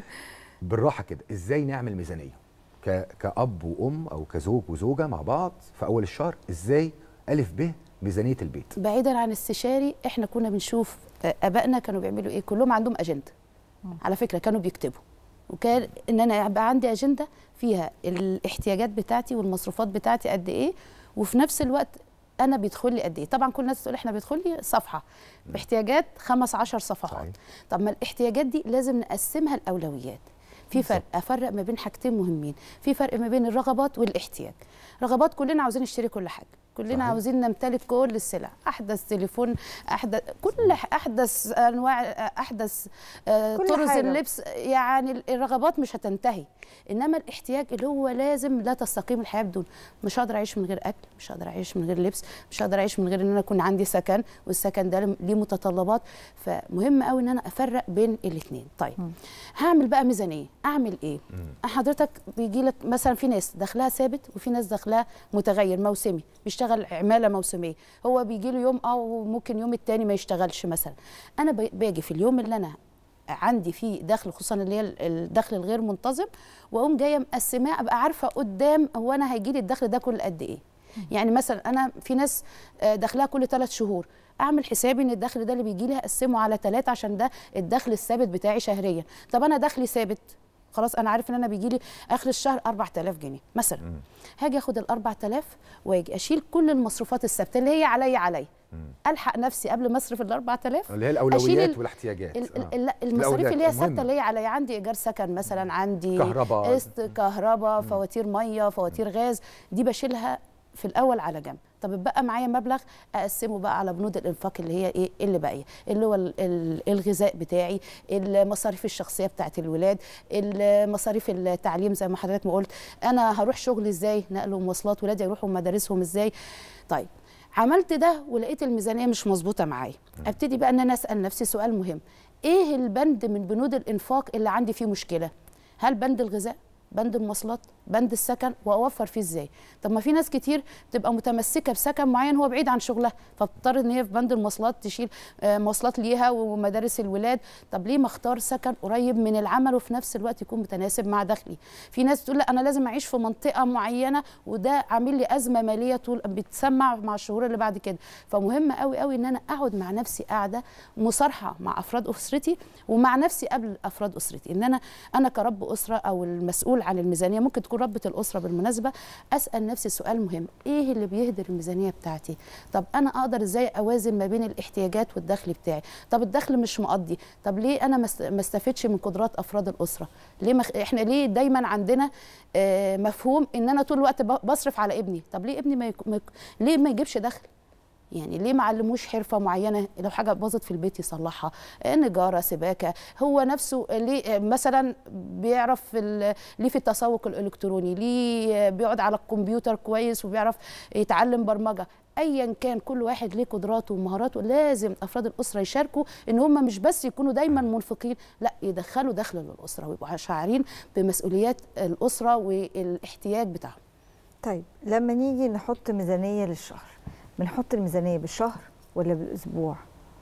بالراحه كده ازاي نعمل ميزانيه ك... كاب وام او كزوج وزوجه مع بعض في اول الشهر ازاي الف ب ميزانيه البيت بعيدا عن استشاري احنا كنا بنشوف آه، ابائنا كانوا بيعملوا ايه كلهم عندهم اجنده على فكره كانوا بيكتبوا وكان ان انا يبقى عندي اجنده فيها الاحتياجات بتاعتي والمصروفات بتاعتي قد ايه وفي نفس الوقت انا بيدخل لي قد ايه طبعا كل الناس تقول احنا بيدخل لي صفحه باحتياجات خمس عشر صفحات طب ما الاحتياجات دي لازم نقسمها الاولويات في فرق افرق ما بين حاجتين مهمين في فرق ما بين الرغبات والاحتياج رغبات كلنا عاوزين نشتري كل حاجه كلنا صحيح. عاوزين نمتلك كل السلع احدث تليفون احدث كل ح- احدث انواع احدث آه، كل طرز حاجة. اللبس يعني الرغبات مش هتنتهي انما الاحتياج اللي هو لازم لا تستقيم الحياه بدون مش هقدر اعيش من غير اكل مش هقدر اعيش من غير لبس مش هقدر اعيش من غير ان انا يكون عندي سكن والسكن ده ليه متطلبات فمهم قوي ان انا افرق بين الاثنين طيب هعمل بقى ميزانيه اعمل ايه حضرتك بيجي لك مثلا في ناس دخلها ثابت وفي ناس دخلها متغير موسمي بيشتغل عماله موسميه هو بيجي له يوم اه وممكن يوم التاني ما يشتغلش مثلا انا ب- باجي في اليوم اللي انا عندي فيه دخل خصوصا اللي هي الدخل الغير منتظم واقوم جايه مقسماه ابقى عارفه قدام هو انا هيجي لي الدخل ده كل قد ايه يعني مثلا انا في ناس آه، دخلها كل ثلاث شهور اعمل حسابي ان الدخل ده اللي بيجي لي هقسمه على ثلاثه عشان ده الدخل الثابت بتاعي شهريا طب انا دخلي ثابت خلاص انا عارف ان انا بيجي لي اخر الشهر 4000 جنيه مثلا هاجي اخد ال 4000 واجي اشيل كل المصروفات الثابته اللي هي عليا عليا الحق نفسي قبل ما اصرف ال 4000 اللي هي أشيل الاولويات ال- والاحتياجات ال- آه. ال- لا، المصاريف الأولويات اللي هي مهمة. ثابته اللي هي عليا عندي ايجار سكن مثلا عندي كهرباء. قسط كهرباء فواتير ميه فواتير غاز دي بشيلها في الاول على جنب طب بقى معايا مبلغ اقسمه بقى على بنود الانفاق اللي هي ايه اللي باقيه اللي هو ال- ال- الغذاء بتاعي المصاريف الشخصيه بتاعت الولاد المصاريف التعليم زي ما حضرتك ما قلت انا هروح شغل ازاي نقل ومواصلات ولادي يروحوا مدارسهم ازاي طيب عملت ده ولقيت الميزانيه مش مظبوطه معايا ابتدي بقى ان انا اسال نفسي سؤال مهم ايه البند من بنود الانفاق اللي عندي فيه مشكله هل بند الغذاء بند المواصلات بند السكن واوفر فيه ازاي طب ما في ناس كتير بتبقى متمسكه بسكن معين هو بعيد عن شغلها فبتضطر ان هي في بند المواصلات تشيل آه، مواصلات ليها ومدارس الولاد طب ليه ما اختار سكن قريب من العمل وفي نفس الوقت يكون متناسب مع دخلي في ناس تقول لا انا لازم اعيش في منطقه معينه وده عامل لي ازمه ماليه طول بتسمع مع الشهور اللي بعد كده فمهم قوي قوي ان انا اقعد مع نفسي قاعده مصارحه مع افراد اسرتي ومع نفسي قبل افراد اسرتي ان انا انا كرب اسره او المسؤول عن الميزانيه ممكن تكون ربة الاسره بالمناسبه اسال نفسي سؤال مهم ايه اللي بيهدر الميزانيه بتاعتي طب انا اقدر ازاي اوازن ما بين الاحتياجات والدخل بتاعي طب الدخل مش مقضي طب ليه انا ما است- ما استفدش من قدرات افراد الاسره ليه مخ... احنا ليه دايما عندنا آه مفهوم ان انا طول الوقت ب- بصرف على ابني طب ليه ابني ما, يك... ما يك... ليه ما يجيبش دخل يعني ليه ما علموش حرفه معينه لو حاجه باظت في البيت يصلحها آه، نجاره سباكه هو نفسه ليه آه، مثلا بيعرف في ال- ليه في التسوق الالكتروني ليه آه، بيقعد على الكمبيوتر كويس وبيعرف يتعلم برمجه ايا كان كل واحد ليه قدراته ومهاراته لازم افراد الاسره يشاركوا ان هم مش بس يكونوا دايما منفقين لا يدخلوا دخل للاسره ويبقوا شاعرين بمسؤوليات الاسره والاحتياج بتاعهم طيب لما نيجي نحط ميزانيه للشهر بنحط الميزانيه بالشهر ولا بالاسبوع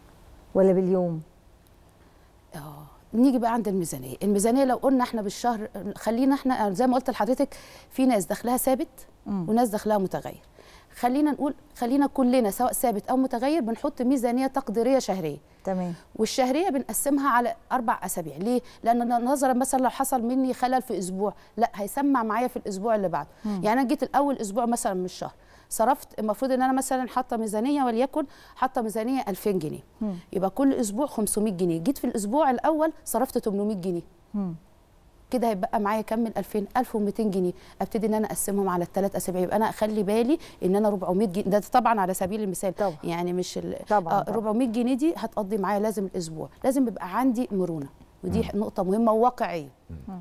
ولا باليوم اه نيجي بقى عند الميزانيه الميزانيه لو قلنا احنا بالشهر خلينا احنا زي ما قلت لحضرتك في ناس دخلها ثابت وناس دخلها متغير خلينا نقول خلينا كلنا سواء ثابت او متغير بنحط ميزانيه تقديريه شهريه تمام والشهريه بنقسمها على اربع اسابيع ليه لان نظرا مثلا لو حصل مني خلل في اسبوع لا هيسمع معايا في الاسبوع اللي بعده مم. يعني انا جيت الاول اسبوع مثلا من الشهر صرفت المفروض ان انا مثلا حاطه ميزانيه وليكن حاطه ميزانيه 2000 جنيه مم. يبقى كل اسبوع 500 جنيه جيت في الاسبوع الاول صرفت 800 جنيه مم. كده هيبقى معايا كام 2000 1200 جنيه ابتدي ان انا اقسمهم على الثلاث اسابيع يبقى انا اخلي بالي ان انا 400 جنيه ده طبعا على سبيل المثال طبعا. يعني مش ال... طبعاً، آه طبعاً. 400 جنيه دي هتقضي معايا لازم الاسبوع لازم يبقى عندي مرونه ودي نقطه مهمه وواقعيه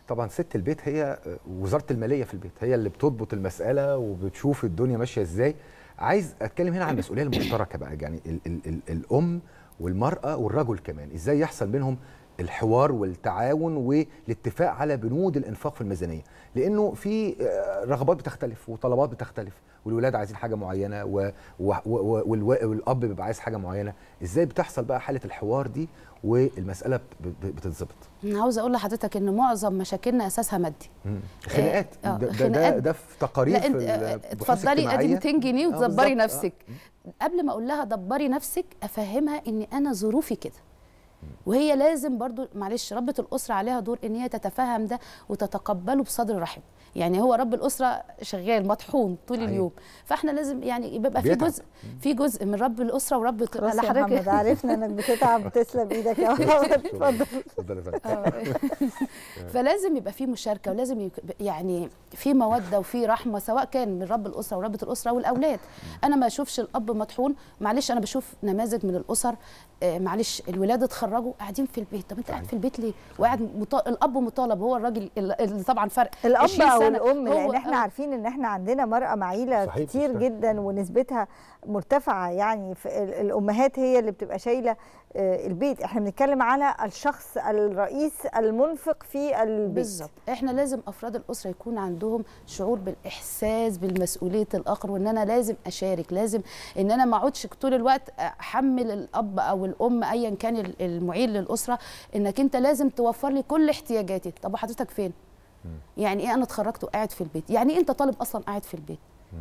طبعا ست البيت هي وزاره الماليه في البيت هي اللي بتضبط المساله وبتشوف الدنيا ماشيه ازاي عايز اتكلم هنا عن المسؤوليه المشتركه بقى يعني ال ال ال الام والمراه والرجل كمان ازاي يحصل بينهم الحوار والتعاون والاتفاق على بنود الانفاق في الميزانيه لانه في آه، رغبات بتختلف وطلبات بتختلف والولاد عايزين حاجه معينه و و و والو- والاب بيبقى عايز حاجه معينه ازاي بتحصل بقى حاله الحوار دي والمساله ب- ب- بتتظبط انا عاوزه اقول لحضرتك ان معظم مشاكلنا اساسها مادي مم. خناقات آه، ده, ده, ده, خناقات. ده في تقارير لا في انت البحوث اتفضلي ادي الاجتماعية. 200 جنيه آه، وتدبري بالظبط. نفسك قبل ما اقول لها دبري نفسك افهمها ان انا ظروفي كده وهي لازم برضو معلش ربة الأسرة عليها دور إن هي تتفهم ده وتتقبله بصدر رحب يعني هو رب الأسرة شغال مطحون طول صحيح. اليوم فاحنا لازم يعني يبقى في بيتعب. جزء في جزء من رب الأسرة ورب خلاص يا محمد عرفنا انك بتتعب تسلم ايدك يا محمد اتفضل اتفضل يا فندم. فلازم يبقى في مشاركه ولازم يك- يعني في موده وفي رحمه سواء كان من رب الاسره وربة الاسره والاولاد انا ما اشوفش الاب مطحون معلش انا بشوف نماذج من الاسر آه، معلش الولاد اتخرجوا قاعدين في البيت طب انت قاعد في البيت ليه وقاعد مطا... الاب مطالب هو الراجل ال- اللي طبعا فرق الاب 20 او سنة. الام هو- لان احنا عارفين ان احنا عندنا مرأة معيلة صحيح، كتير صحيح. جدا ونسبتها مرتفعة يعني في ال- الامهات هي اللي بتبقى شايلة آه، البيت احنا بنتكلم على الشخص الرئيس المنفق في البيت بالظبط احنا لازم افراد الاسره يكون عندهم شعور بالاحساس بالمسؤوليه الاخر وان انا لازم اشارك لازم ان انا ما اقعدش طول الوقت احمل الاب او الام ايا كان ال- المعيل للاسره انك انت لازم توفر لي كل احتياجاتي طب وحضرتك فين يعني ايه انا اتخرجت وقاعد في البيت يعني ايه انت طالب اصلا قاعد في البيت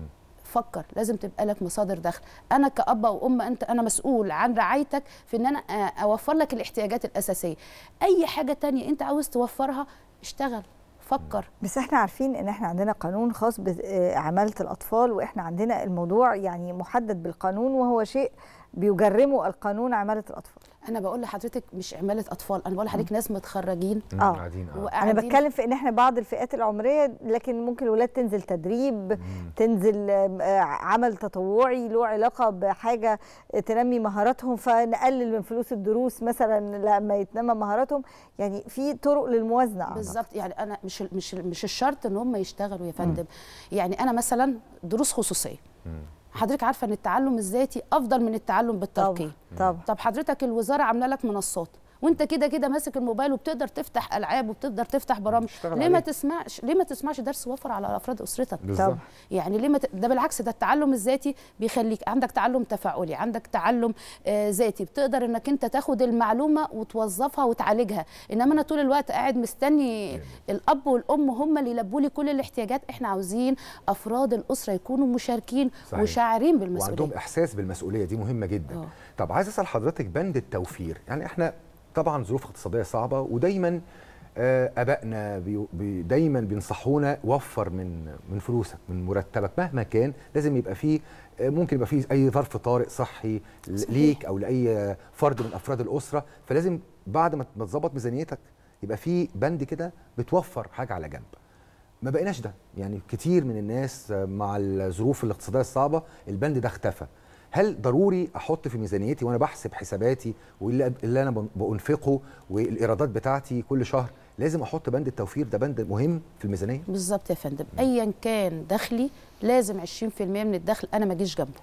فكر لازم تبقى لك مصادر دخل انا كاب او ام انت انا مسؤول عن رعايتك في ان انا آه، اوفر لك الاحتياجات الاساسيه اي حاجه تانية انت عاوز توفرها اشتغل فكر بس احنا عارفين ان احنا عندنا قانون خاص بعمالة الاطفال واحنا عندنا الموضوع يعني محدد بالقانون وهو شيء بيجرمه القانون عمالة الاطفال انا بقول لحضرتك مش عماله اطفال انا بقول لحضرتك ناس متخرجين اه انا بتكلم في ان احنا بعض الفئات العمريه لكن ممكن الولاد تنزل تدريب تنزل آم، آه، عمل تطوعي له علاقه بحاجه تنمي مهاراتهم فنقلل من فلوس الدروس مثلا لما يتنمى مهاراتهم يعني في طرق للموازنه أعتقد. بالظبط يعني انا مش مش مش الشرط ان هم يشتغلوا يا فندم يعني انا مثلا دروس خصوصيه حضرتك عارفه ان التعلم الذاتي افضل من التعلم بالتلقين طبعا طب حضرتك الوزاره عامله لك منصات وانت كده كده ماسك الموبايل وبتقدر تفتح العاب وبتقدر تفتح برامج تشتغل ليه ما عليه. تسمعش ليه ما تسمعش درس وفر على افراد اسرتك بالظبط. طبعا. يعني ليه ما ت... ده بالعكس ده التعلم الذاتي بيخليك عندك تعلم تفاعلي عندك تعلم آه ذاتي بتقدر انك انت تاخد المعلومه وتوظفها وتعالجها انما انا طول الوقت قاعد مستني الاب والام هم اللي يلبوا لي كل الاحتياجات احنا عاوزين افراد الاسره يكونوا مشاركين صحيح. وشاعرين بالمسؤوليه وعندهم احساس بالمسؤوليه دي مهمه جدا آه. طب عايز اسال حضرتك بند التوفير يعني احنا طبعا ظروف اقتصاديه صعبه ودايما آه، ابائنا بي بي دايما بينصحونا وفر من من فلوسك من مرتبك مهما كان لازم يبقى فيه آه، ممكن يبقى فيه اي ظرف طارئ صحي ل- صحيح. ليك او لاي فرد من افراد الاسره فلازم بعد ما ما تظبط ميزانيتك يبقى فيه بند كده بتوفر حاجه على جنب ما بقيناش ده يعني كتير من الناس آه، مع الظروف الاقتصاديه الصعبه البند ده اختفى هل ضروري احط في ميزانيتي وانا بحسب حساباتي واللي اللي انا بن- بانفقه والايرادات بتاعتي كل شهر لازم احط بند التوفير ده بند مهم في الميزانيه بالظبط يا فندم ايا كان دخلي لازم 20% من الدخل انا ما اجيش جنبه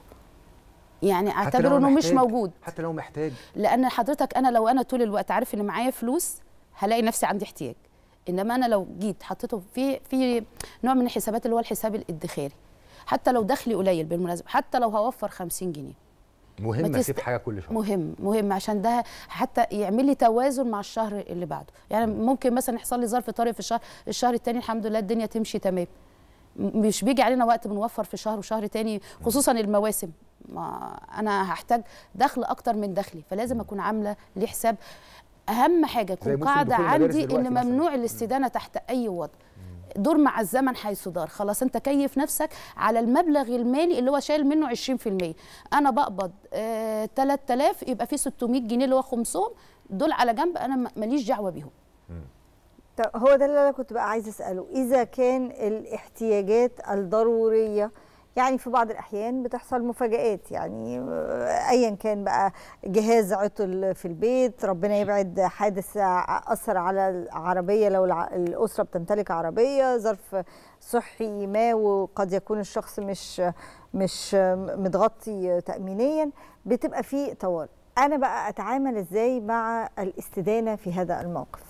يعني حتى اعتبره لو انه مش محتاج- موجود حتى لو محتاج لان حضرتك انا لو انا طول الوقت عارف ان معايا فلوس هلاقي نفسي عندي احتياج انما انا لو جيت حطيته في في نوع من الحسابات اللي هو الحساب الادخاري حتى لو دخلي قليل بالمناسبه حتى لو هوفر 50 جنيه مهم ما اسيب تست- حاجه كل شهر مهم مهم عشان ده حتى يعمل لي توازن مع الشهر اللي بعده يعني ممكن مثلا يحصل لي ظرف طارئ في الشهر الشهر الثاني الحمد لله الدنيا تمشي تمام م- مش بيجي علينا وقت بنوفر في شهر وشهر تاني خصوصا المواسم ما انا هحتاج دخل اكتر من دخلي فلازم اكون عامله ليه حساب اهم حاجه زي يكون موسم قاعده دخول المدارس عندي دلوقتي ان مثلاً. ممنوع الاستدانه تحت اي وضع دور مع الزمن حيث دار خلاص انت كيف نفسك على المبلغ المالي اللي هو شايل منه 20% انا بقبض آه 3000 يبقى في 600 جنيه اللي هو خمسهم دول على جنب انا م- ماليش دعوه بيهم طب هو ده اللي انا كنت بقى عايزه اساله اذا كان الاحتياجات الضروريه يعني في بعض الاحيان بتحصل مفاجآت يعني آه، ايا كان بقى جهاز عطل في البيت ربنا يبعد حادث اثر على العربيه لو الع- الاسره بتمتلك عربيه ظرف صحي ما وقد يكون الشخص مش مش متغطي تامينيا بتبقى في طوارئ انا بقى اتعامل ازاي مع الاستدانه في هذا الموقف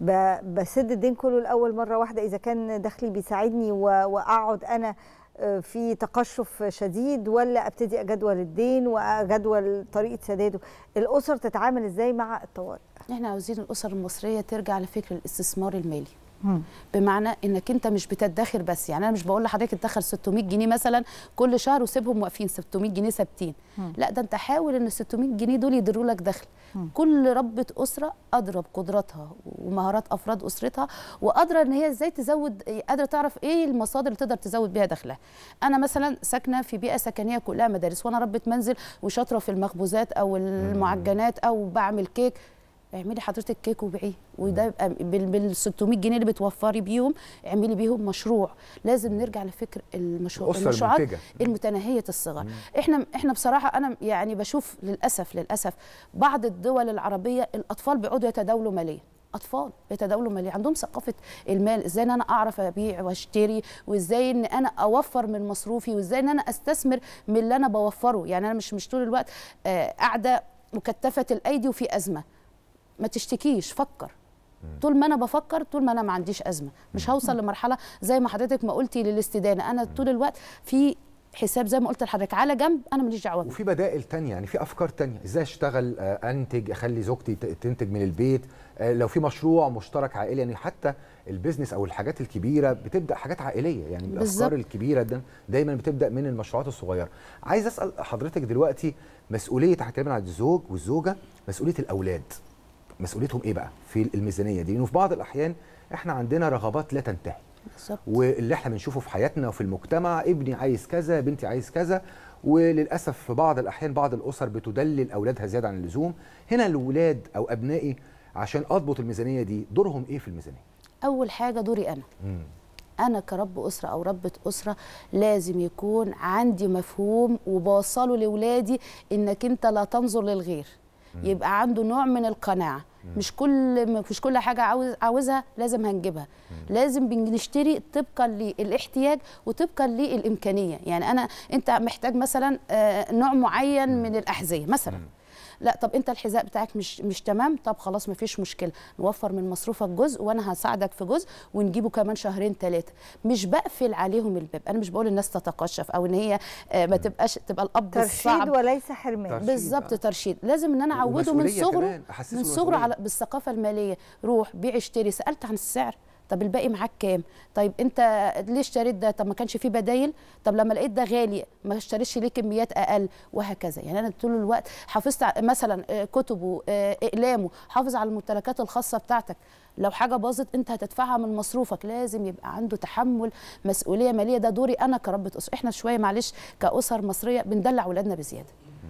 ب- بسد الدين كله لاول مره واحده اذا كان دخلي بيساعدني و- واقعد انا آه، في تقشف شديد ولا ابتدي اجدول الدين واجدول طريقه سداده الاسر تتعامل ازاي مع الطوارئ احنا عاوزين الاسر المصريه ترجع لفكر الاستثمار المالي بمعنى انك انت مش بتدخر بس يعني انا مش بقول لحضرتك تدخل 600 جنيه مثلا كل شهر وسيبهم واقفين 600 جنيه ثابتين مم. لا ده انت حاول ان ال 600 جنيه دول يدروا لك دخل كل ربة أسرة أدرى بقدراتها ومهارات أفراد أسرتها وقادرة إن هي إزاي تزود قادرة تعرف إيه المصادر اللي تقدر تزود بيها دخلها. أنا مثلا ساكنة في بيئة سكنية كلها مدارس وأنا ربة منزل وشاطرة في المخبوزات أو المعجنات أو بعمل كيك اعملي حضرتك كيك وبيعيه وده يبقى بال بال 600 جنيه اللي بتوفري بيهم اعملي بيهم مشروع لازم نرجع لفكر المشروع الأسرة المشروعات المنتجة. المتناهيه الصغر احنا احنا بصراحه انا يعني بشوف للاسف للاسف بعض الدول العربيه الاطفال بيقعدوا يتداولوا ماليا اطفال بيتداولوا ماليا عندهم ثقافه المال ازاي ان انا اعرف ابيع واشتري وازاي ان انا اوفر من مصروفي وازاي ان انا استثمر من اللي انا بوفره يعني انا مش مش طول الوقت آه، قاعده مكتفه الايدي وفي ازمه ما تشتكيش فكر طول ما انا بفكر طول ما انا ما عنديش ازمه مش هوصل لمرحله زي ما حضرتك ما قلتي للاستدانه انا طول الوقت في حساب زي ما قلت لحضرتك على جنب انا ماليش دعوه بيه. وفي بدائل تانية يعني في افكار تانية ازاي اشتغل آه، انتج اخلي زوجتي ت- تنتج من البيت آه، لو في مشروع مشترك عائلي يعني حتى البيزنس او الحاجات الكبيره بتبدا حاجات عائليه يعني بالظبط. الافكار الكبيره ده دايما بتبدا من المشروعات الصغيره عايز اسال حضرتك دلوقتي مسؤوليه احنا اتكلمنا عن الزوج والزوجه مسؤوليه الاولاد مسؤوليتهم ايه بقى في الميزانيه دي لانه في بعض الاحيان احنا عندنا رغبات لا تنتهي بالظبط واللي احنا بنشوفه في حياتنا وفي المجتمع ابني عايز كذا بنتي عايز كذا وللاسف في بعض الاحيان بعض الاسر بتدلل اولادها زياده عن اللزوم هنا الولاد او ابنائي عشان اضبط الميزانيه دي دورهم ايه في الميزانيه اول حاجه دوري انا مم. انا كرب اسره او ربة اسره لازم يكون عندي مفهوم وبوصله لاولادي انك انت لا تنظر للغير يبقى عنده نوع من القناعه مش كل مش كل حاجه عاوز عاوزها لازم هنجيبها لازم بنشتري طبقا للاحتياج وطبقا للامكانيه يعني انا انت محتاج مثلا آه، نوع معين من الاحذيه مثلا لا طب انت الحذاء بتاعك مش مش تمام طب خلاص مفيش مشكله نوفر من مصروفك جزء وانا هساعدك في جزء ونجيبه كمان شهرين ثلاثه مش بقفل عليهم الباب انا مش بقول الناس تتقشف او ان هي آه، ما تبقاش تبقى الاب ترشيد الصعب وليس حرمان ترشيد، بالظبط ترشيد لازم ان انا اعوده من ومسؤولية صغره كمان، أحسسه من صغره بالمسؤولية. على بالثقافه الماليه روح بيع اشتري سالت عن السعر طب الباقي معاك كام طيب انت ليه اشتريت ده طب ما كانش فيه بدايل طب لما لقيت ده غالي ما اشتريتش ليه كميات اقل وهكذا يعني انا طول الوقت حافظت ع- مثلا آه، كتبه آه، اقلامه حافظ على الممتلكات الخاصه بتاعتك لو حاجه باظت انت هتدفعها من مصروفك لازم يبقى عنده تحمل مسؤوليه ماليه ده دوري انا كربة اسره احنا شويه معلش كاسر مصريه بندلع اولادنا بزياده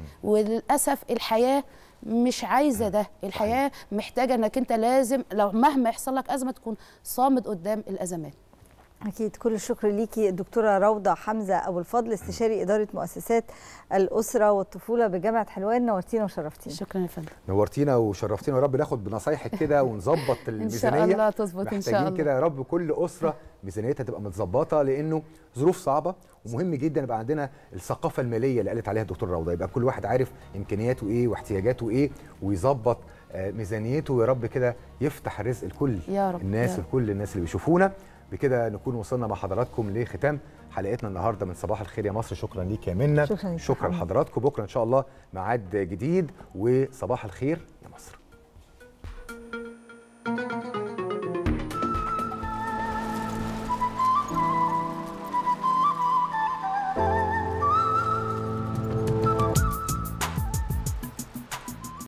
وللاسف الحياه مش عايزه ده الحياه محتاجه انك انت لازم لو مهما يحصل لك ازمه تكون صامد قدام الازمات أكيد كل الشكر ليكي الدكتورة روضة حمزة أبو الفضل استشاري إدارة مؤسسات الأسرة والطفولة بجامعة حلوان نورتينا وشرفتينا شكرا يا فندم نورتينا وشرفتينا يا رب ناخد بنصايحك كده ونظبط الميزانيه الله تظبط إن شاء محتاجين الله. كده يا رب كل اسره ميزانيتها تبقى متظبطه لانه ظروف صعبه ومهم جدا يبقى عندنا الثقافه الماليه اللي قالت عليها الدكتور روضه يبقى كل واحد عارف امكانياته ايه واحتياجاته ايه ويظبط آه، ميزانيته ويا رب كده يفتح الرزق لكل يا رب، الناس يا رب. لكل الناس اللي بيشوفونا بكده نكون وصلنا مع حضراتكم لختام حلقتنا النهارده من صباح الخير يا مصر شكرا ليك يا منى شكراً ليك يا شكرا محمد. لحضراتكم بكره ان شاء الله ميعاد جديد وصباح الخير